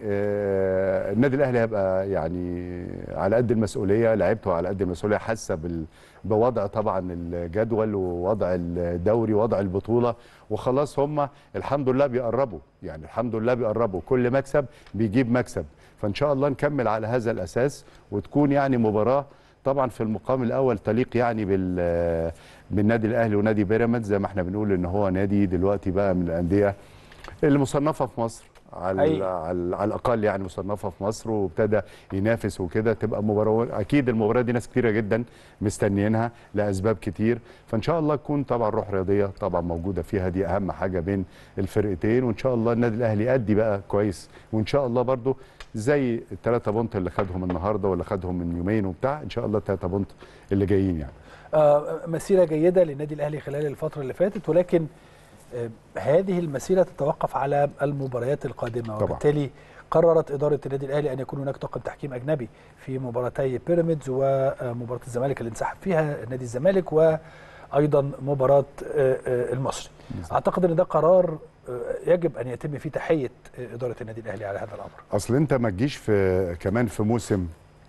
آه، النادي الاهلي هيبقى يعني على قد المسؤوليه لعيبته على قد المسؤوليه حاسه بال- بوضع طبعا الجدول ووضع الدوري ووضع البطوله وخلاص هم الحمد لله بيقربوا يعني الحمد لله بيقربوا كل مكسب بيجيب مكسب فان شاء الله نكمل على هذا الاساس وتكون يعني مباراه طبعا في المقام الاول تليق يعني بال بالنادي الاهلي ونادي بيراميدز زي ما احنا بنقول ان هو نادي دلوقتي بقى من الانديه اللي مصنفه في مصر على أي. على, على الاقل يعني مصنفه في مصر وابتدى ينافس وكده تبقى مباراه اكيد المباراه دي ناس كتيره جدا مستنيينها لاسباب كتير فان شاء الله تكون طبعا روح رياضيه طبعا موجوده فيها دي اهم حاجه بين الفرقتين وان شاء الله النادي الاهلي يأدي بقى كويس وان شاء الله برضو زي الثلاثه بونت اللي خدهم النهارده ولا خدهم من يومين وبتاع ان شاء الله الثلاثه بونت اللي جايين يعني آه، مسيرة جيدة للنادي الأهلي خلال الفترة اللي فاتت ولكن آه، هذه المسيرة تتوقف على المباريات القادمة طبعا. وبالتالي قررت إدارة النادي الأهلي أن يكون هناك طاقم تحكيم أجنبي في مباراتي بيراميدز ومباراة الزمالك اللي انسحب فيها نادي الزمالك وأيضا مباراة آه، آه، المصري أعتقد أن ده قرار آه، يجب أن يتم فيه تحية آه، إدارة النادي الأهلي على هذا الأمر اصل انت ما تجيش في كمان في موسم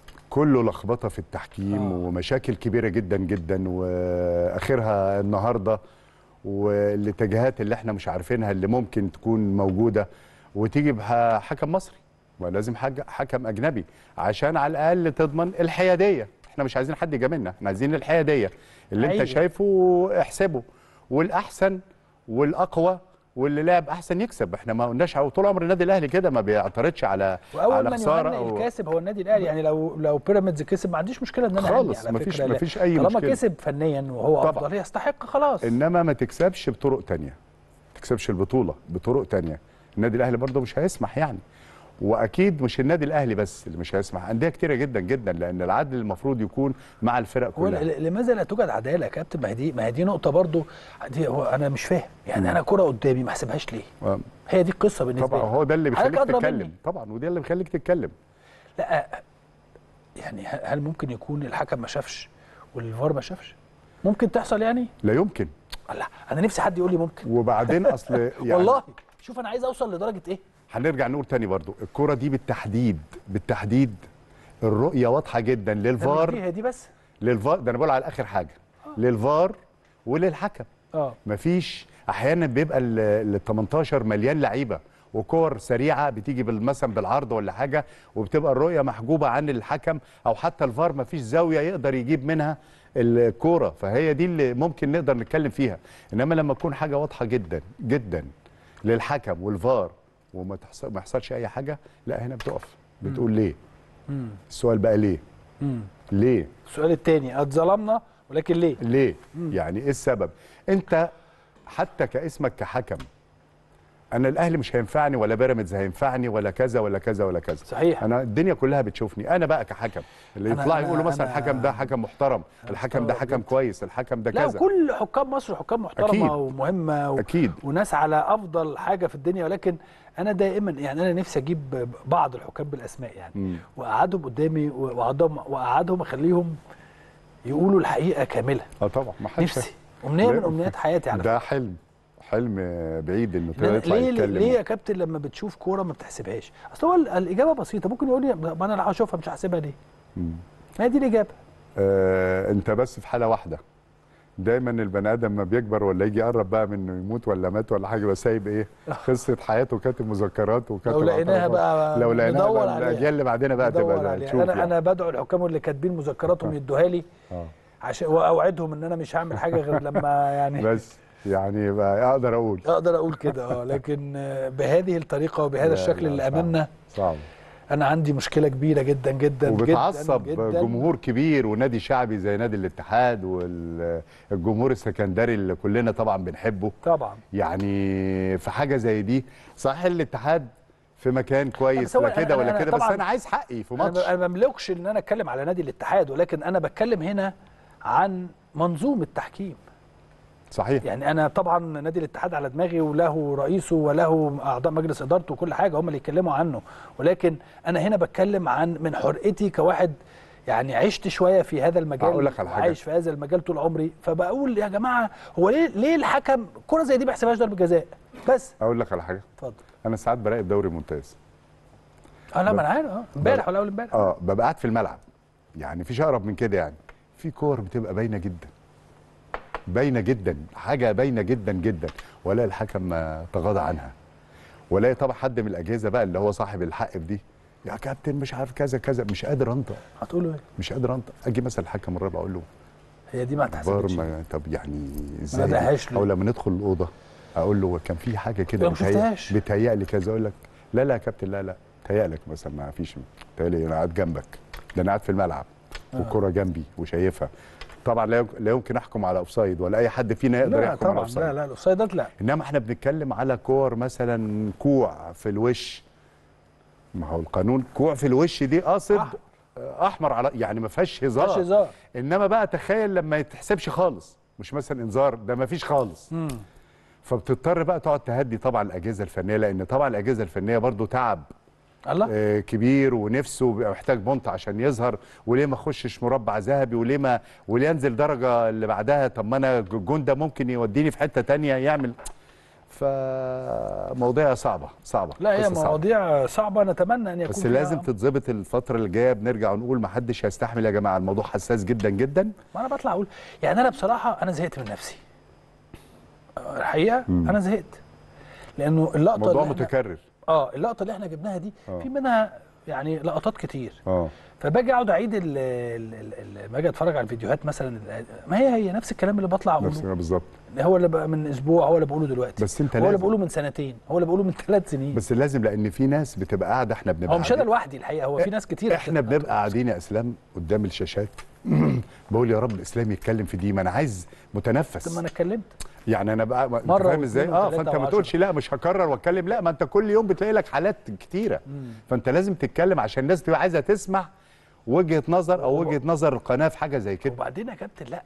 كله لخبطه في التحكيم آه. آه. ومشاكل كبيره جدا جدا واخرها النهارده والاتجاهات اللي احنا مش عارفينها اللي ممكن تكون موجوده وتيجي بحكم مصري ولازم حاج- حكم اجنبي عشان على الاقل تضمن الحياديه احنا مش عايزين حد يجاملنا احنا عايزين الحياديه اللي أيوة. انت شايفه احسبه والاحسن والاقوى واللي لعب احسن يكسب احنا ما قلناش أو طول عمر النادي الاهلي كده ما بيعترضش على واول على من خساره يهنئ أو الكاسب هو النادي الاهلي يعني لو لو بيراميدز كسب ما عنديش مشكله ان انا خالص، أهني على مفيش- فكرة، لا. مفيش أي طالما مشكلة. كسب فنيا وهو طبعا. افضل يستحق خلاص انما ما تكسبش بطرق تانية ما تكسبش البطوله بطرق تانية النادي الاهلي برضه مش هيسمح يعني واكيد مش النادي الاهلي بس اللي مش هيسمح انديه كتيره جدا جدا لان العدل المفروض يكون مع الفرق هو كلها ل- لماذا لا توجد عداله يا كابتن ما هي دي ما هي دي نقطه برضو دي هو انا مش فاهم يعني انا كره قدامي ما احسبهاش ليه آه، هي دي القصه بالنسبه طبعا لي هو ده اللي حضرتك بيخليك أدرى تتكلم مني. طبعا وده اللي بيخليك تتكلم لا يعني ه- هل ممكن يكون الحكم ما شافش والفار ما شافش ممكن تحصل يعني لا يمكن لا انا نفسي حد يقول لي ممكن وبعدين اصل يعني والله شوف انا عايز اوصل لدرجه ايه هنرجع نقول تاني برضو الكرة دي بالتحديد بالتحديد الرؤية واضحة جدا ده مش دي للفار هي دي بس للفار ده انا بقول على اخر حاجة للفار وللحكم اه مفيش احيانا بيبقى ال ال 18 مليان لعيبه وكور سريعه بتيجي بال- مثلا بالعرض ولا حاجه وبتبقى الرؤيه محجوبه عن الحكم او حتى الفار مفيش زاويه يقدر يجيب منها الكوره فهي دي اللي ممكن نقدر نتكلم فيها انما لما تكون حاجه واضحه جدا جدا للحكم والفار وما تحصل ما يحصلش اي حاجه لا هنا بتقف بتقول ليه امم السؤال بقى ليه امم ليه السؤال الثاني اتظلمنا ولكن ليه ليه؟ يعني ايه السبب؟ انت حتى كاسمك كحكم انا الاهلي مش هينفعني ولا بيراميدز هينفعني ولا كذا ولا كذا ولا كذا صحيح. انا الدنيا كلها بتشوفني انا بقى كحكم اللي أنا- يطلع أنا- يقولوا مثلا أنا- الحكم ده حكم محترم الحكم ده مستغرب حكم جدا. كويس الحكم ده لا كذا وكل حكام مصر حكام محترمه أكيد. ومهمه و... أكيد. وناس على افضل حاجه في الدنيا ولكن انا دائما يعني انا نفسي اجيب بعض الحكام بالاسماء يعني مم. واقعدهم واقعدهم قدامي واقعدهم واقعدهم اخليهم يقولوا الحقيقه كامله اه طبعا ما حدش نفسي امنيه من لا. امنيات حياتي على فكرة. ده حلم حلم بعيد انه لأن يطلع ليه يتكلم ليه يا كابتن لما بتشوف كوره ما بتحسبهاش اصل هو ال- الاجابه بسيطه ممكن يقول لي ما انا لو هشوفها مش هحسبها ليه مم. ما هي دي الاجابه آه انت بس في حاله واحده دايما البني ادم ما بيكبر ولا يجي يقرب بقى من انه يموت ولا مات ولا حاجه بس سايب ايه قصه حياته كاتب مذكرات وكاتب لو لقيناها اعترافات. بقى لو لقيناها ندور بقى عليها. الاجيال اللي بعدنا بقى بدور تبقى عليها. تشوف انا يعني. انا بدعو الحكام اللي كاتبين مذكراتهم يدوها لي آه. عشان واوعدهم ان انا مش هعمل حاجه غير لما يعني بس يعني بقى اقدر اقول اقدر اقول كده اه لكن آه، بهذه الطريقه وبهذا لا، الشكل لا، اللي صعب. امامنا صعب انا عندي مشكله كبيره جدا جدا وبتعصب جدا جدا جمهور كبير ونادي شعبي زي نادي الاتحاد والجمهور السكندري اللي كلنا طبعا بنحبه طبعا يعني في حاجه زي دي صحيح الاتحاد في مكان كويس بس هو لا كده أنا- ولا أنا كده بس طبعاً- انا عايز حقي في انا ماتش ما بملكش ان انا اتكلم على نادي الاتحاد ولكن انا بتكلم هنا عن منظومه التحكيم صحيح يعني انا طبعا نادي الاتحاد على دماغي وله رئيسه وله اعضاء مجلس ادارته وكل حاجه هم اللي يتكلموا عنه ولكن انا هنا بتكلم عن من حرقتي كواحد يعني عشت شويه في هذا المجال هقول لك على حاجة. عايش في هذا المجال طول عمري فبقول يا جماعه هو ليه ليه الحكم كره زي دي ما يحسبهاش ضربه جزاء بس اقول لك على حاجه اتفضل انا ساعات براقب دوري ممتاز اه لا ما انا عارف اه امبارح ولا اول امبارح اه ببقى قاعد في الملعب يعني فيش اقرب من كده يعني في كور بتبقى باينه جدا باينه جدا حاجه باينه جدا جدا ولا الحكم ما تغاضى عنها ولا طبعا حد من الاجهزه بقى اللي هو صاحب الحق في دي يا كابتن مش عارف كذا كذا مش قادر انطق هتقولوا ايه مش قادر انطق اجي مثلا الحكم الرابع اقول له هي دي ما بار اتحسبتش ما طب يعني ازاي لقاهاش دي؟ له. او لما ندخل الاوضه اقول له كان في حاجه كده لا، ما شفتهاش. بتهيألي كذا اقول لك لا لا يا كابتن لا لا تهيألك مثلا ما فيش تهيألي انا قاعد جنبك ده انا قاعد في الملعب والكره جنبي وشايفها طبعا لا يمكن- لا يمكن احكم على اوفسايد ولا اي حد فينا يقدر لا يحكم على طبعا اوفسايد لا لا الاوفسايدات لا انما احنا بنتكلم على كور مثلا كوع في الوش ما هو القانون كوع في الوش دي قاصد أحمر. احمر على يعني ما فيهاش هزار مفيهاش هزار. انما بقى تخيل لما يتحسبش خالص مش مثلا انذار ده ما فيش خالص فبتضطر بقى تقعد تهدي طبعا الاجهزه الفنيه لان طبعا الاجهزه الفنيه برضو تعب الله آه، كبير ونفسه بيبقى محتاج بونت عشان يظهر وليه ما اخشش مربع ذهبي وليه ما وليه انزل درجه اللي بعدها طب ما انا الجون ده ممكن يوديني في حته تانية يعمل فمواضيع صعبه صعبه لا هي قصة صعبة. مواضيع صعبه نتمنى ان يكون بس فيها لازم أمر. تتظبط الفتره اللي جايه بنرجع ونقول ما حدش هيستحمل يا جماعه الموضوع حساس جدا جدا ما انا بطلع اقول يعني انا بصراحه انا زهقت من نفسي آه، الحقيقه انا زهقت لانه اللقطه موضوع اللي احنا متكرر اه اللقطه اللي احنا جبناها دي آه. في منها يعني لقطات كتير اه فباجي اقعد اعيد ال- ال- ال- لما اجي اتفرج على الفيديوهات مثلا ما هي هي نفس الكلام اللي بطلع نفس اقوله بالظبط هو اللي بقى من اسبوع هو اللي بقوله دلوقتي بس انت هو اللي لازم. بقوله من سنتين هو اللي بقوله من ثلاث سنين بس لازم لان في ناس بتبقى قاعده احنا بنبقى هو مش انا قاعدين- لوحدي الحقيقه هو في ناس كتير احنا بنبقى قاعدين يا اسلام قدام الشاشات بقول يا رب الاسلام يتكلم في دي ما انا عايز طب متنفس ما انا اتكلمت يعني انا بقى انت مرة فاهم ازاي واثنين اه وثلاثة فانت ما وعشرة. تقولش لا مش هكرر واتكلم لا ما انت كل يوم بتلاقي لك حالات كتيره فانت لازم تتكلم عشان الناس تبقى عايزه تسمع وجهه نظر او وجهه نظر القناه في حاجه زي كده وبعدين يا كابتن لا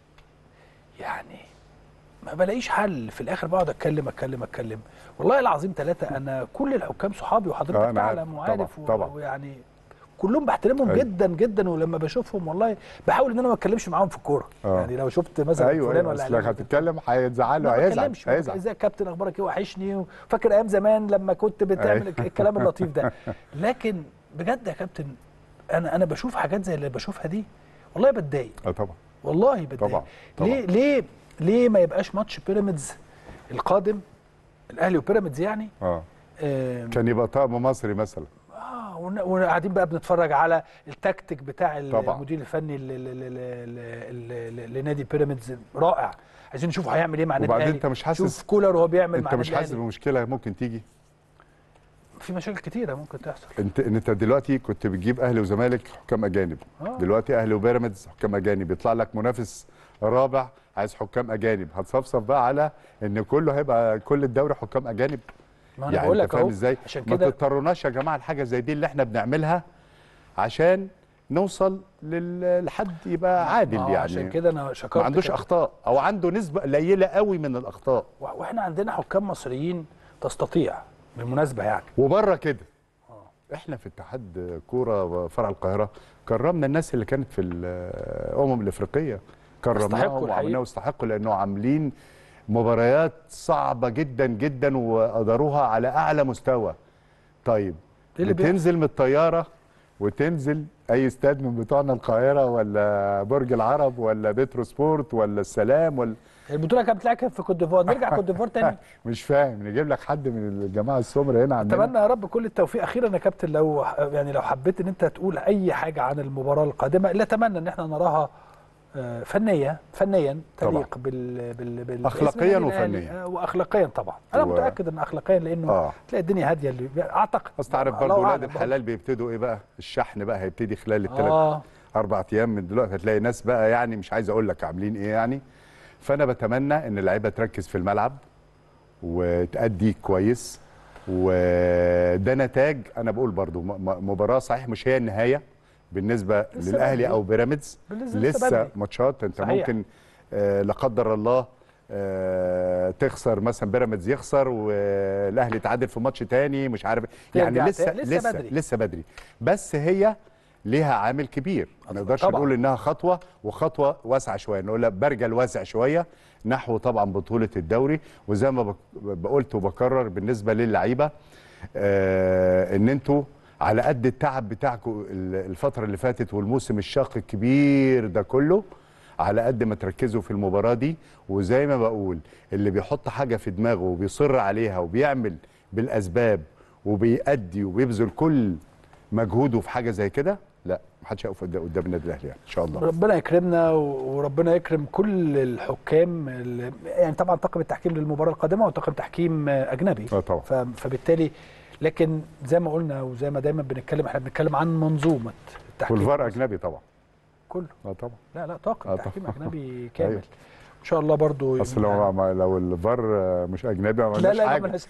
يعني ما بلاقيش حل في الاخر بقعد اتكلم اتكلم اتكلم والله العظيم ثلاثه انا كل الحكام صحابي آه، وحضرتك أنا عارف. تعلم وعارف طبعاً، طبعاً. و- ويعني كلهم بحترمهم أيوة. جدا جدا ولما بشوفهم والله بحاول ان انا ما اتكلمش معاهم في الكوره آه. يعني لو شفت مثلا ايوه فلان ايوه ولا اصل علان هتتكلم هيزعل ما له هيزعل بتكلمش هيزعل ازاي يا كابتن اخبارك ايه وحشني وفاكر ايام زمان لما كنت بتعمل أيوة. الكلام اللطيف ده لكن بجد يا كابتن انا انا بشوف حاجات زي اللي بشوفها دي والله بتضايق اه طبعا والله بتضايق طبعا، طبعا. ليه ليه ليه ما يبقاش ماتش بيراميدز القادم الاهلي وبيراميدز يعني اه آه كان يبقى طقم مصري مثلا آه، ون- وقاعدين بقى بنتفرج على التكتيك بتاع طبعا. المدير الفني ل- ل- ل- ل- ل- لنادي بيراميدز رائع عايزين نشوف هيعمل ايه مع النادي وبعدين الاهلي انت مش حاسس- شوف كولر وهو بيعمل مع انت مش النادي حاسس الأهلي. بمشكله ممكن تيجي في مشاكل كتيره ممكن تحصل انت انت دلوقتي كنت بتجيب اهلي وزمالك حكام اجانب آه. دلوقتي اهلي وبيراميدز حكام اجانب يطلع لك منافس رابع عايز حكام اجانب هتصفصف بقى على ان كله هيبقى كل الدوري حكام اجانب ما أنا يعني بقول انت لك فاهم أهو، ازاي عشان ما كده- تضطروناش يا جماعه لحاجه زي دي اللي احنا بنعملها عشان نوصل لل- لحد يبقى عادل ما هو يعني عشان كده انا شكرت ما عندوش كده. اخطاء او عنده نسبه قليله قوي من الاخطاء و- واحنا عندنا حكام مصريين تستطيع بالمناسبه يعني وبره كده احنا في اتحاد كوره فرع القاهره كرمنا الناس اللي كانت في الامم الافريقيه يستحقوا كرمناهم الحقيقة. وعملناهم يستحقوا لانه عاملين مباريات صعبه جدا جدا وقدروها على اعلى مستوى طيب إيه اللي بيحصل؟ بتنزل من الطياره وتنزل اي استاد من بتوعنا القاهره ولا برج العرب ولا بترو سبورت ولا السلام ولا البطوله كانت بتلعب في كوت ديفوار نرجع كوت ديفوار تاني مش فاهم نجيب لك حد من الجماعه السمر هنا عندنا اتمنى يا رب كل التوفيق اخيرا يا كابتن لو يعني لو حبيت ان انت تقول اي حاجه عن المباراه القادمه اللي اتمنى ان احنا نراها آه، فنيه فنيا تليق بال بال بال أخلاقياً باسم النادي الأهلي. وفنياً. آه، واخلاقيا طبعا انا و- متاكد ان اخلاقيا لانه آه. تلاقي الدنيا هاديه اللي اعتقد اصل تعرف الله برضه ولاد أعلم الحلال بيبتدوا ايه بقى الشحن بقى هيبتدي خلال الثلاث اه اربع ايام من دلوقتي هتلاقي ناس بقى يعني مش عايز اقول لك عاملين ايه يعني فانا بتمنى ان اللعيبه تركز في الملعب وتأدي كويس وده نتاج انا بقول برضو م- م- مباراه صحيح مش هي النهايه بالنسبه لسه للاهلي بدري. او بيراميدز بالنسبة لسه لسه بدري. ماتشات انت صحيح. ممكن آه لا قدر الله آه تخسر مثلا بيراميدز يخسر والاهلي يتعادل في ماتش تاني مش عارف يعني ترجع لسه تاني. لسه لسه بدري. لسه بدري بس هي ليها عامل كبير ما نقدرش طبعاً. نقول انها خطوه وخطوه واسعه شويه نقول برجل واسع شويه نحو طبعا بطوله الدوري وزي ما بك- بقولت وبكرر بالنسبه للعيبه آه ان انتوا على قد التعب بتاعكم ال- الفتره اللي فاتت والموسم الشاق الكبير ده كله على قد ما تركزوا في المباراه دي وزي ما بقول اللي بيحط حاجه في دماغه وبيصر عليها وبيعمل بالاسباب وبيأدي وبيبذل كل مجهوده في حاجه زي كده لا محدش هيقف قدام قدام النادي الاهلي يعني ان شاء الله ربنا يكرمنا و- وربنا يكرم كل الحكام ال- يعني طبعا طاقم التحكيم للمباراه القادمه وطاقم تحكيم اجنبي اه طبعا ف- فبالتالي لكن زي ما قلنا وزي ما دايما بنتكلم احنا بنتكلم عن منظومه التحكيم والفار اجنبي طبعا كله اه طبعا لا لا طاقم آه تحكيم طبعا. اجنبي كامل أيوة. ان شاء الله برضو اصل لو ما لو الفار مش اجنبي ما لا عملناش لا ما حاجه عملناش-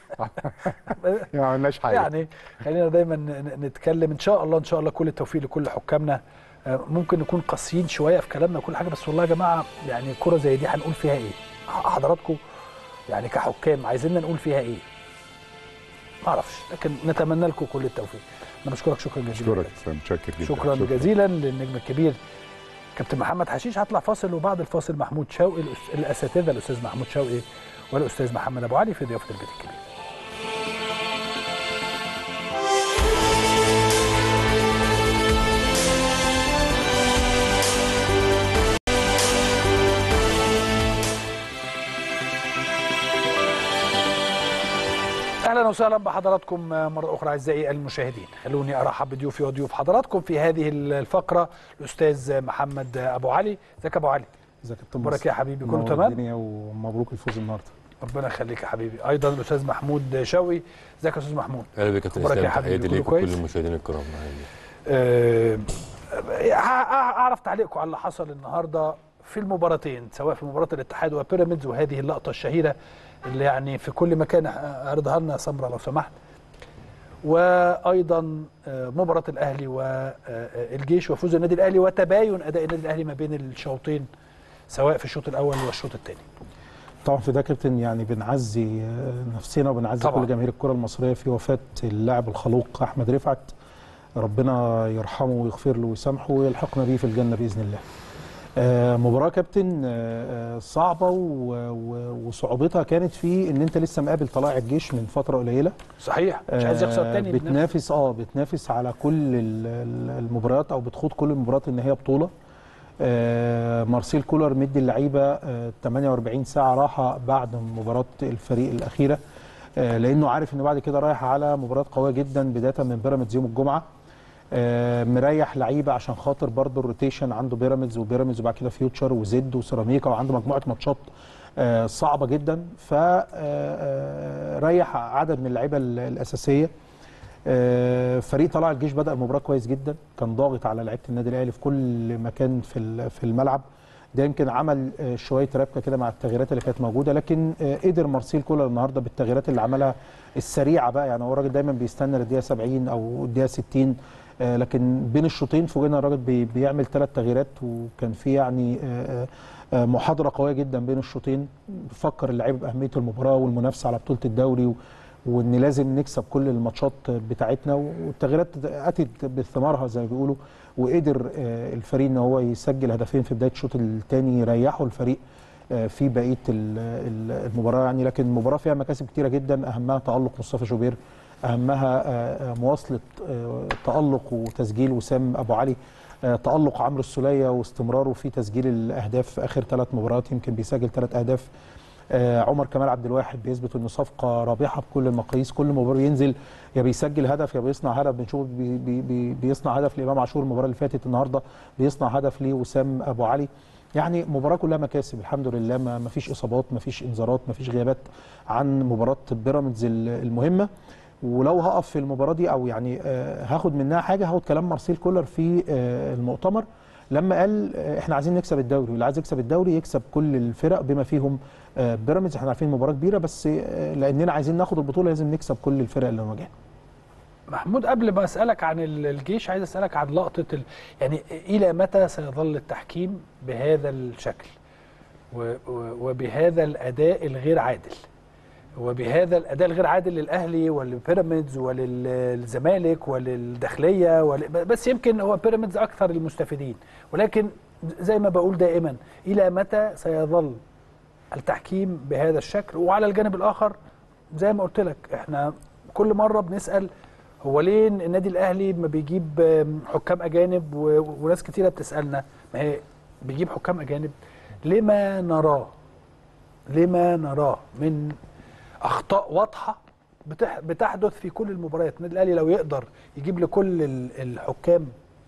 ما عملناش حاجه يعني خلينا دايما ن- نتكلم ان شاء الله ان شاء الله كل التوفيق لكل حكامنا آه، ممكن نكون قاسيين شويه في كلامنا وكل حاجه بس والله يا جماعه يعني كره زي دي هنقول فيها ايه؟ ح- حضراتكم يعني كحكام عايزيننا نقول فيها ايه؟ ما اعرفش لكن نتمنى لكم كل التوفيق انا بشكرك شكرا جزيلا اشكرك اسلام متشكر جدا شكرا جزيلا للنجم الكبير كابتن محمد حشيش هطلع فاصل وبعد الفاصل محمود شوقي الأس- الاساتذه الاستاذ محمود شوقي والاستاذ محمد ابو علي في ضيافه البيت الكبير اهلا وسهلا بحضراتكم مره اخرى اعزائي المشاهدين خلوني ارحب بضيوفي وضيوف حضراتكم في هذه الفقره الاستاذ محمد ابو علي ازيك يا ابو علي ازيك يا كابتن مبارك مصر؟ يا حبيبي كله منور تمام الدنيا ومبروك الفوز النهارده ربنا يخليك يا حبيبي ايضا الاستاذ محمود شوقي ازيك يا استاذ محمود اهلا بك يا كابتن أخبارك يا اسلام حبيبي؟ تحياتي كله ليك كويس؟ وكل المشاهدين الكرام معايا أه ه- اعرف تعليقكم على اللي حصل النهارده في المباراتين سواء في مباراه الاتحاد وبيراميدز وهذه اللقطه الشهيره اللي يعني في كل مكان اعرضها لنا يا سمره لو سمحت وايضا آه، مباراه الاهلي والجيش وفوز النادي الاهلي وتباين اداء النادي الاهلي ما بين الشوطين سواء في الشوط الاول والشوط الثاني طبعا في ده يا كابتن يعني بنعزي آه، نفسنا وبنعزي طبعا. كل جماهير الكره المصريه في وفاه اللاعب الخلوق احمد رفعت ربنا يرحمه ويغفر له ويسامحه ويلحقنا بيه في الجنه باذن الله آه، مباراه كابتن آه، آه، صعبه و- و- وصعوبتها كانت في ان انت لسه مقابل طلائع الجيش من فتره قليله صحيح مش عايز يخسر آه، تاني بتنافس اه بتنافس على كل ال- ال- المباريات او بتخوض كل المباريات ان هي بطوله آه، مارسيل كولر مدي اللعيبه آه، 48 ساعه راحه بعد مباراه الفريق الاخيره آه، لانه عارف انه بعد كده رايح على مباراه قويه جدا بدايه من بيراميدز يوم الجمعه آه، مريح لعيبه عشان خاطر برضه الروتيشن عنده بيراميدز وبيراميدز وبعد كده فيوتشر وزد وسيراميكا وعنده مجموعه ماتشات آه، صعبه جدا فريح عدد من اللعيبه ال- الاساسيه آه، فريق طلع الجيش بدا المباراه كويس جدا كان ضاغط على لعيبه النادي الاهلي في كل مكان في ال- في الملعب ده يمكن عمل آه، شويه ربكه كده مع التغييرات اللي كانت موجوده لكن آه، قدر مارسيل كولر النهارده بالتغييرات اللي عملها السريعه بقى يعني هو الراجل دايما بيستنى للدقيقه 70 او الدقيقه 60 آه، لكن بين الشوطين فوجئنا الراجل بي- بيعمل ثلاث تغييرات وكان في يعني آه، آه، محاضره قويه جدا بين الشوطين فكر اللعيبه باهميه المباراه والمنافسه على بطوله الدوري و- وان لازم نكسب كل الماتشات بتاعتنا والتغييرات اتت بثمارها زي ما بيقولوا وقدر آه، الفريق ان هو يسجل هدفين في بدايه الشوط الثاني يريحوا الفريق آه، في بقيه ال- ال- المباراه يعني لكن المباراه فيها مكاسب كتيره جدا اهمها تالق مصطفى شوبير اهمها آه، آه، مواصله آه، تالق وتسجيل وسام ابو علي آه، تالق عمرو السوليه واستمراره في تسجيل الاهداف في اخر ثلاث مباريات يمكن بيسجل ثلاث اهداف آه، عمر كمال عبد الواحد بيثبت انه صفقه رابحه بكل المقاييس كل مباراه ينزل يا بيسجل هدف يا بيصنع هدف بنشوف بي بي بي بيصنع هدف لامام عاشور المباراه اللي فاتت النهارده بيصنع هدف لوسام ابو علي يعني مباراه كلها مكاسب الحمد لله ما ما فيش اصابات ما فيش انذارات ما فيش غيابات عن مباراه بيراميدز ال- المهمه ولو هقف في المباراه دي او يعني آه، هاخد منها حاجه هاخد كلام مارسيل كولر في آه، المؤتمر لما قال آه، احنا عايزين نكسب الدوري واللي عايز يكسب الدوري يكسب كل الفرق بما فيهم آه، بيراميدز احنا عارفين مباراه كبيره بس آه، لاننا عايزين ناخد البطوله لازم نكسب كل الفرق اللي نواجهها محمود قبل ما اسالك عن ال- الجيش عايز اسالك عن لقطه ال... يعني الى متى سيظل التحكيم بهذا الشكل و... و... وبهذا الاداء الغير عادل وبهذا الاداء الغير عادل للاهلي ولبيراميدز وللزمالك وللداخليه ول... بس يمكن هو بيراميدز اكثر المستفيدين ولكن زي ما بقول دائما الى متى سيظل التحكيم بهذا الشكل وعلى الجانب الاخر زي ما قلت لك احنا كل مره بنسال هو ليه النادي الاهلي ما بيجيب آم، حكام اجانب و- وناس كتيره بتسالنا ما هي بيجيب حكام اجانب لما نراه لما نراه من اخطاء واضحه بتح- بتحدث في كل المباريات النادي الاهلي لو يقدر يجيب لكل ال- الحكام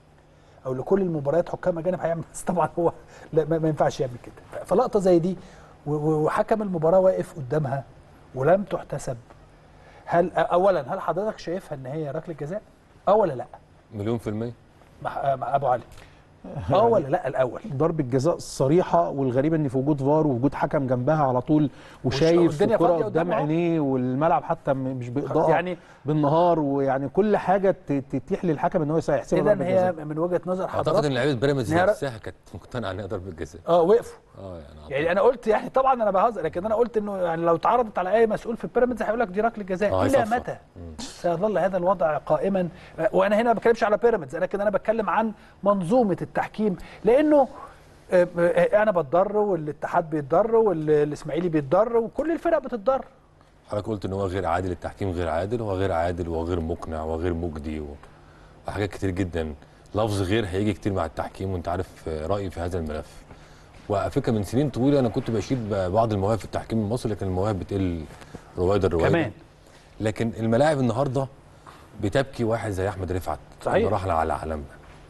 او لكل المباريات حكام اجانب هيعمل بس طبعا هو لا ما ما ينفعش يعمل كده فلقطه زي دي و- و- وحكم المباراه واقف قدامها ولم تحتسب هل اولا هل حضرتك شايفها ان هي ركله جزاء اه ولا لا مليون في المية مع, مع ابو علي اه ولا لا الاول ضربه جزاء صريحه والغريب ان في وجود فار ووجود حكم جنبها على طول وشايف والدنيا الكره فاضية قدام قدامه. عينيه والملعب حتى م- مش باضاءه يعني بالنهار ويعني كل حاجه ت- تتيح للحكم ان هو يحسبها اذا ضربه هي جزاء من وجهه نظر اعتقد ان حضرتك لعيبه بيراميدز إن هي ر- نفسها كانت مقتنعه ان هي ضربه جزاء اه وقفوا اه يعني أعتقد. يعني انا قلت يعني طبعا انا بهزر لكن انا قلت انه يعني لو اتعرضت على اي مسؤول في بيراميدز هيقول لك دي ركله جزاء آه، الى هيصفر. متى سيظل هذا الوضع قائما وانا هنا ما بتكلمش على بيراميدز لكن انا بتكلم عن منظومه التحكيم لانه آه، آه، انا بتضر والاتحاد بيتضر والاسماعيلي بيتضر وكل الفرق بتتضر حضرتك قلت ان هو غير عادل التحكيم غير عادل هو غير عادل وغير مقنع وغير مجدي و- وحاجات كتير جدا لفظ غير هيجي كتير مع التحكيم وانت عارف آه، رايي في هذا الملف وعلى فكره من سنين طويله انا كنت بشيد ب- بعض المواهب في التحكيم المصري لكن المواهب بتقل رويدا الرويدا كمان. لكن الملاعب النهارده بتبكي واحد زي احمد رفعت صحيح. اللي راح على عالمنا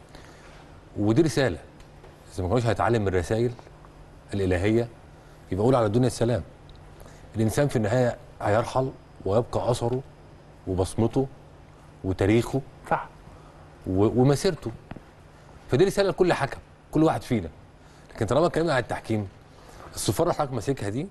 ودي رساله اذا ما كانوش هيتعلم من الرسائل الالهيه يبقى قول على الدنيا السلام الانسان في النهايه هيرحل ويبقى اثره وبصمته وتاريخه صح و- ومسيرته فدي رساله لكل حكم كل واحد فينا لكن طالما اتكلمنا عن التحكيم الصفاره اللي حضرتك ماسكها دي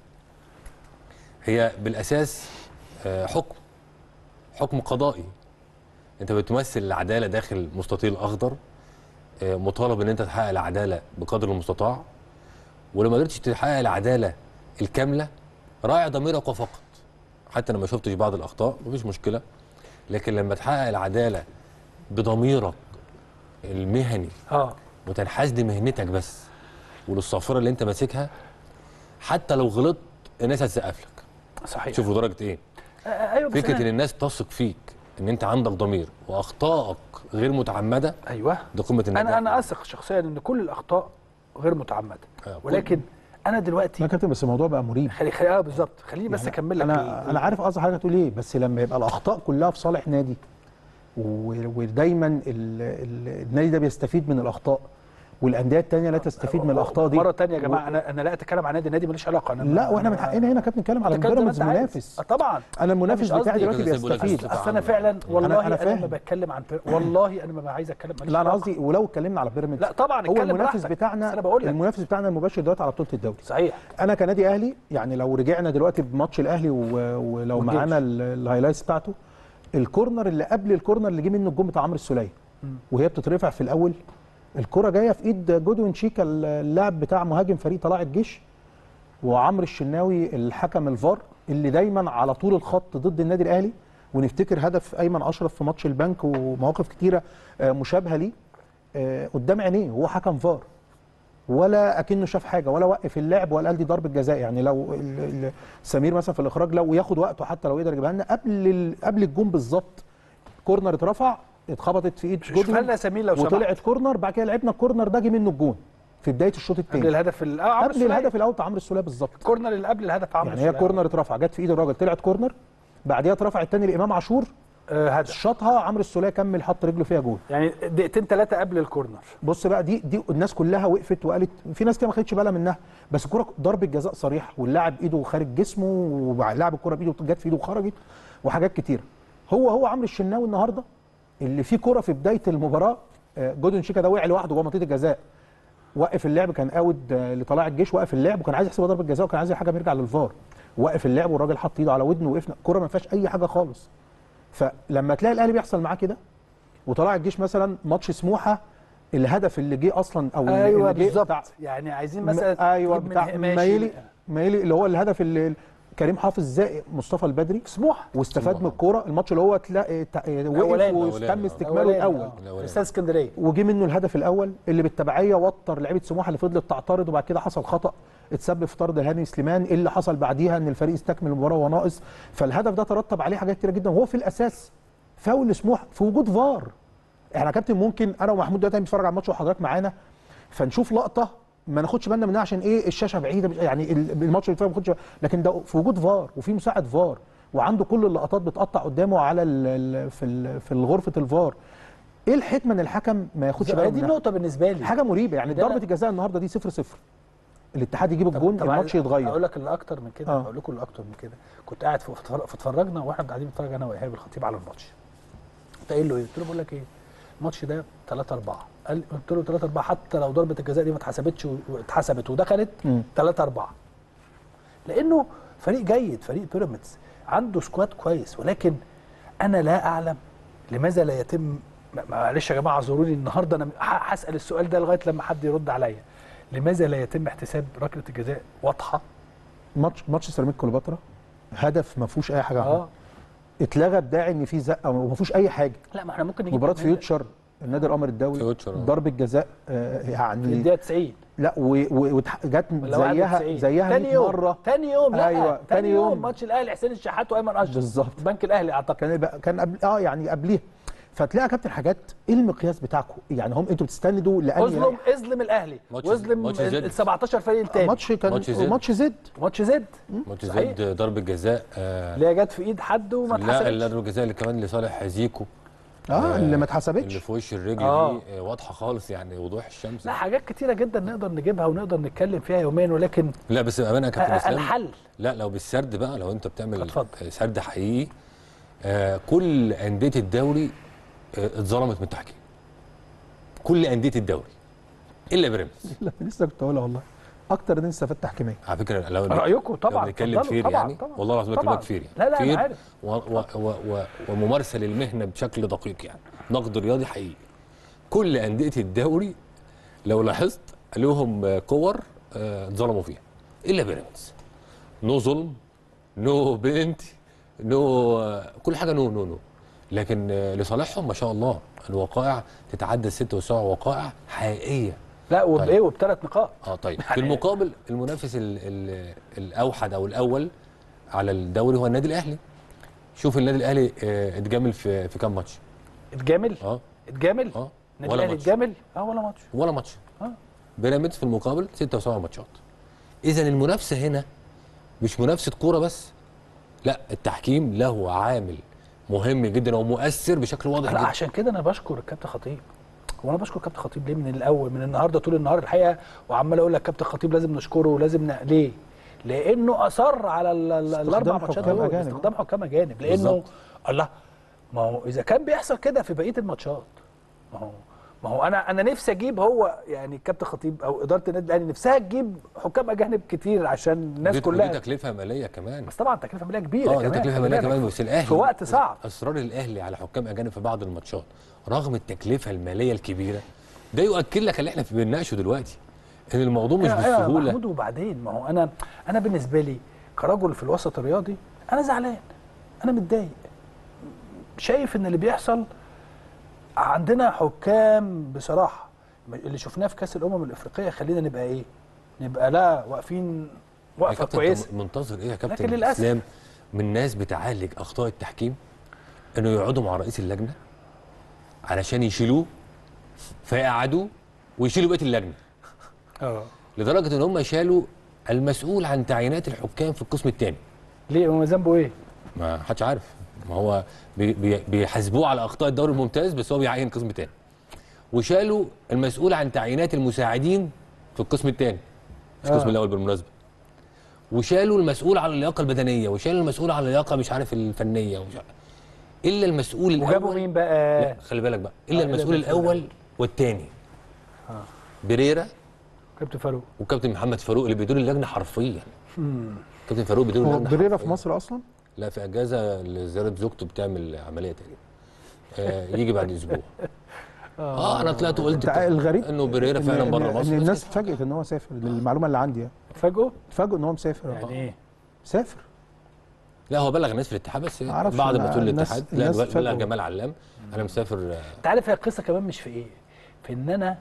هي بالاساس آه، حكم حكم قضائي انت بتمثل العداله داخل مستطيل اخضر آه، مطالب ان انت تحقق العداله بقدر المستطاع ولو ما قدرتش تحقق العداله الكامله راعي ضميرك وفقط حتى لما شفتش بعض الاخطاء مفيش مشكله لكن لما تحقق العداله بضميرك المهني اه وتنحاز لمهنتك بس وللصافره اللي انت ماسكها حتى لو غلطت الناس هتسقف لك صحيح شوف لدرجه ايه آه، ايوه بس فكره أنا- ان الناس تثق فيك ان انت عندك ضمير واخطائك غير متعمده ايوه دي قمه النجاح انا انا اثق شخصيا ان كل الاخطاء غير متعمده آه، كل- ولكن انا دلوقتي يا كابتن بس الموضوع بقى مريب خلي خلي اه بالظبط خليني بس يعني اكمل لك انا ال- انا عارف قصدي حضرتك هتقول ايه بس لما يبقى الاخطاء كلها في صالح نادي و- ودايما ال- ال- النادي ده بيستفيد من الاخطاء والانديه الثانيه لا تستفيد من الاخطاء دي مره تانية يا جماعه انا انا لا اتكلم عن نادي النادي ماليش علاقه انا لا واحنا من حقنا هنا كابتن نتكلم على تتكلم زي ما بيراميدز أنت عايز. منافس آه، طبعا انا المنافس مش قصدي بتاعي دلوقتي كده زي بقول لك بيستفيد أصل اصل انا فعلا والله أنا انا, فاهم. لما بتكلم عن بير... والله انا ما عايز اتكلم ماليش لا انا علاقة. قصدي ولو اتكلمنا على بيراميدز لا طبعا هو اتكلم المنافس براحتك. بتاعنا بس انا بقول لك المنافس بتاعنا المباشر دلوقتي على بطوله الدوري صحيح انا كنادي اهلي يعني لو رجعنا دلوقتي بماتش الاهلي و- ولو والجيش. معانا ال- الهايلايتس بتاعته الكورنر اللي قبل الكورنر اللي جه منه الجون بتاع عمرو السوليه وهي بتترفع في الاول الكره جايه في ايد جودوين شيكا اللاعب بتاع مهاجم فريق طلائع الجيش وعمرو الشناوي الحكم الفار اللي دايما على طول الخط ضد النادي الاهلي ونفتكر هدف ايمن اشرف في ماتش البنك ومواقف كتيره آه، مشابهه ليه آه، قدام عينيه وهو حكم فار ولا اكنه شاف حاجه ولا وقف اللعب ولا قال دي ضربه جزاء يعني لو ال- ال- سمير مثلا في الاخراج لو ياخد وقته حتى لو يقدر يجيبها لنا قبل ال- قبل الجون بالظبط كورنر اترفع اتخبطت في ايد شوف لنا سمير لو سمحت وطلعت كورنر بعد كده لعبنا الكورنر ده جه منه الجون في بدايه الشوط قبل الثاني الهدف ال- اه عمرو قبل السولية. الهدف الاول بتاع عمرو السوليه بالظبط الكورنر اللي قبل الهدف عمرو يعني هي السولية. كورنر اترفع جت في ايد الراجل طلعت كورنر بعديها اترفع الثاني لامام عاشور آه هدف شاطها عمرو السوليه كمل حط رجله فيها جون يعني دقيقتين ثلاثه قبل الكورنر بص بقى دي دي الناس كلها وقفت وقالت في ناس كده ما خدتش بالها منها بس الكوره ضربه جزاء صريح واللاعب ايده خارج جسمه ولاعب الكوره بايده جت في ايده وخرجت وحاجات كتيره هو هو عمرو الشناوي النهارده اللي فيه كوره في بدايه المباراه آه، جودن شيكا ده وقع لوحده جوه منطقه الجزاء وقف اللعب كان اوت آه، لطلائع الجيش وقف اللعب وكان عايز يحسبها ضربه جزاء وكان عايز الحكم يرجع للفار وقف اللعب والراجل حط ايده على ودنه وقفنا الكوره ما فيهاش اي حاجه خالص فلما تلاقي الاهلي بيحصل معاه كده وطلائع الجيش مثلا ماتش سموحه الهدف اللي جه اصلا او اللي- ايوه اللي جه بالظبط بتاع يعني عايزين م- مثلا ايوه تجيب من بتاع ماشي. مايلي مايلي اللي هو الهدف اللي كريم حافظ زائق مصطفى البدري سموحه واستفاد من سموحة. الكوره الماتش اللي هو تلاقي تا- وقف الأولاني. وتم الأولاني. استكماله أولاني، الاول آه. الأولاني. استاد اسكندريه وجه منه الهدف الاول اللي بالتبعيه وتر لعيبه سموحه اللي فضلت تعترض وبعد كده حصل خطا اتسبب في طرد هاني سليمان اللي حصل بعديها ان الفريق استكمل المباراه وهو ناقص فالهدف ده ترتب عليه حاجات كتيره جدا وهو في الاساس فاول لسموحه في وجود فار احنا يا كابتن ممكن انا ومحمود دلوقتي بنتفرج على الماتش وحضرتك معانا فنشوف لقطه ما ناخدش بالنا منها عشان ايه الشاشه بعيده يعني ال- الماتش اللي فات ما ناخدش لكن ده في وجود فار وفي مساعد فار وعنده كل اللقطات بتقطع قدامه على ال ال في ال في غرفه الفار ايه الحكمه ان الحكم ما ياخدش هي باله دي منها النقطه بالنسبه لي حاجه مريبه يعني ده ضربه لا. الجزاء النهارده دي 0 0 الاتحاد يجيب طب- الجون طب الماتش عايز- يتغير اقول لك اللي اكتر من كده آه. اقول لكم اللي اكتر من كده كنت قاعد في في- فاتفرجنا واحنا قاعدين بنتفرج انا وايهاب الخطيب على الماتش قلت قايل له ايه؟ قلت له بقول لك ايه؟ الماتش ده 3 4 قال قلت له 3 4 حتى لو ضربه الجزاء دي ما اتحسبتش و- واتحسبت ودخلت مم. 3 4 لانه فريق جيد فريق بيراميدز عنده سكواد كويس ولكن انا لا اعلم لماذا لا يتم ما- معلش يا جماعه اعذروني النهارده انا ه- هسال السؤال ده لغايه لما حد يرد عليا لماذا لا يتم احتساب ركله الجزاء واضحه ماتش ماتش سيراميكا كليوباترا هدف ما فيهوش اي حاجه اه اه اتلغى بداعي ان في زقه وما فيهوش اي حاجه لا ما احنا ممكن نجيب مباراه من- فيوتشر النادي الامر الدولي فيوتشر، آه. ضربه جزاء آه، في يعني الدقيقه 90 لا وجت ولا زيها 91 زيها تاني 100 يوم مره تاني يوم لا أيوة، تاني, تاني يوم, يوم. ماتش الاهلي حسين الشحات وايمن اشرف بالظبط. بنك الاهلي اعتقد كان يبقى- كان قبل اه يعني قبليها فتلاقي يا كابتن حاجات ايه المقياس بتاعكم يعني هم انتوا بتستندوا لاني اظلم اظلم الاهلي ماتش- واظلم ماتش زد. ال 17 فريق التاني ماتش كان ماتش زد. ماتش زد ماتش زد ماتش صحيح. زد ضربه جزاء آه اللي هي جت في ايد حد وما لا اتحسبتش ضربه الجزاء اللي كمان لصالح زيكو اه اللي ما اللي اتحسبتش في وش الرجل آه. دي آه، واضحه خالص يعني وضوح الشمس لا حاجات كتيره جدا نقدر نجيبها ونقدر نتكلم فيها يوميا ولكن لا بس بامانه يا كابتن آه، اسلام الحل لا لو بالسرد بقى لو انت بتعمل اتفضل. آه، سرد حقيقي آه كل انديه الدوري آه اتظلمت من التحكيم كل انديه الدوري الا بيراميدز لا لسه كنت هقولها والله اكتر ناس استفاد تحكيميا على فكره لو رايكم طبعا لو بنتكلم اتفضلوا، فير طبعاً، يعني طبعاً، والله العظيم طبعاً. بكلمك فير يعني لا لا فير انا عارف و و و و وممارسه للمهنه بشكل دقيق يعني نقد رياضي حقيقي كل انديه الدوري لو لاحظت لهم آه، كور آه، اتظلموا فيها الا بيراميدز نو ظلم نو بينتي نو آه، كل حاجه نو نو نو لكن آه، لصالحهم ما شاء الله الوقائع تتعدى ست وسبع وقائع حقيقيه لا وبايه طيب. وبثلاث نقاط اه طيب في المقابل المنافس ال ال الاوحد او الاول على الدوري هو النادي الاهلي شوف النادي الاهلي آه، اتجامل في في كام ماتش اتجامل اه اتجامل اه النادي ولا الاهلي ماتش اتجامل اه ولا ماتش ولا ماتش اه بيراميدز في المقابل ستة وسبعة ماتشات اذا المنافسه هنا مش منافسه كوره بس لا التحكيم له عامل مهم جدا ومؤثر بشكل واضح لا جدا عشان كده انا بشكر الكابتن خطيب هو انا بشكر كابتن خطيب ليه من الاول من النهارده طول النهار الحقيقه وعمال اقول لك كابتن خطيب لازم نشكره ولازم ن... ليه؟ لانه اصر على ال- ال- الاربع ماتشات حكام دول أجانب. استخدام حكام اجانب لانه بالظبط. الله ما هو اذا كان بيحصل كده في بقيه الماتشات ما هو ما هو انا انا نفسي اجيب هو يعني كابتن خطيب او اداره النادي الاهلي نفسها تجيب حكام اجانب كتير عشان الناس ودي- كلها ودي تكلفه ماليه كمان بس طبعا تكلفه ماليه كبيره اه كمان دي تكلفه خلي ماليه بالك. كمان بس الاهلي في وقت صعب اصرار الاهلي على حكام اجانب في بعض الماتشات رغم التكلفه الماليه الكبيره ده يؤكد لك اللي احنا في بنناقشه دلوقتي ان الموضوع مش أيوة- أيوة يا بالسهوله محمود وبعدين ما هو انا انا بالنسبه لي كرجل في الوسط الرياضي انا زعلان انا متضايق شايف ان اللي بيحصل عندنا حكام بصراحه اللي شفناه في كاس الامم الافريقيه خلينا نبقى ايه نبقى لا واقفين يا وقفه كابتن كويسه أنت منتظر ايه يا لكن كابتن للأسف. اسلام من ناس بتعالج اخطاء التحكيم انه يقعدوا مع رئيس اللجنه علشان يشيلوه فيقعدوه ويشيلوا بقيه اللجنه اه لدرجه ان هم شالوا المسؤول عن تعيينات الحكام في القسم الثاني ليه هو ذنبه ايه ما حدش عارف ما هو بي بي بيحاسبوه على اخطاء الدوري الممتاز بس هو بيعين قسم تاني وشالوا المسؤول عن تعيينات المساعدين في القسم الثاني مش القسم آه. الاول بالمناسبه وشالوا المسؤول على اللياقه البدنيه وشالوا المسؤول على اللياقه مش عارف الفنيه ومش عارف. الا المسؤول الاول وجابوا مين بقى لا خلي بالك بقى الا آه، المسؤول إلا المسؤول الاول والثاني بريرا كابتن فاروق وكابتن محمد فاروق اللي بيديروا اللجنه حرفيا كابتن فاروق بيديروا هو اللجنه بريرا في حرفياً. مصر اصلا لا في اجازه لزياره زوجته بتعمل عمليه تقريبا آه يجي بعد اسبوع اه انا طلعت وقلت انت الغريب انه بريرا إن- فعلا إن- بره ان مصر الناس اتفاجئت ان هو سافر المعلومه اللي عندي يعني فاجئوا اتفاجئوا ان هو مسافر يعني ايه سافر لا هو بلغ الناس في الاتحاد بس معرفش، بعد أنا ما تقول الناس- الاتحاد لا الناس بلغ اتفاجئوا. جمال علام انا مسافر آه، انت عارف هي القصه كمان مش في ايه في ان انا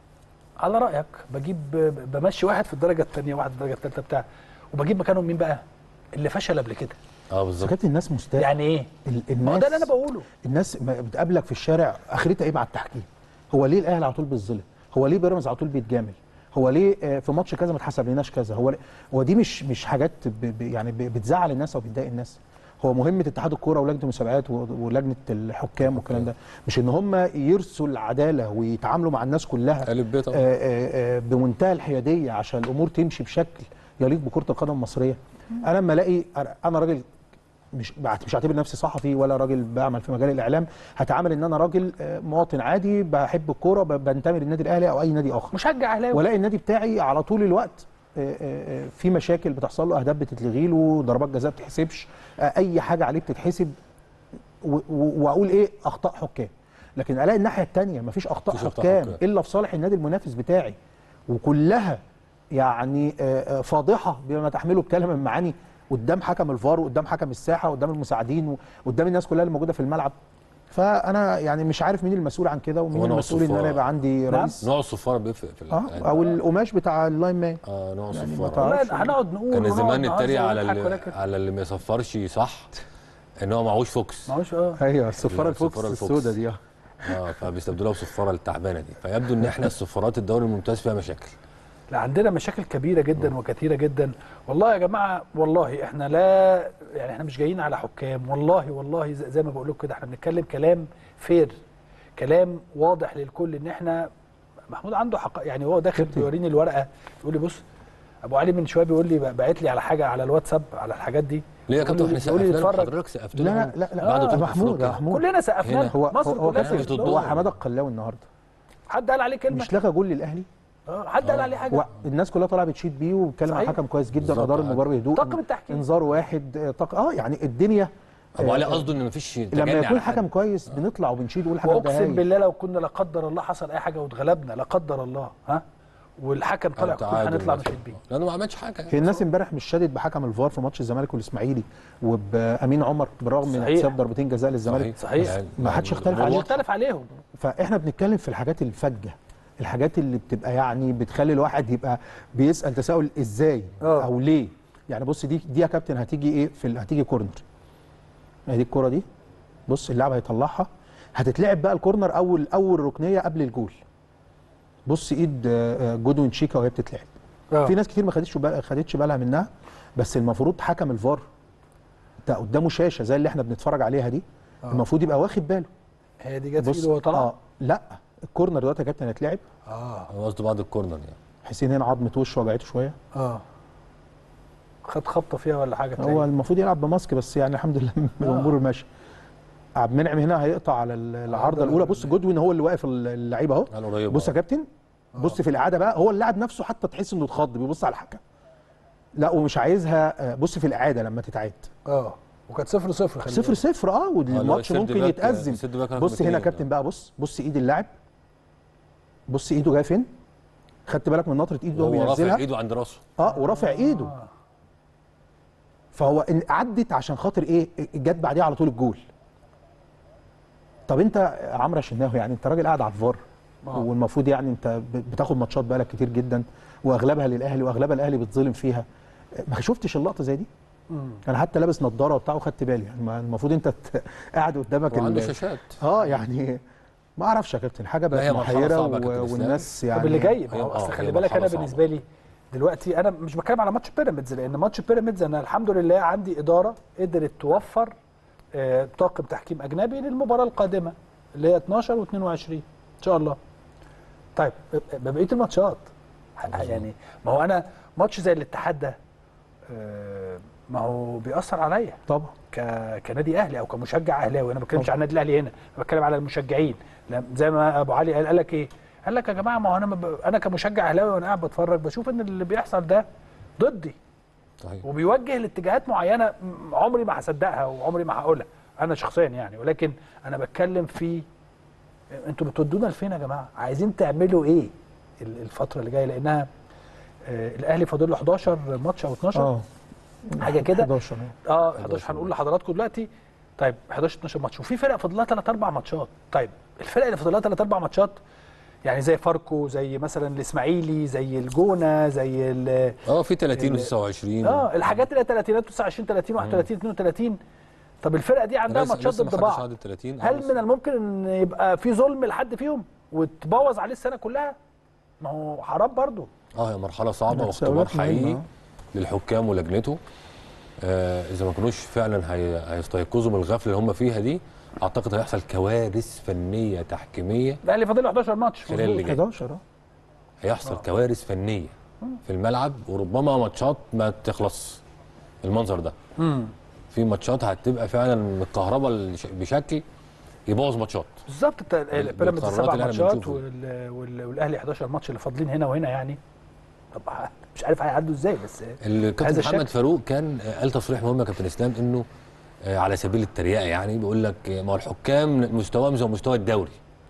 على رايك بجيب بمشي واحد في الدرجه الثانيه واحد في الدرجه الثالثه بتاع وبجيب مكانهم مين بقى اللي فشل قبل كده اه بالظبط كانت الناس مستاء يعني ايه ال- ما هو الناس ده اللي انا بقوله الناس ما بتقابلك في الشارع اخرتها ايه مع التحكيم هو ليه الاهلي على طول بيتظلم هو ليه بيراميدز على طول بيتجامل هو ليه آه، في ماتش كذا ما اتحسبلناش كذا هو ليه- هو دي مش مش حاجات ب ب يعني ب- بتزعل الناس او بتضايق الناس هو مهمه اتحاد الكوره ولجنه المسابقات و- ولجنه الحكام والكلام ده مش ان هم يرسوا العداله ويتعاملوا مع الناس كلها ألف ب طبعا. آه، آه، آه، بمنتهى الحياديه عشان الامور تمشي بشكل يليق بكره القدم المصريه انا لما الاقي انا راجل مش مش هعتبر نفسي صحفي ولا راجل بعمل في مجال الاعلام هتعامل ان انا راجل آه، مواطن عادي بحب الكوره ب- بنتمي للنادي الاهلي او اي نادي اخر مشجع اهلاوي والاقي النادي بتاعي على طول الوقت آه، آه، آه، في مشاكل بتحصل له اهداف بتتلغي له ضربات جزاء بتتحسبش آه، اي حاجه عليه بتتحسب و- و- واقول ايه اخطاء حكام لكن الاقي الناحيه الثانيه مفيش اخطاء مفيش أخطاء حكام حكام. الا في صالح النادي المنافس بتاعي وكلها يعني آه، آه، فاضحه بما تحمله بكلمه من معاني قدام حكم الفار وقدام حكم الساحه وقدام المساعدين وقدام الناس كلها اللي موجوده في الملعب فانا يعني مش عارف مين المسؤول عن كده ومين هو نوع المسؤول ان انا الصفارة. يبقى عندي نعم. رئيس نوع الصفاره بيفرق في اه الإعلام. او القماش بتاع اللاين مان اه نوع يعني ما الصفاره تعرفش. والله هنقعد نقول كان ونقعد زمان نهزر نتريق على ونضحك اللي ولكن على اللي ما يصفرش صح ان هو معهوش فوكس معهوش اه ايوه الصفاره الصفارة الفوكس الفوكس. السوداء دي اه اه فبيستبدلوها بالصفاره التعبانه دي فيبدو ان احنا الصفارات الدوري الممتاز فيها مشاكل لا عندنا مشاكل كبيره جدا وكثيره جدا والله يا جماعه والله احنا لا يعني احنا مش جايين على حكام والله والله زي زي ما بقول لكم كده احنا بنتكلم كلام فير كلام واضح للكل ان احنا محمود عنده حق يعني هو داخل كابتن. بيوريني الورقه يقول لي بص ابو علي من شويه بيقول لي باعت لي على حاجه على الواتساب على الحاجات دي ليه يا يقول كابتن لي- احنا يقول لي سقفنا لهم، اتفرج حضرتك سقفت لا لهم لا لا, لا بعد آه بطولة محمود أفريقيا. يا محمود كلنا سقفنا هنا. لهم. هو مصر هو, هو كلها كابتن سقفت ضدهم. هو لهم. حماده القلاوي النهارده حد قال عليه كلمه مش لغى جول للاهلي اه حد قال عليه حاجه هو الناس كلها طالعه بتشيد بيه وبيتكلم عن صحيح. حكم كويس جدا بالظبط. ادار المباراه بهدوء طاقم التحكيم. انذار واحد آه، طاق... اه يعني الدنيا ابو آه، علي قصده ان مفيش لما تجني يكون على حد. حكم كويس بنطلع وبنشيد ونقول الحكم ده واقسم هايل بالله لو كنا لا قدر الله حصل اي حاجه واتغلبنا لا قدر الله ها والحكم طلع أو كل تعادل هنطلع مثلاً. نشيد بيه لانه ما عملش حاجه هي الناس امبارح مش شادت بحكم الفار في ماتش الزمالك والاسماعيلي وبامين عمر بالرغم من صحيح. احتساب ضربتين جزاء للزمالك صحيح. يعني- ما حدش يعني اختلف هو عليه. مختلف عليهم فاحنا بنتكلم في الحاجات الفجه الحاجات اللي بتبقى يعني بتخلي الواحد يبقى بيسال تساؤل ازاي آه. او ليه يعني بص دي دي يا كابتن هتيجي ايه في ال- هتيجي كورنر هي دي الكوره دي بص اللاعب هيطلعها هتتلعب بقى الكورنر اول اول ركنيه قبل الجول بص ايد آه، آه، جودوين شيكا وهي بتتلعب آه. في ناس كتير ما خدتش بال- خدتش بالها منها بس المفروض حكم الفار ده قدامه شاشه زي اللي احنا بنتفرج عليها دي آه. المفروض يبقى واخد باله هي دي جت في بص ايده وهو طلع اه لا الكورنر دلوقتي يا كابتن هيتلعب اه انا قصدي بعد الكورنر يعني حسين هنا عظمه وشه وجعته شويه اه خد خبطه فيها ولا حاجه هو تانية المفروض يلعب بماسك بس يعني الحمد لله من الامور ماشيه عبد المنعم هنا هيقطع على ال- العارضه الاولى بص جودوين هو اللي واقف اللعيب اهو قال قريب بص يا آه. كابتن بص في الاعاده بقى هو اللاعب نفسه حتى تحس انه اتخض بيبص على الحكم لا ومش عايزها آه، بص في الاعاده لما تتعاد اه وكانت صفر صفر خلي صفر بالك. صفر اه والماتش السيرد ممكن باك- يتأزم السيرد باك رقم بص هنا يا اتنين، كابتن آه. بقى بص بص ايد اللاعب بص ايده جايه فين خدت بالك من نطره ايده وهو هو رافع بينزلها ايده عند راسه اه ورافع ايده فهو إن عدت عشان خاطر ايه جت بعديها على طول الجول طب انت يا عمرو شناوي يعني انت راجل قاعد على الفار آه. والمفروض يعني انت ب- بتاخد ماتشات بقالك كتير جدا واغلبها للاهلي واغلبها الاهلي بيتظلم فيها ما شفتش اللقطه زي دي مم. انا حتى لابس نظاره وبتاع وخدت بالي يعني ما- المفروض انت ت- قاعد قدامك وعنده ال- شاشات اه يعني ما اعرفش يا كابتن حاجه لا، هي بقت مرحلة محيره صعبة يا كابتن و- إسلام. والناس يعني طب اللي جاي ما هو هي- اصل آه، خلي هي بالك مرحلة انا صعبة. بالنسبه لي دلوقتي انا مش بتكلم على ماتش بيراميدز لان ماتش بيراميدز انا الحمد لله عندي اداره قدرت توفر آه، طاقم تحكيم اجنبي للمباراه القادمه اللي هي 12 و22 ان شاء الله طيب ب- بقيه الماتشات ه- يعني ما هو انا ماتش زي الاتحاد ده آه، ما هو بيأثر عليا طبعا ك- كنادي اهلي او كمشجع اهلاوي انا ما بتكلمش عن النادي الاهلي هنا انا بتكلم على المشجعين لم- زي ما ابو علي قال قال لك ايه قال لك يا جماعه ما هو انا ما ب... انا كمشجع اهلاوي وانا قاعد بتفرج بشوف ان اللي بيحصل ده ضدي صحيح وبيوجه لاتجاهات معينه م- عمري ما هصدقها وعمري ما هقولها انا شخصيا يعني ولكن انا بتكلم في انتوا بتودونا لفين يا جماعه عايزين تعملوا ايه ال- الفتره اللي جايه لانها آه الاهلي فاضل له 11 ماتش او 12 اه حاجه كده 11 اه 11 هنقول لحضراتكم دلوقتي طيب 11 12 ماتش وفي فرق فاضل لها 3 4 ماتشات طيب الفرق اللي فاضل لها 3 4 ماتشات يعني زي فاركو زي مثلا الاسماعيلي زي الجونه زي ال- اه في 30 ال- و29 اه الحاجات اللي هي 30 29 30 31 32 طب الفرقه دي عندها ماتشات ضد بعض عدد 30 هل من الممكن ان يبقى في ظلم لحد فيهم وتبوظ عليه السنه كلها ما هو حرام برضو اه هي مرحله صعبه تساؤلات واختبار مهمة، حقيقي آه. للحكام ولجنته آه اذا ما كانوش فعلا هي... هيستيقظوا من الغفله اللي هم فيها دي اعتقد هيحصل كوارث فنيه تحكيميه الاهلي فاضل له 11 ماتش خلال اللي مظبوط. جاي 11 اه هيحصل كوارث فنيه في الملعب وربما ماتشات ما تخلص المنظر ده مم. في ماتشات هتبقى فعلا متكهربه الش- بشكل يبوظ ماتشات بالظبط انت بيراميدز بالقرارات سبع اللي احنا ماتشات بنشوفها. وال- وال- والاهلي 11 ماتش اللي فاضلين هنا وهنا يعني طب مش عارف هيعدوا ازاي بس الكابتن هذا محمد الشكل. فاروق كان آه، قال تصريح مهم يا كابتن اسلام انه آه، على سبيل التريقه يعني بيقول لك آه، ما هو الحكام مستواهم زي مستوى الدوري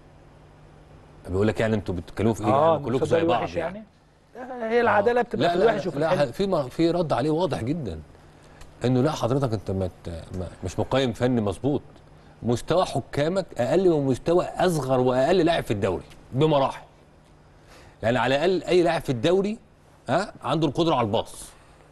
بيقول لك يعني انتوا بتتكلموا في ايه يعني كلكم المستوى زي بعض وحش يعني, هي العداله بتبقى لا في لا الوحش وفي لا الحلو في م- في رد عليه واضح جدا انه لا حضرتك انت ما ت- ما- مش مقيم فني مظبوط مستوى حكامك اقل من مستوى اصغر واقل لاعب في الدوري بمراحل يعني على الاقل اي لاعب في الدوري ها عنده القدره على الباص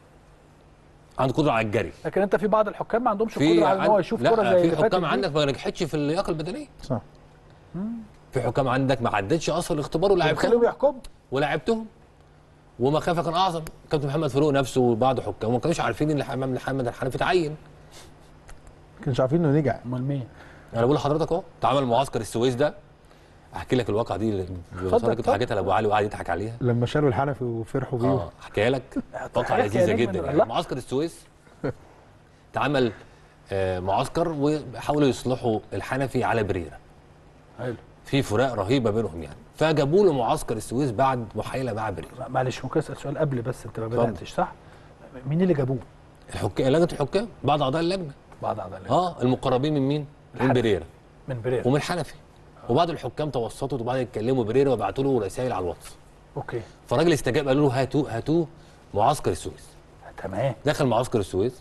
عنده قدره على الجري لكن انت في بعض الحكام ما عندهمش في القدره على ان هو عن- يشوف لا، كره زي اللي في فاتت حكام دي. عندك ما نجحتش في اللياقه البدنيه صح في حكام عندك ما عدتش اصلا الاختبار بتخليهم ولعبتهم يحكموا ولعبتهم ومخافه كان اعظم كابتن محمد فاروق نفسه وبعض حكام ما كانوش عارفين ان حمام محمد الحنفي اتعين كانش عارفين انه نجح امال مين؟ انا بقول لحضرتك اهو اتعمل معسكر السويس ده احكي لك الواقعه دي ببساطه كنت اتفضل. حكيتها لابو علي وقعد يضحك عليها لما شالوا الحنفي وفرحوا بيه اه احكيها لك واقعه احكي يا لذيذه نجم جدا من يعني الله. معسكر السويس اتعمل آه، معسكر وحاولوا يصلحوا الحنفي على بريره حلو في فروق رهيبه بينهم يعني فجابوا له معسكر السويس بعد محايله مع بريره معلش ممكن اسال سؤال قبل بس انت ما اتفضل. بداتش صح؟ مين اللي جابوه؟ الحكام لجنه الحكام بعض اعضاء اللجنه بعض اعضاء اه المقربين من مين؟ من الحنفي. بريره من برير ومن الحنفي وبعض الحكام توسطوا وبعض يتكلموا بريره وبعتوا له رسائل على الواتس اوكي فالراجل استجاب قالوا له هاتوا هاتوا معسكر السويس تمام دخل معسكر السويس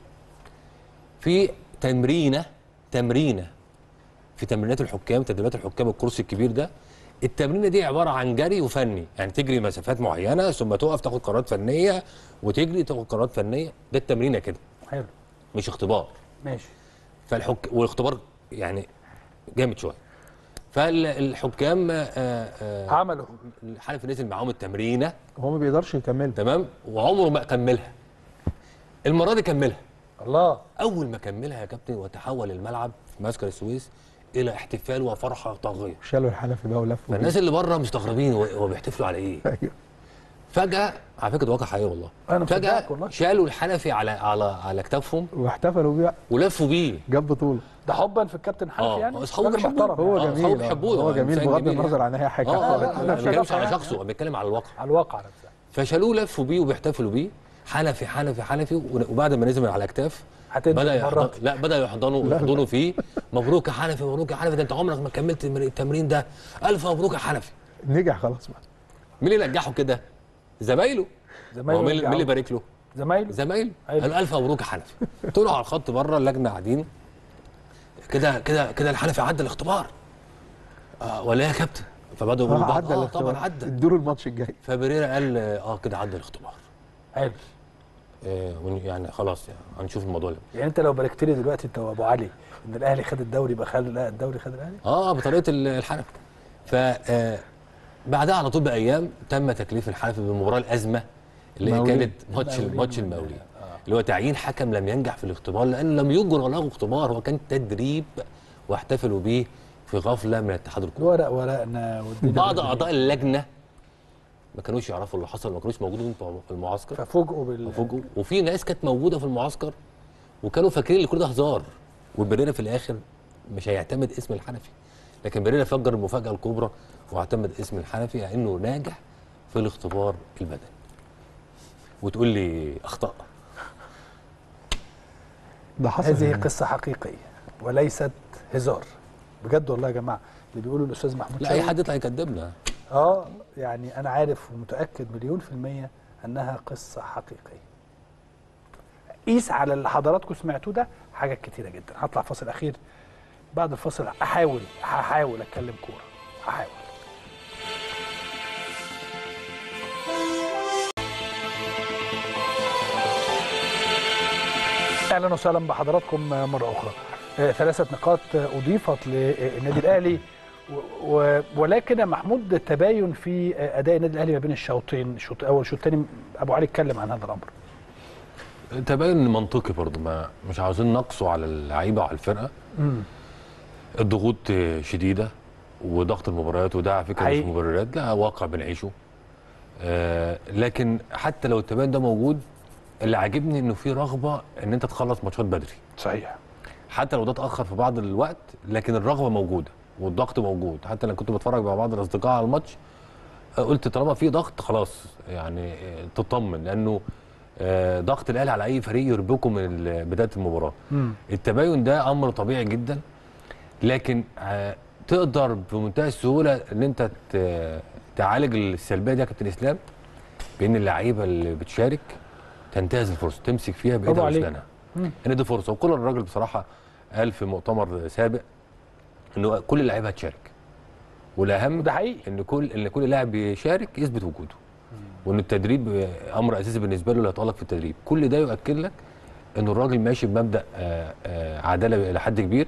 في تمرينه تمرينه في تمرينات الحكام تدريبات الحكام الكرسي الكبير ده التمرينه دي عباره عن جري وفني يعني تجري مسافات معينه ثم تقف تاخد قرارات فنيه وتجري تاخد قرارات فنيه ده التمرينه كده حلو مش اختبار ماشي فالحك والاختبار يعني جامد شويه فالحكام آه، آه، عملوا الحنفي نزل معاهم التمرينه هو ما بيقدرش يكمل تمام وعمره ما كملها المره دي كملها الله اول ما كملها يا كابتن وتحول الملعب في معسكر السويس الى احتفال وفرحه طاغيه شالوا الحنفي بقى ولفوا فالناس اللي بره مستغربين هو هو بيحتفلوا على ايه بيه. أيوه. فجاه على فكره ده واقع حقيقي والله أنا فجاه مصدقك والله. شالوا الحنفي على على على كتافهم واحتفلوا بيه ولفوا بيه جاب بطوله ده حبا في الكابتن حنفي اه يعني اصحابه راجل بيحبوه محترم هو آه، جميل أصحابه آه. بيحبوه هو يعني جميل إنسان بغض جميل النظر يعني. عن اي حاجه اه لا، اه لا، ما بيتكلمش على يعني. شخصه هو بيتكلم على الواقع على الواقع نفسه فشالوه لفوا بيه وبيحتفلوا بيه حنفي حنفي حنفي وبعد ما نزل من على الاكتاف هتنزل بدا مرات. يحضن لا بدا يحضنوا يحضنوا فيه مبروك يا حنفي مبروك يا حنفي ده انت عمرك ما كملت المر- التمرين ده الف مبروك يا حنفي نجح خلاص بقى مين اللي نجحه كده زمايله زمايله هو مين مين اللي يرجعوا. بارك له زمايله زمايله أيوة. قالوا الف مبروك يا حنفي طلعوا على الخط بره اللجنه قاعدين كده كده كده الحنفي عدى الاختبار آه ولا إيه يا كابتن فبداوا يقولوا آه، لبعض، عدى اه الاختبار. طبعا عدى ادوا له الماتش الجاي فبريرا قال اه كده عدى الاختبار حلو آه ون- يعني خلاص يعني هنشوف الموضوع ده يعني انت لو باركت لي دلوقتي انت وابو علي ان الاهلي خد الدوري يبقى خد لا الدوري خد الاهلي اه بطريقه ال- الحنفي ف آه، بعدها على طول بايام تم تكليف الحنفي بمباراه الازمه اللي هي مقاولين. كانت ماتش مقاولين. ماتش المقاولين اللي هو تعيين حكم لم ينجح في الاختبار لان لم يجرى له اختبار هو كان تدريب واحتفلوا بيه في غفله من اتحاد الكوره ورق ورقنا والدنيا بعض بالدنيا. اعضاء اللجنه ما كانوش يعرفوا اللي حصل ما كانوش موجودين في المعسكر ففوجئوا بال فوجئوا وفي ناس كانت موجوده في المعسكر وكانوا فاكرين ان كل ده هزار وبريرا في الاخر مش هيعتمد اسم الحنفي لكن بريرا فجر المفاجاه الكبرى واعتمد اسم الحنفي لانه ناجح في الاختبار البدني وتقول لي اخطاء ده حصل هذه يعني. قصه حقيقيه وليست هزار بجد والله يا جماعه اللي بيقولوا الاستاذ محمود لا اي شوقي حد يطلع يكذبنا اه يعني انا عارف ومتاكد مليون في الميه انها قصه حقيقيه قيس على اللي حضراتكم سمعتوه ده حاجات كتيره جدا هطلع فاصل اخير بعد الفاصل احاول هحاول اتكلم كوره هحاول اهلا وسهلا بحضراتكم مره اخرى آه، ثلاثه نقاط آه، اضيفت للنادي الاهلي و- و- ولكن يا محمود تباين في آه، اداء النادي الاهلي ما بين الشوطين الشوط الاول والشوط الثاني ابو علي اتكلم عن هذا الامر تبين منطقي برضه ما مش عاوزين نقصوا على اللعيبه وعلى الفرقه الضغوط شديده وضغط المباريات وده على فكره مش حقيقي. مبررات ده واقع بنعيشه آه لكن حتى لو التباين ده موجود اللي عاجبني انه في رغبه ان انت تخلص ماتشات بدري صحيح حتى لو ده اتاخر في بعض الوقت لكن الرغبه موجوده والضغط موجود حتى لما كنت بتفرج مع بعض الاصدقاء على الماتش آه، قلت طالما في ضغط خلاص يعني آه، تطمن لانه آه، ضغط الاهلي على اي فريق يربكم من ال- بدايه المباراه مم. التباين ده امر طبيعي جدا لكن آه، تقدر بمنتهى السهوله ان انت ت- تعالج السلبيه دي يا كابتن اسلام بان اللعيبه اللي بتشارك تنتهز الفرصه تمسك فيها برافو بايدها عليك. واسنانها مم. ان دي فرصه وكل الراجل بصراحه قال في مؤتمر سابق انه كل اللعيبه هتشارك والاهم وده حقيقي ان كل ان كل لاعب يشارك يثبت وجوده وان التدريب امر اساسي بالنسبه له اللي هيتالق في التدريب كل ده يؤكد لك ان الراجل ماشي بمبدا آه، آه، عداله الى حد كبير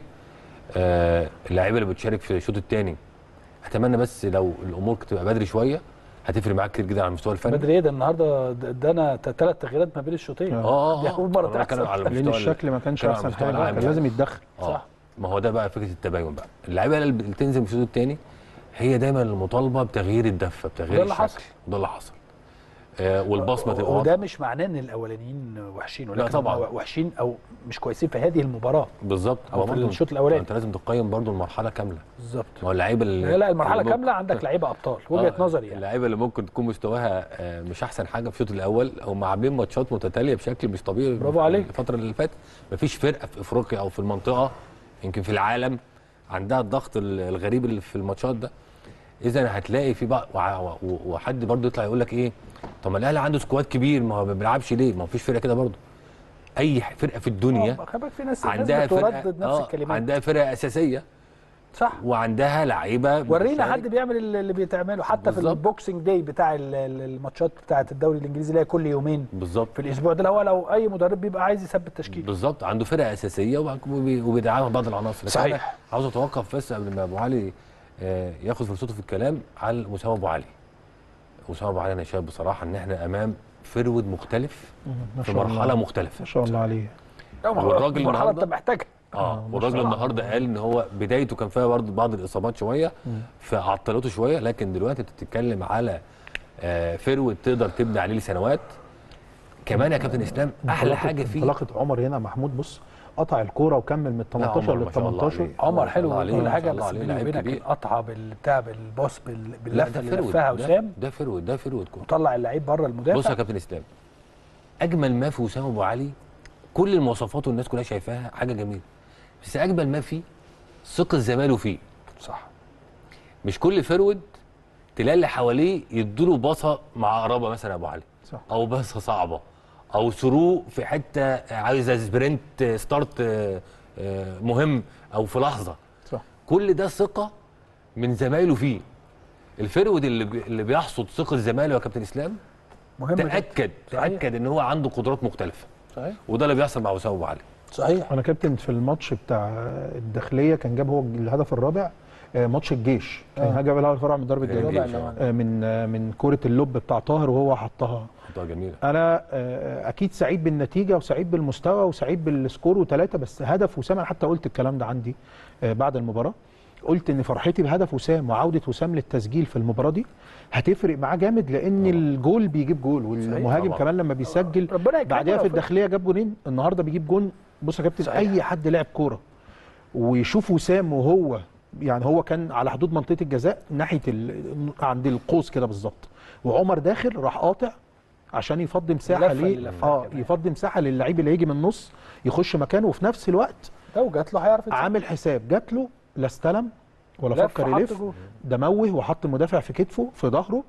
آه، اللعيبه اللي بتشارك في الشوط الثاني اتمنى بس لو الامور تبقى بدري شويه هتفرق معاك كتير جدا على المستوى الفني بدري ايه ده النهارده د- ده انا ثلاث تغييرات ما بين الشوطين اه دي اه اول مره أنا بتكلم تحصل على لان المستوى ال- الشكل ما كانش كان على احسن المستوى حاجه العام كان يعني. لازم يتدخل آه. صح. ما هو ده بقى فكره التباين بقى اللعيبه اللي بتنزل في الشوط الثاني هي دايما المطالبه بتغيير الدفه بتغيير وده اللي الشكل. حصل. وده اللي حصل آه والبصمه تبقى وده واضحة. مش معناه ان الاولانيين وحشين ولكن طبعاً. هم وحشين او مش كويسين في هذه المباراه بالظبط أو ما في برضه الشوط الأولاني. انت لازم تقيم برضه المرحله كامله بالظبط ما هو اللعيبه اللي لا لا المرحله اللي كامله عندك لعيبه ابطال وجهه آه، نظري يعني اللعيبه اللي ممكن تكون مستواها آه، مش احسن حاجه في الشوط الاول هم عاملين ماتشات متتاليه بشكل مش طبيعي برافو عليك. الفتره اللي فاتت مفيش فرقه في افريقيا او في المنطقه يمكن في العالم عندها الضغط ال- الغريب اللي في الماتشات ده اذا هتلاقي في بقى وع- و- وحد برضه يطلع يقول لك ايه طب ما الاهلي عنده سكواد كبير ما هو ما بيلعبش ليه ما هو فيش فرقه كده برضه اي فرقه في الدنيا آه، خلي بالك في ناس عندها ناس فرقه بتردد نفس آه، الكلمات عندها فرقه اساسيه صح وعندها لعيبه ورينا بتشارك. حد بيعمل اللي اللي بيتعمله حتى في بالظبط. البوكسنج داي بتاع ال- ال- الماتشات بتاعه الدوري الانجليزي اللي هي كل يومين بالظبط في الاسبوع ده اللي هو لو اي مدرب بيبقى عايز يثبت تشكيل بالظبط عنده فرقه اساسيه وبعد- وبي- وبيدعمها بعض العناصر لكن صحيح. أنا عاوز اتوقف بس قبل ما ابو علي آه، ياخد فرصته في الكلام على اسامه ابو علي اسامه ابو علي انا شايف بصراحه ان احنا امام فرود مختلف ما في شاء مرحله الله. مختلفه ما شاء الله عليه لا، ما هو والراجل المرحله النهاردة- انت محتاجها اه والراجل النهارده قال ان هو بدايته كان فيها برضه بعض الاصابات شويه فعطلته شويه لكن دلوقتي انت بتتكلم على آه فروت تقدر تبني عليه لسنوات كمان يا كابتن اسلام احلى انطلاقة- حاجه فيه انطلاقه عمر هنا محمود بص قطع الكوره وكمل من لا، 18 عمر لل ما شاء الله 18 عليه. عمر ما حلو شاء الله عليه، وكل ما حاجه شاء الله بس عليه، بيني لعيب وبينك كبير. القطعه بالبتاع بالباص بال- لا باللفه ده اللي فروت لفها ده- وسام ده فروت ده فروت كوره وطلع اللعيب بره المدافع بص يا كابتن اسلام اجمل ما في وسام ابو علي كل المواصفات والناس كلها شايفاها حاجه جميله بس اجمل ما فيه ثقه زمايله فيه صح مش كل فرود تلاقي اللي حواليه يديله باصه مع قرابه مثلا يا ابو علي صح. او باصه صعبه او ثرو في حته عايزه سبرنت ستارت آه، آه، مهم او في لحظه صح كل ده ثقه من زمايله فيه الفرود اللي بي- اللي بيحصد ثقه زمايله يا كابتن اسلام مهم جدا. تاكد صحيح. تاكد ان هو عنده قدرات مختلفه صحيح وده اللي بيحصل مع وسام ابو علي صحيح انا كابتن في الماتش بتاع الداخليه كان جاب هو الهدف الرابع آه، ماتش الجيش كان آه. جاب الهدف الرابع من ضربه الجيش، جزاء آه. آه، من آه، من كره اللوب بتاع طاهر وهو حطها ده جميله انا آه، اكيد سعيد بالنتيجه وسعيد بالمستوى وسعيد بالسكور وثلاثه بس هدف وسام انا حتى قلت الكلام ده عندي آه، بعد المباراه قلت ان فرحتي بهدف وسام وعوده وسام للتسجيل في المباراه دي هتفرق معاه جامد لان الجول بيجيب جول والمهاجم طبعا. كمان لما بيسجل ربنا يكرمه بعدها لو في فضل. الداخليه جاب جولين النهارده بيجيب جون بص يا كابتن صحيح. اي حد لعب كوره ويشوف وسام وهو يعني هو كان على حدود منطقه الجزاء ناحيه ال... عند القوس كده بالظبط وعمر داخل راح قاطع عشان يفضي مساحه اللفة ليه اللي لفها اه كمان. يفضي مساحه للعيب اللي هيجي من النص يخش مكانه وفي نفس الوقت لو جات له هيعرف يتصرف. عامل حساب جات له لا استلم ولا لف فكر وحط يلف جول. ده موه وحط المدافع في كتفه في ظهره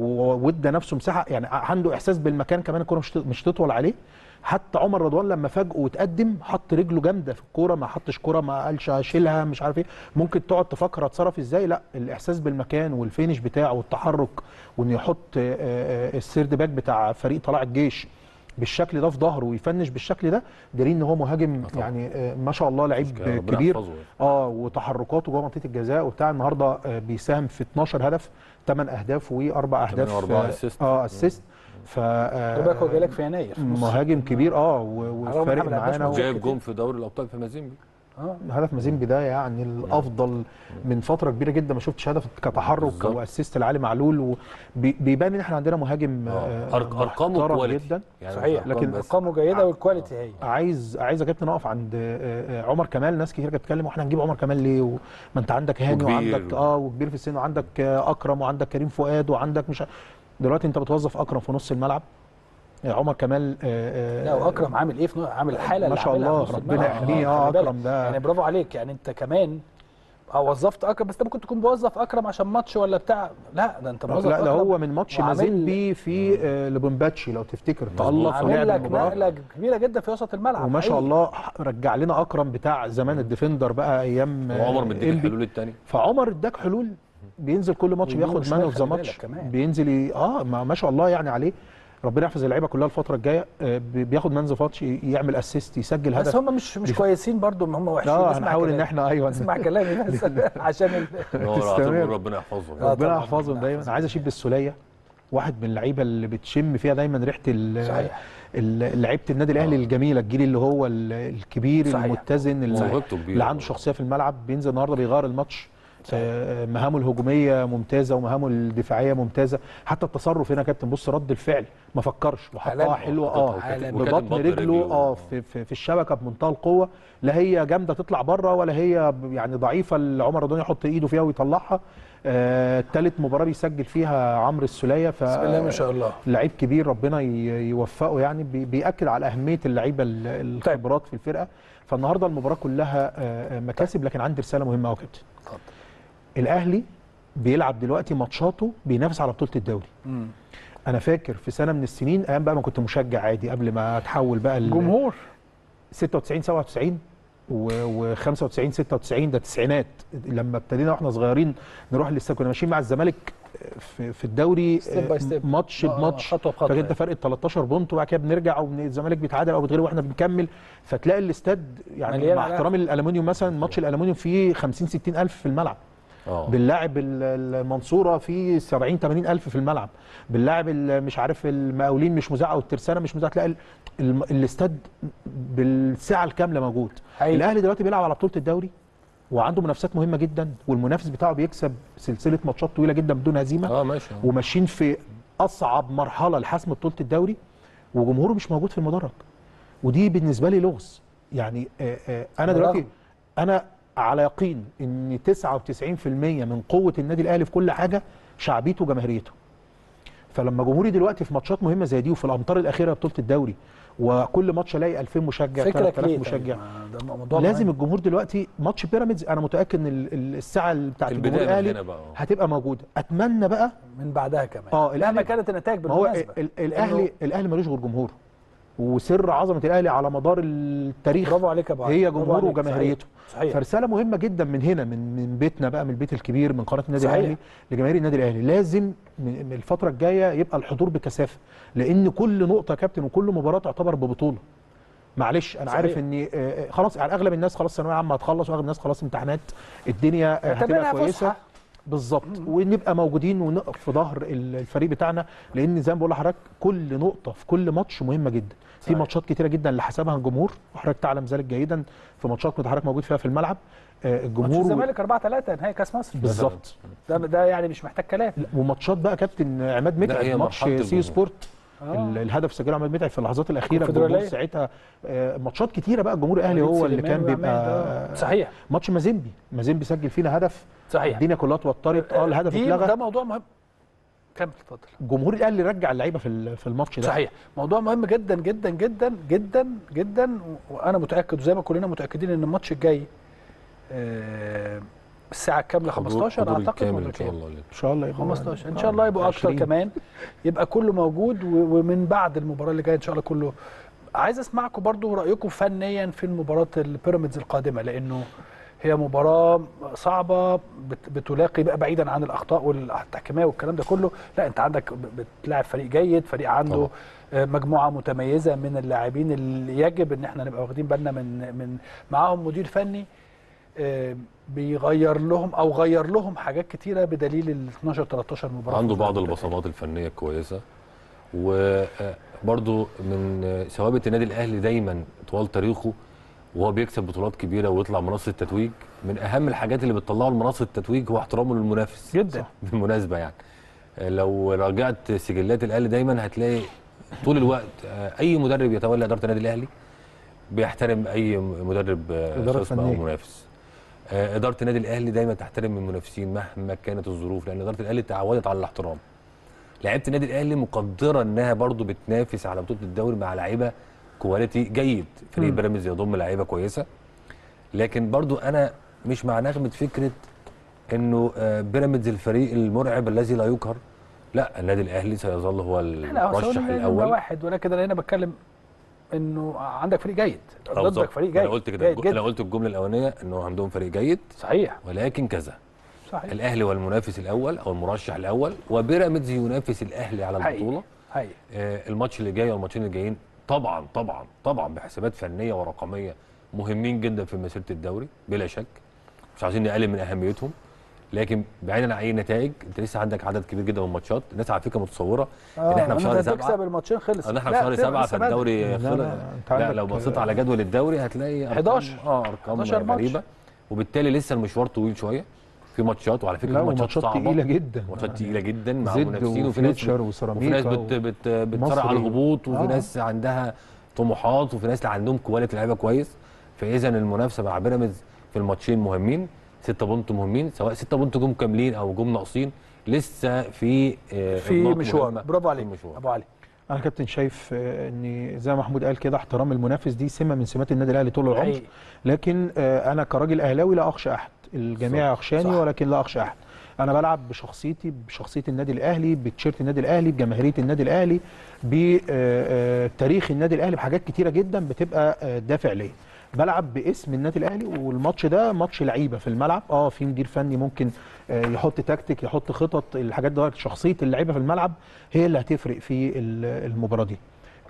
وادى نفسه مساحه يعني عنده احساس بالمكان كمان الكوره مش مش تطول عليه حتى عمر رضوان لما فاجئه وتقدم حط رجله جامده في الكوره ما حطش كوره ما قالش اشيلها مش عارف ايه ممكن تقعد تفكر اتصرف ازاي لا الاحساس بالمكان والفينش بتاعه والتحرك وانه يحط آه، آه، السيرد باك بتاع فريق طلائع الجيش بالشكل ده في ظهره ويفنش بالشكل ده دليل ان هو مهاجم طبعا. يعني آه، ما شاء الله لعيب ربنا كبير يحفظه. اه وتحركاته جوه منطقه الجزاء وبتاع النهارده آه، بيساهم في 12 هدف 8 اهداف واربع اهداف وأربعة آه، assist. اه اسيست ف آه، خلي بالك هو جاي لك في يناير في نص. مهاجم كبير اه و- على وفارق محمد عباس معانا مش و- جايب جون في دوري الابطال في مازيمبي اه هدف مازين بدايه يعني الافضل من فتره كبيره جدا ما شفتش هدف كتحرك بالظبط. واسيست لعلي معلول وبيبان ان احنا عندنا مهاجم آه. آه، أرق- ارقامه محترم كواليتي جدا يعني صحيح مش أرقام لكن بس. ارقامه جيده والكواليتي هي عايز عايز يا كابتن اقف عند آه، آه، عمر كمال ناس كتير كانت بتتكلم واحنا هنجيب عمر كمال ليه و- ما انت عندك هاني وكبير. وعندك اه وكبير في السن وعندك آه، اكرم وعندك كريم فؤاد وعندك مش ع- دلوقتي انت بتوظف اكرم في نص الملعب آه، عمر كمال آه، آه، لا واكرم عامل ايه في نوع- عامل الحاله ما اللي شاء عاملها الله، في نص ربنا الملعب. يحميه، آه، خلي بالك. أكرم ده- يعني برافو عليك يعني انت كمان اه وظفت اكرم بس انت ممكن تكون بوظف اكرم عشان ماتش ولا بتاع لا ده انت موظف لا ده أكرم هو من ماتش وعامل- مازيمبي في آه، لوبومباتشي لو تفتكر تألق عامل ولعب لك المباراه نقله كبيره جدا في وسط الملعب وما شاء حقيقي. الله رجع لنا اكرم بتاع زمان الديفندر بقى ايام آه، وعمر مديك إلبي. الحلول الثانيه فعمر اداك حلول بينزل كل ماتش ويمين بياخد وشمال مان اوف ذا خلي ماتش بالك كمان. بينزل ي... اه ما, ما شاء الله يعني عليه ربنا يحفظ اللعيبه كلها الفتره الجايه آه، بي- بياخد مان اوف ماتش يعمل اسيست يسجل بس هدف هم مش مش كويسين برضو هم وحشين اه اسمع هنحاول ان كلامي. احنا ايوه اسمع كلامي بس عشان ال... هو تستمر. ربنا يحفظه آه، ربنا طبعاً، يحفظهم ربنا دايما يحفظهم. عايز اشيد بالسوليه واحد من اللعيبه اللي بتشم فيها دايما ريحه ال- صحيح. ال- لعيبه النادي الاهلي الجميله الجيل اللي هو ال- الكبير صحيح. المتزن اللي, موهبته كبيرة. اللي عنده شخصيه في الملعب بينزل النهارده بيغير الماتش آه، مهامه الهجوميه ممتازه ومهامه الدفاعيه ممتازه حتى التصرف هنا يا كابتن بص رد الفعل ما فكرش وحطها عالمي. حلوه اه عالمي. وكاتب ببطن بطن رجله رجله. اه في, في, في الشبكه بمنتهى القوه لا هي جامده تطلع بره ولا هي ب- يعني ضعيفه اللي عمر رضوان يحط ايده فيها ويطلعها آه تالت مباراه بيسجل فيها عمرو السوليه ف بسم الله ما شاء الله لعيب كبير ربنا ي- يوفقه يعني بي- بياكد على اهميه اللعيبه ال- الخبرات في الفرقه فالنهارده المباراه كلها آه، آه، مكاسب لكن عندي رساله مهمه قوي يا كابتن اتفضل. الاهلي بيلعب دلوقتي ماتشاته بينافس على بطوله الدوري مم. انا فاكر في سنه من السنين ايام بقى ما كنت مشجع عادي قبل ما اتحول بقى ال- جمهور 96 97 و 95 96 ده تسعينات لما ابتدينا واحنا صغيرين نروح لسه كنا ماشيين مع الزمالك في, في الدوري Step by step. ماتش آه، بماتش خطوة بخطوة فكان انت فرق 13 بونت وبعد كده بنرجع او الزمالك بيتعادل او بيتغلب واحنا بنكمل فتلاقي الاستاد يعني مليان مع على- احترامي للالومنيوم مثلا ماتش الالومنيوم فيه 50 60 الف في الملعب اه باللاعب ال- المنصوره في 70 80 الف في الملعب باللاعب ال- مش عارف المقاولين مش مذاع او الترسانه مش مذاع تلاقي ال- الم- الاستاد بالساعه الكامله موجود حقيقي. الاهلي دلوقتي بيلعب على بطوله الدوري وعنده منافسات مهمه جدا والمنافس بتاعه بيكسب سلسله ماتشات طويله جدا بدون هزيمه اه ماشي آه. وماشيين في اصعب مرحله لحسم بطوله الدوري وجمهوره مش موجود في المدرج ودي بالنسبه لي لغز يعني آه، آه، انا دلوقتي برغم. انا على يقين ان 99% من قوه النادي الاهلي في كل حاجه شعبيته وجماهيريته فلما جمهوري دلوقتي في ماتشات مهمه زي دي وفي الامتار الاخيره بطوله الدوري وكل ماتش الاقي 2000 مشجع فكرك 3000 ليه مشجع طيب؟ ما ده موضوع لازم مهم. الجمهور دلوقتي ماتش بيراميدز انا متاكد ان ال- ال- الساعه بتاعت الجمهور البدايه من الاهلي هنا بقى آه. هتبقى موجوده اتمنى بقى من بعدها كمان اه مهما الأهلي- كانت النتائج ما هو بالمناسبه ال- الاهلي الاهلي ملوش غير جمهوره وسر عظمه الاهلي على مدار التاريخ برافو عليك يا ابو علي. هي برافو جمهوره عليك. وجماهيريته صحيح, صحيح. فرساله مهمه جدا من هنا من من بيتنا بقى من البيت الكبير من قناه النادي صحيح. الاهلي لجماهير النادي الاهلي لازم من من الفتره الجايه يبقى الحضور بكثافه لان كل نقطه يا كابتن وكل مباراه تعتبر ببطوله معلش انا صحيح. عارف ان آه، خلاص يعني اغلب الناس خلاص ثانويه عامه هتخلص واغلب الناس خلاص امتحانات الدنيا آه، اعتبرها هتبقى كويسه فسحة. بالظبط ونبقى موجودين ونقف في ظهر ال- الفريق بتاعنا لان زي ما بقول لحضرتك كل نقطه في كل ماتش مهمه جدا في صحيح. ماتشات كتيره جدا اللي حسبها الجمهور وحضرتك تعلم ذلك جيدا في ماتشات كنت حضرتك موجود فيها في الملعب آه، ماتش الجمهور الزمالك 4 3 نهائي كاس مصر بالظبط ده ده يعني مش محتاج كلام لا، وماتشات بقى كابتن عماد هي متعب ماتش مرحلة سي الجمهور. سبورت آه. ال- الهدف سجله عماد متعب في اللحظات الاخيره الكونفدرالية. الجمهور ساعتها آه، ماتشات كتيره بقى الجمهور الاهلي وليد هو اللي سليمان كان وعماد، بيبقى آه. صحيح ماتش مازيمبي مازيمبي سجل فينا هدف صحيح الدنيا كلها اتوترت اه الهدف دي- ده اتلغى موضوع مهم كمل اتفضل جمهور الاهلي رجع اللعيبه في ال- في الماتش ده صحيح موضوع مهم جدا جدا جدا جدا جدا و- وانا متاكد وزي ما كلنا متاكدين ان الماتش الجاي آه، الساعه الكامله حضور- 15 حضور اعتقد الكامل ولا ان شاء كام؟ الله ان شاء الله يبقى 15 ان شاء الله يبقوا اكتر 20. كمان يبقى كله موجود و- ومن بعد المباراه اللي جايه ان شاء الله كله عايز اسمعكم برضو رايكم فنيا في المباراه البيراميدز القادمه لانه هي مباراه صعبه بت- بتلاقي بقى بعيدا عن الاخطاء والتحكيميه والكلام ده كله لا انت عندك ب- بتلاعب فريق جيد فريق عنده طبعا. آه، مجموعه متميزه من اللاعبين اللي يجب ان احنا نبقى واخدين بالنا من من معاهم مدير فني آه، بيغير لهم او غير لهم حاجات كتيره بدليل ال 12 13 مباراه عنده في بعض الدوري. البصمات الفنيه الكويسه وبرضو من آه، ثوابت النادي الاهلي دايما طوال تاريخه وهو بيكسب بطولات كبيره ويطلع منصه التتويج من اهم الحاجات اللي بتطلعه لمنصه التتويج هو احترامه للمنافس جدا بالمناسبه يعني آه، لو راجعت سجلات الاهلي دايما هتلاقي طول الوقت آه، اي مدرب يتولى اداره النادي الاهلي بيحترم اي مدرب آه، إدارة خصم او فنية. منافس آه، اداره النادي الاهلي دايما تحترم المنافسين مهما كانت الظروف لان اداره الاهلي تعودت على الاحترام لعيبه النادي الاهلي مقدره انها برضو بتنافس على بطوله الدوري مع لعيبه كواليتي جيد فريق مم. بيراميدز يضم لعيبه كويسه لكن برضو انا مش مع نغمه فكره انه آه، بيراميدز الفريق المرعب الذي لا يقهر لا النادي الاهلي سيظل هو لا هو المرشح سؤال الاول واحد ولكن انا هنا بتكلم انه عندك فريق جيد آه، ضدك بالظبط. فريق جيد انا قلت كده جيد انا جدا قلت الجمله الاولانيه انه عندهم فريق جيد صحيح ولكن كذا صحيح الاهلي هو المنافس الاول او المرشح الاول وبيراميدز ينافس الاهلي على حقيقي. البطوله حقيقي آه، الماتش اللي جاي والماتشين اللي جايين طبعا طبعا طبعا بحسابات فنيه ورقميه مهمين جدا في مسيره الدوري بلا شك مش عايزين نقلل من اهميتهم لكن بعيدا عن اي نتائج انت لسه عندك عدد كبير جدا من الماتشات الناس على فكره متصوره ان احنا في شهر تكسب سبعه الماتشين خلص ان احنا لا، في شهر تبقى سبعه لسه بدري. فالدوري لا، خلص لا، أنت لا عندك- لو بصيت على جدول الدوري هتلاقي أرقام- 11. اه ارقام 11 ماتش. غريبه وبالتالي لسه المشوار طويل شويه في ماتشات وعلى فكره لا في ماتشات وماتشات صعبه تقيله جدا ماتشات تقيله جدا مع زد منافسين وفي ناس وفيوتشر وفي ناس وسيراميكا بت بت بتصارع على مصري. الهبوط وفي آه. ناس عندها طموحات وفي ناس عندهم كواليتي لعيبه كويس فاذا المنافسه مع بيراميدز في الماتشين مهمين 6 بونت مهمين سواء 6 بونت جم كاملين او جم ناقصين لسه في آه، في نقط مشوار مهمة برافو في عليك المشوار. ابو علي انا كابتن شايف آه، ان زي ما محمود قال كده احترام المنافس دي سمه من سمات النادي الاهلي طول العمر حقيقي. لكن آه، انا كراجل اهلاوي لا اخشى احد الجميع صح، يخشاني صح. ولكن لا اخشى احد انا بلعب بشخصيتي بشخصيه النادي الاهلي بتيشيرت النادي الاهلي بجماهيريه النادي الاهلي بتاريخ النادي الاهلي بحاجات كتيره جدا بتبقى آه، دافع ليا بلعب باسم النادي الاهلي والماتش ده ماتش لعيبه في الملعب اه في مدير فني ممكن آه، يحط تكتيك يحط خطط الحاجات دي شخصيه اللعيبه في الملعب هي اللي هتفرق في ال- المباراه دي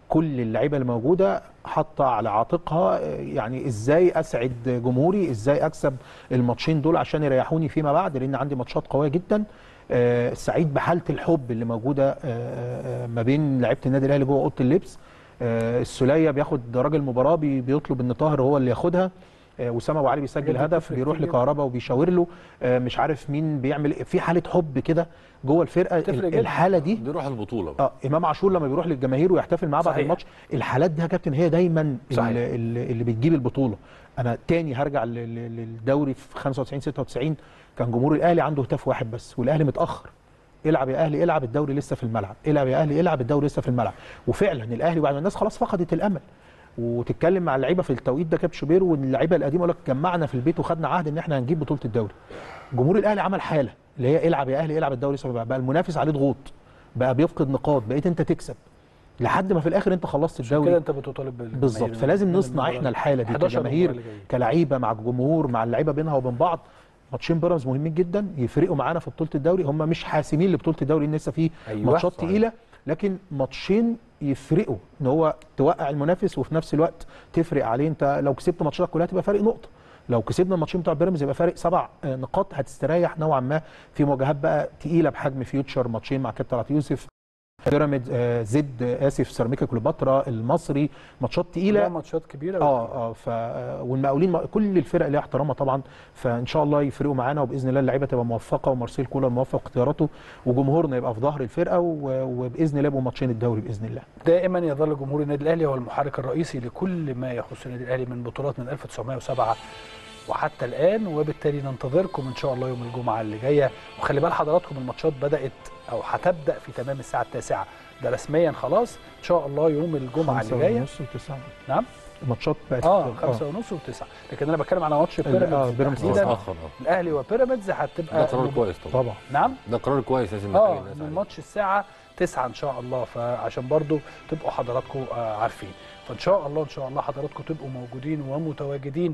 كل اللعيبه اللي موجوده حاطه على عاتقها آه، يعني ازاي اسعد جمهوري ازاي اكسب الماتشين دول عشان يريحوني فيما بعد لان عندي ماتشات قويه جدا آه، سعيد بحاله الحب اللي موجوده آه، آه، ما بين لعيبه النادي الاهلي جوه اوضه اللبس آه، السوليه بياخد راجل مباراه بي- بيطلب ان طاهر هو اللي ياخدها آه، وسام ابو علي بيسجل دي هدف بتفرق بيروح كتير جدا. لكهربا وبيشاور له آه، مش عارف مين بيعمل إيه. في حاله حب كده جوه الفرقه بتفرق ال- جدا. الحاله دي دي روح البطوله بقى. اه امام عاشور لما بيروح للجماهير ويحتفل معاه بعد صحيح. الماتش الحالات دي يا كابتن هي دايما صحيح. اللي, اللي اللي بتجيب البطوله انا تاني هرجع لل- لل- للدوري في 95 96 كان جمهور الاهلي عنده هتاف واحد بس والاهلي متاخر العب يا اهلي العب الدوري لسه في الملعب العب يا اهلي العب الدوري لسه في الملعب وفعلا الاهلي بعد ما الناس خلاص فقدت الامل وتتكلم مع اللعيبه في التوقيت ده كابتن شوبير واللعيبه القديمه يقول لك جمعنا في البيت وخدنا عهد ان احنا هنجيب بطوله الدوري جمهور الاهلي عمل حاله اللي هي العب يا اهلي العب الدوري لسه في الملعب. بقى المنافس عليه ضغوط بقى بيفقد نقاط بقيت انت تكسب لحد ما في الاخر انت خلصت عشان كده الدوري انت بتطالب بالجماهير بالظبط من- فلازم من نصنع المباراة. احنا الحاله دي 11 كجماهير مباراة اللي جاية. كلعيبه مع الجمهور مع اللعيبه بينها وبين بعض ماتشين بيراميدز مهمين جدا يفرقوا معانا في بطوله الدوري هم مش حاسمين لبطوله الدوري لان لسه في أيوة، ماتشات صحيح. تقيله لكن ماتشين يفرقوا ان هو توقع المنافس وفي نفس الوقت تفرق عليه انت لو كسبت ماتشاتك كلها تبقى فارق نقطه لو كسبنا الماتشين بتوع بيراميدز يبقى فارق سبع آه، نقاط هتستريح نوعا ما في مواجهات بقى تقيله بحجم فيوتشر ماتشين مع كابتن طلعت يوسف بيراميدز آه، زد آه، اسف سيراميكا كليوباترا المصري ماتشات لا تقيله ماتشات كبيره اه اه ف والمقاولين كل الفرق ليها احترامها طبعا فان شاء الله يفرقوا معانا وباذن الله اللعيبه تبقى موفقه ومارسيل كولر موفق اختياراته وجمهورنا يبقى في ظهر الفرقه و- وباذن الله يبقوا ماتشين الدوري باذن الله دائما يظل جمهور النادي الاهلي هو المحرك الرئيسي لكل ما يخص النادي الاهلي من بطولات من 1907 وحتى الان وبالتالي ننتظركم ان شاء الله يوم الجمعه اللي جايه وخلي بال حضراتكم الماتشات بدات او هتبدا في تمام الساعه التاسعة ده رسميا خلاص ان شاء الله يوم الجمعه اللي جايه ونص وتسعة نعم الماتشات بقت اه خمسة ونص وتسعة لكن انا بتكلم على ماتش اه بيراميدز بيراميدز هو تحديدا اتاخر اه الاهلي وبيراميدز ده هتبقى قرار مب- كويس طبعا طبعا نعم ده قرار كويس لازم اه نحيي الناس من عليه. ماتش الساعة 9 ان شاء الله فعشان برضو تبقوا حضراتكم آه عارفين فان شاء الله ان شاء الله حضراتكم تبقوا موجودين ومتواجدين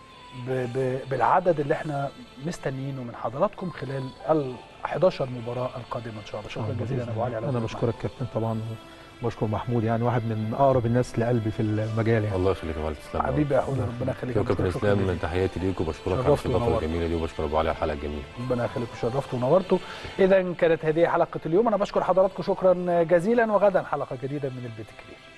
ب ب بالعدد اللي احنا مستنيينه من حضراتكم خلال ال 11 مباراة القادمة ان شاء الله شكرا آه، جزيلا ابو علي على انا وجودك بشكرك كابتن طبعا وبشكر محمود يعني واحد من اقرب الناس لقلبي في المجال يعني الله يخليك يا معلم تسلم معانا. حبيبي يا حوده ربنا يخليك كابتن شكراً اسلام جزيلاً. تحياتي ليك وبشكرك على شرفت الاستضافه ونورت. الجميله دي وبشكر ابو علي على الحلقه الجميله ربنا يخليك وشرفت ونورتوا اذا كانت هذه حلقة اليوم انا بشكر حضراتكم شكرا جزيلا وغدا حلقة جديدة من البيت الكبير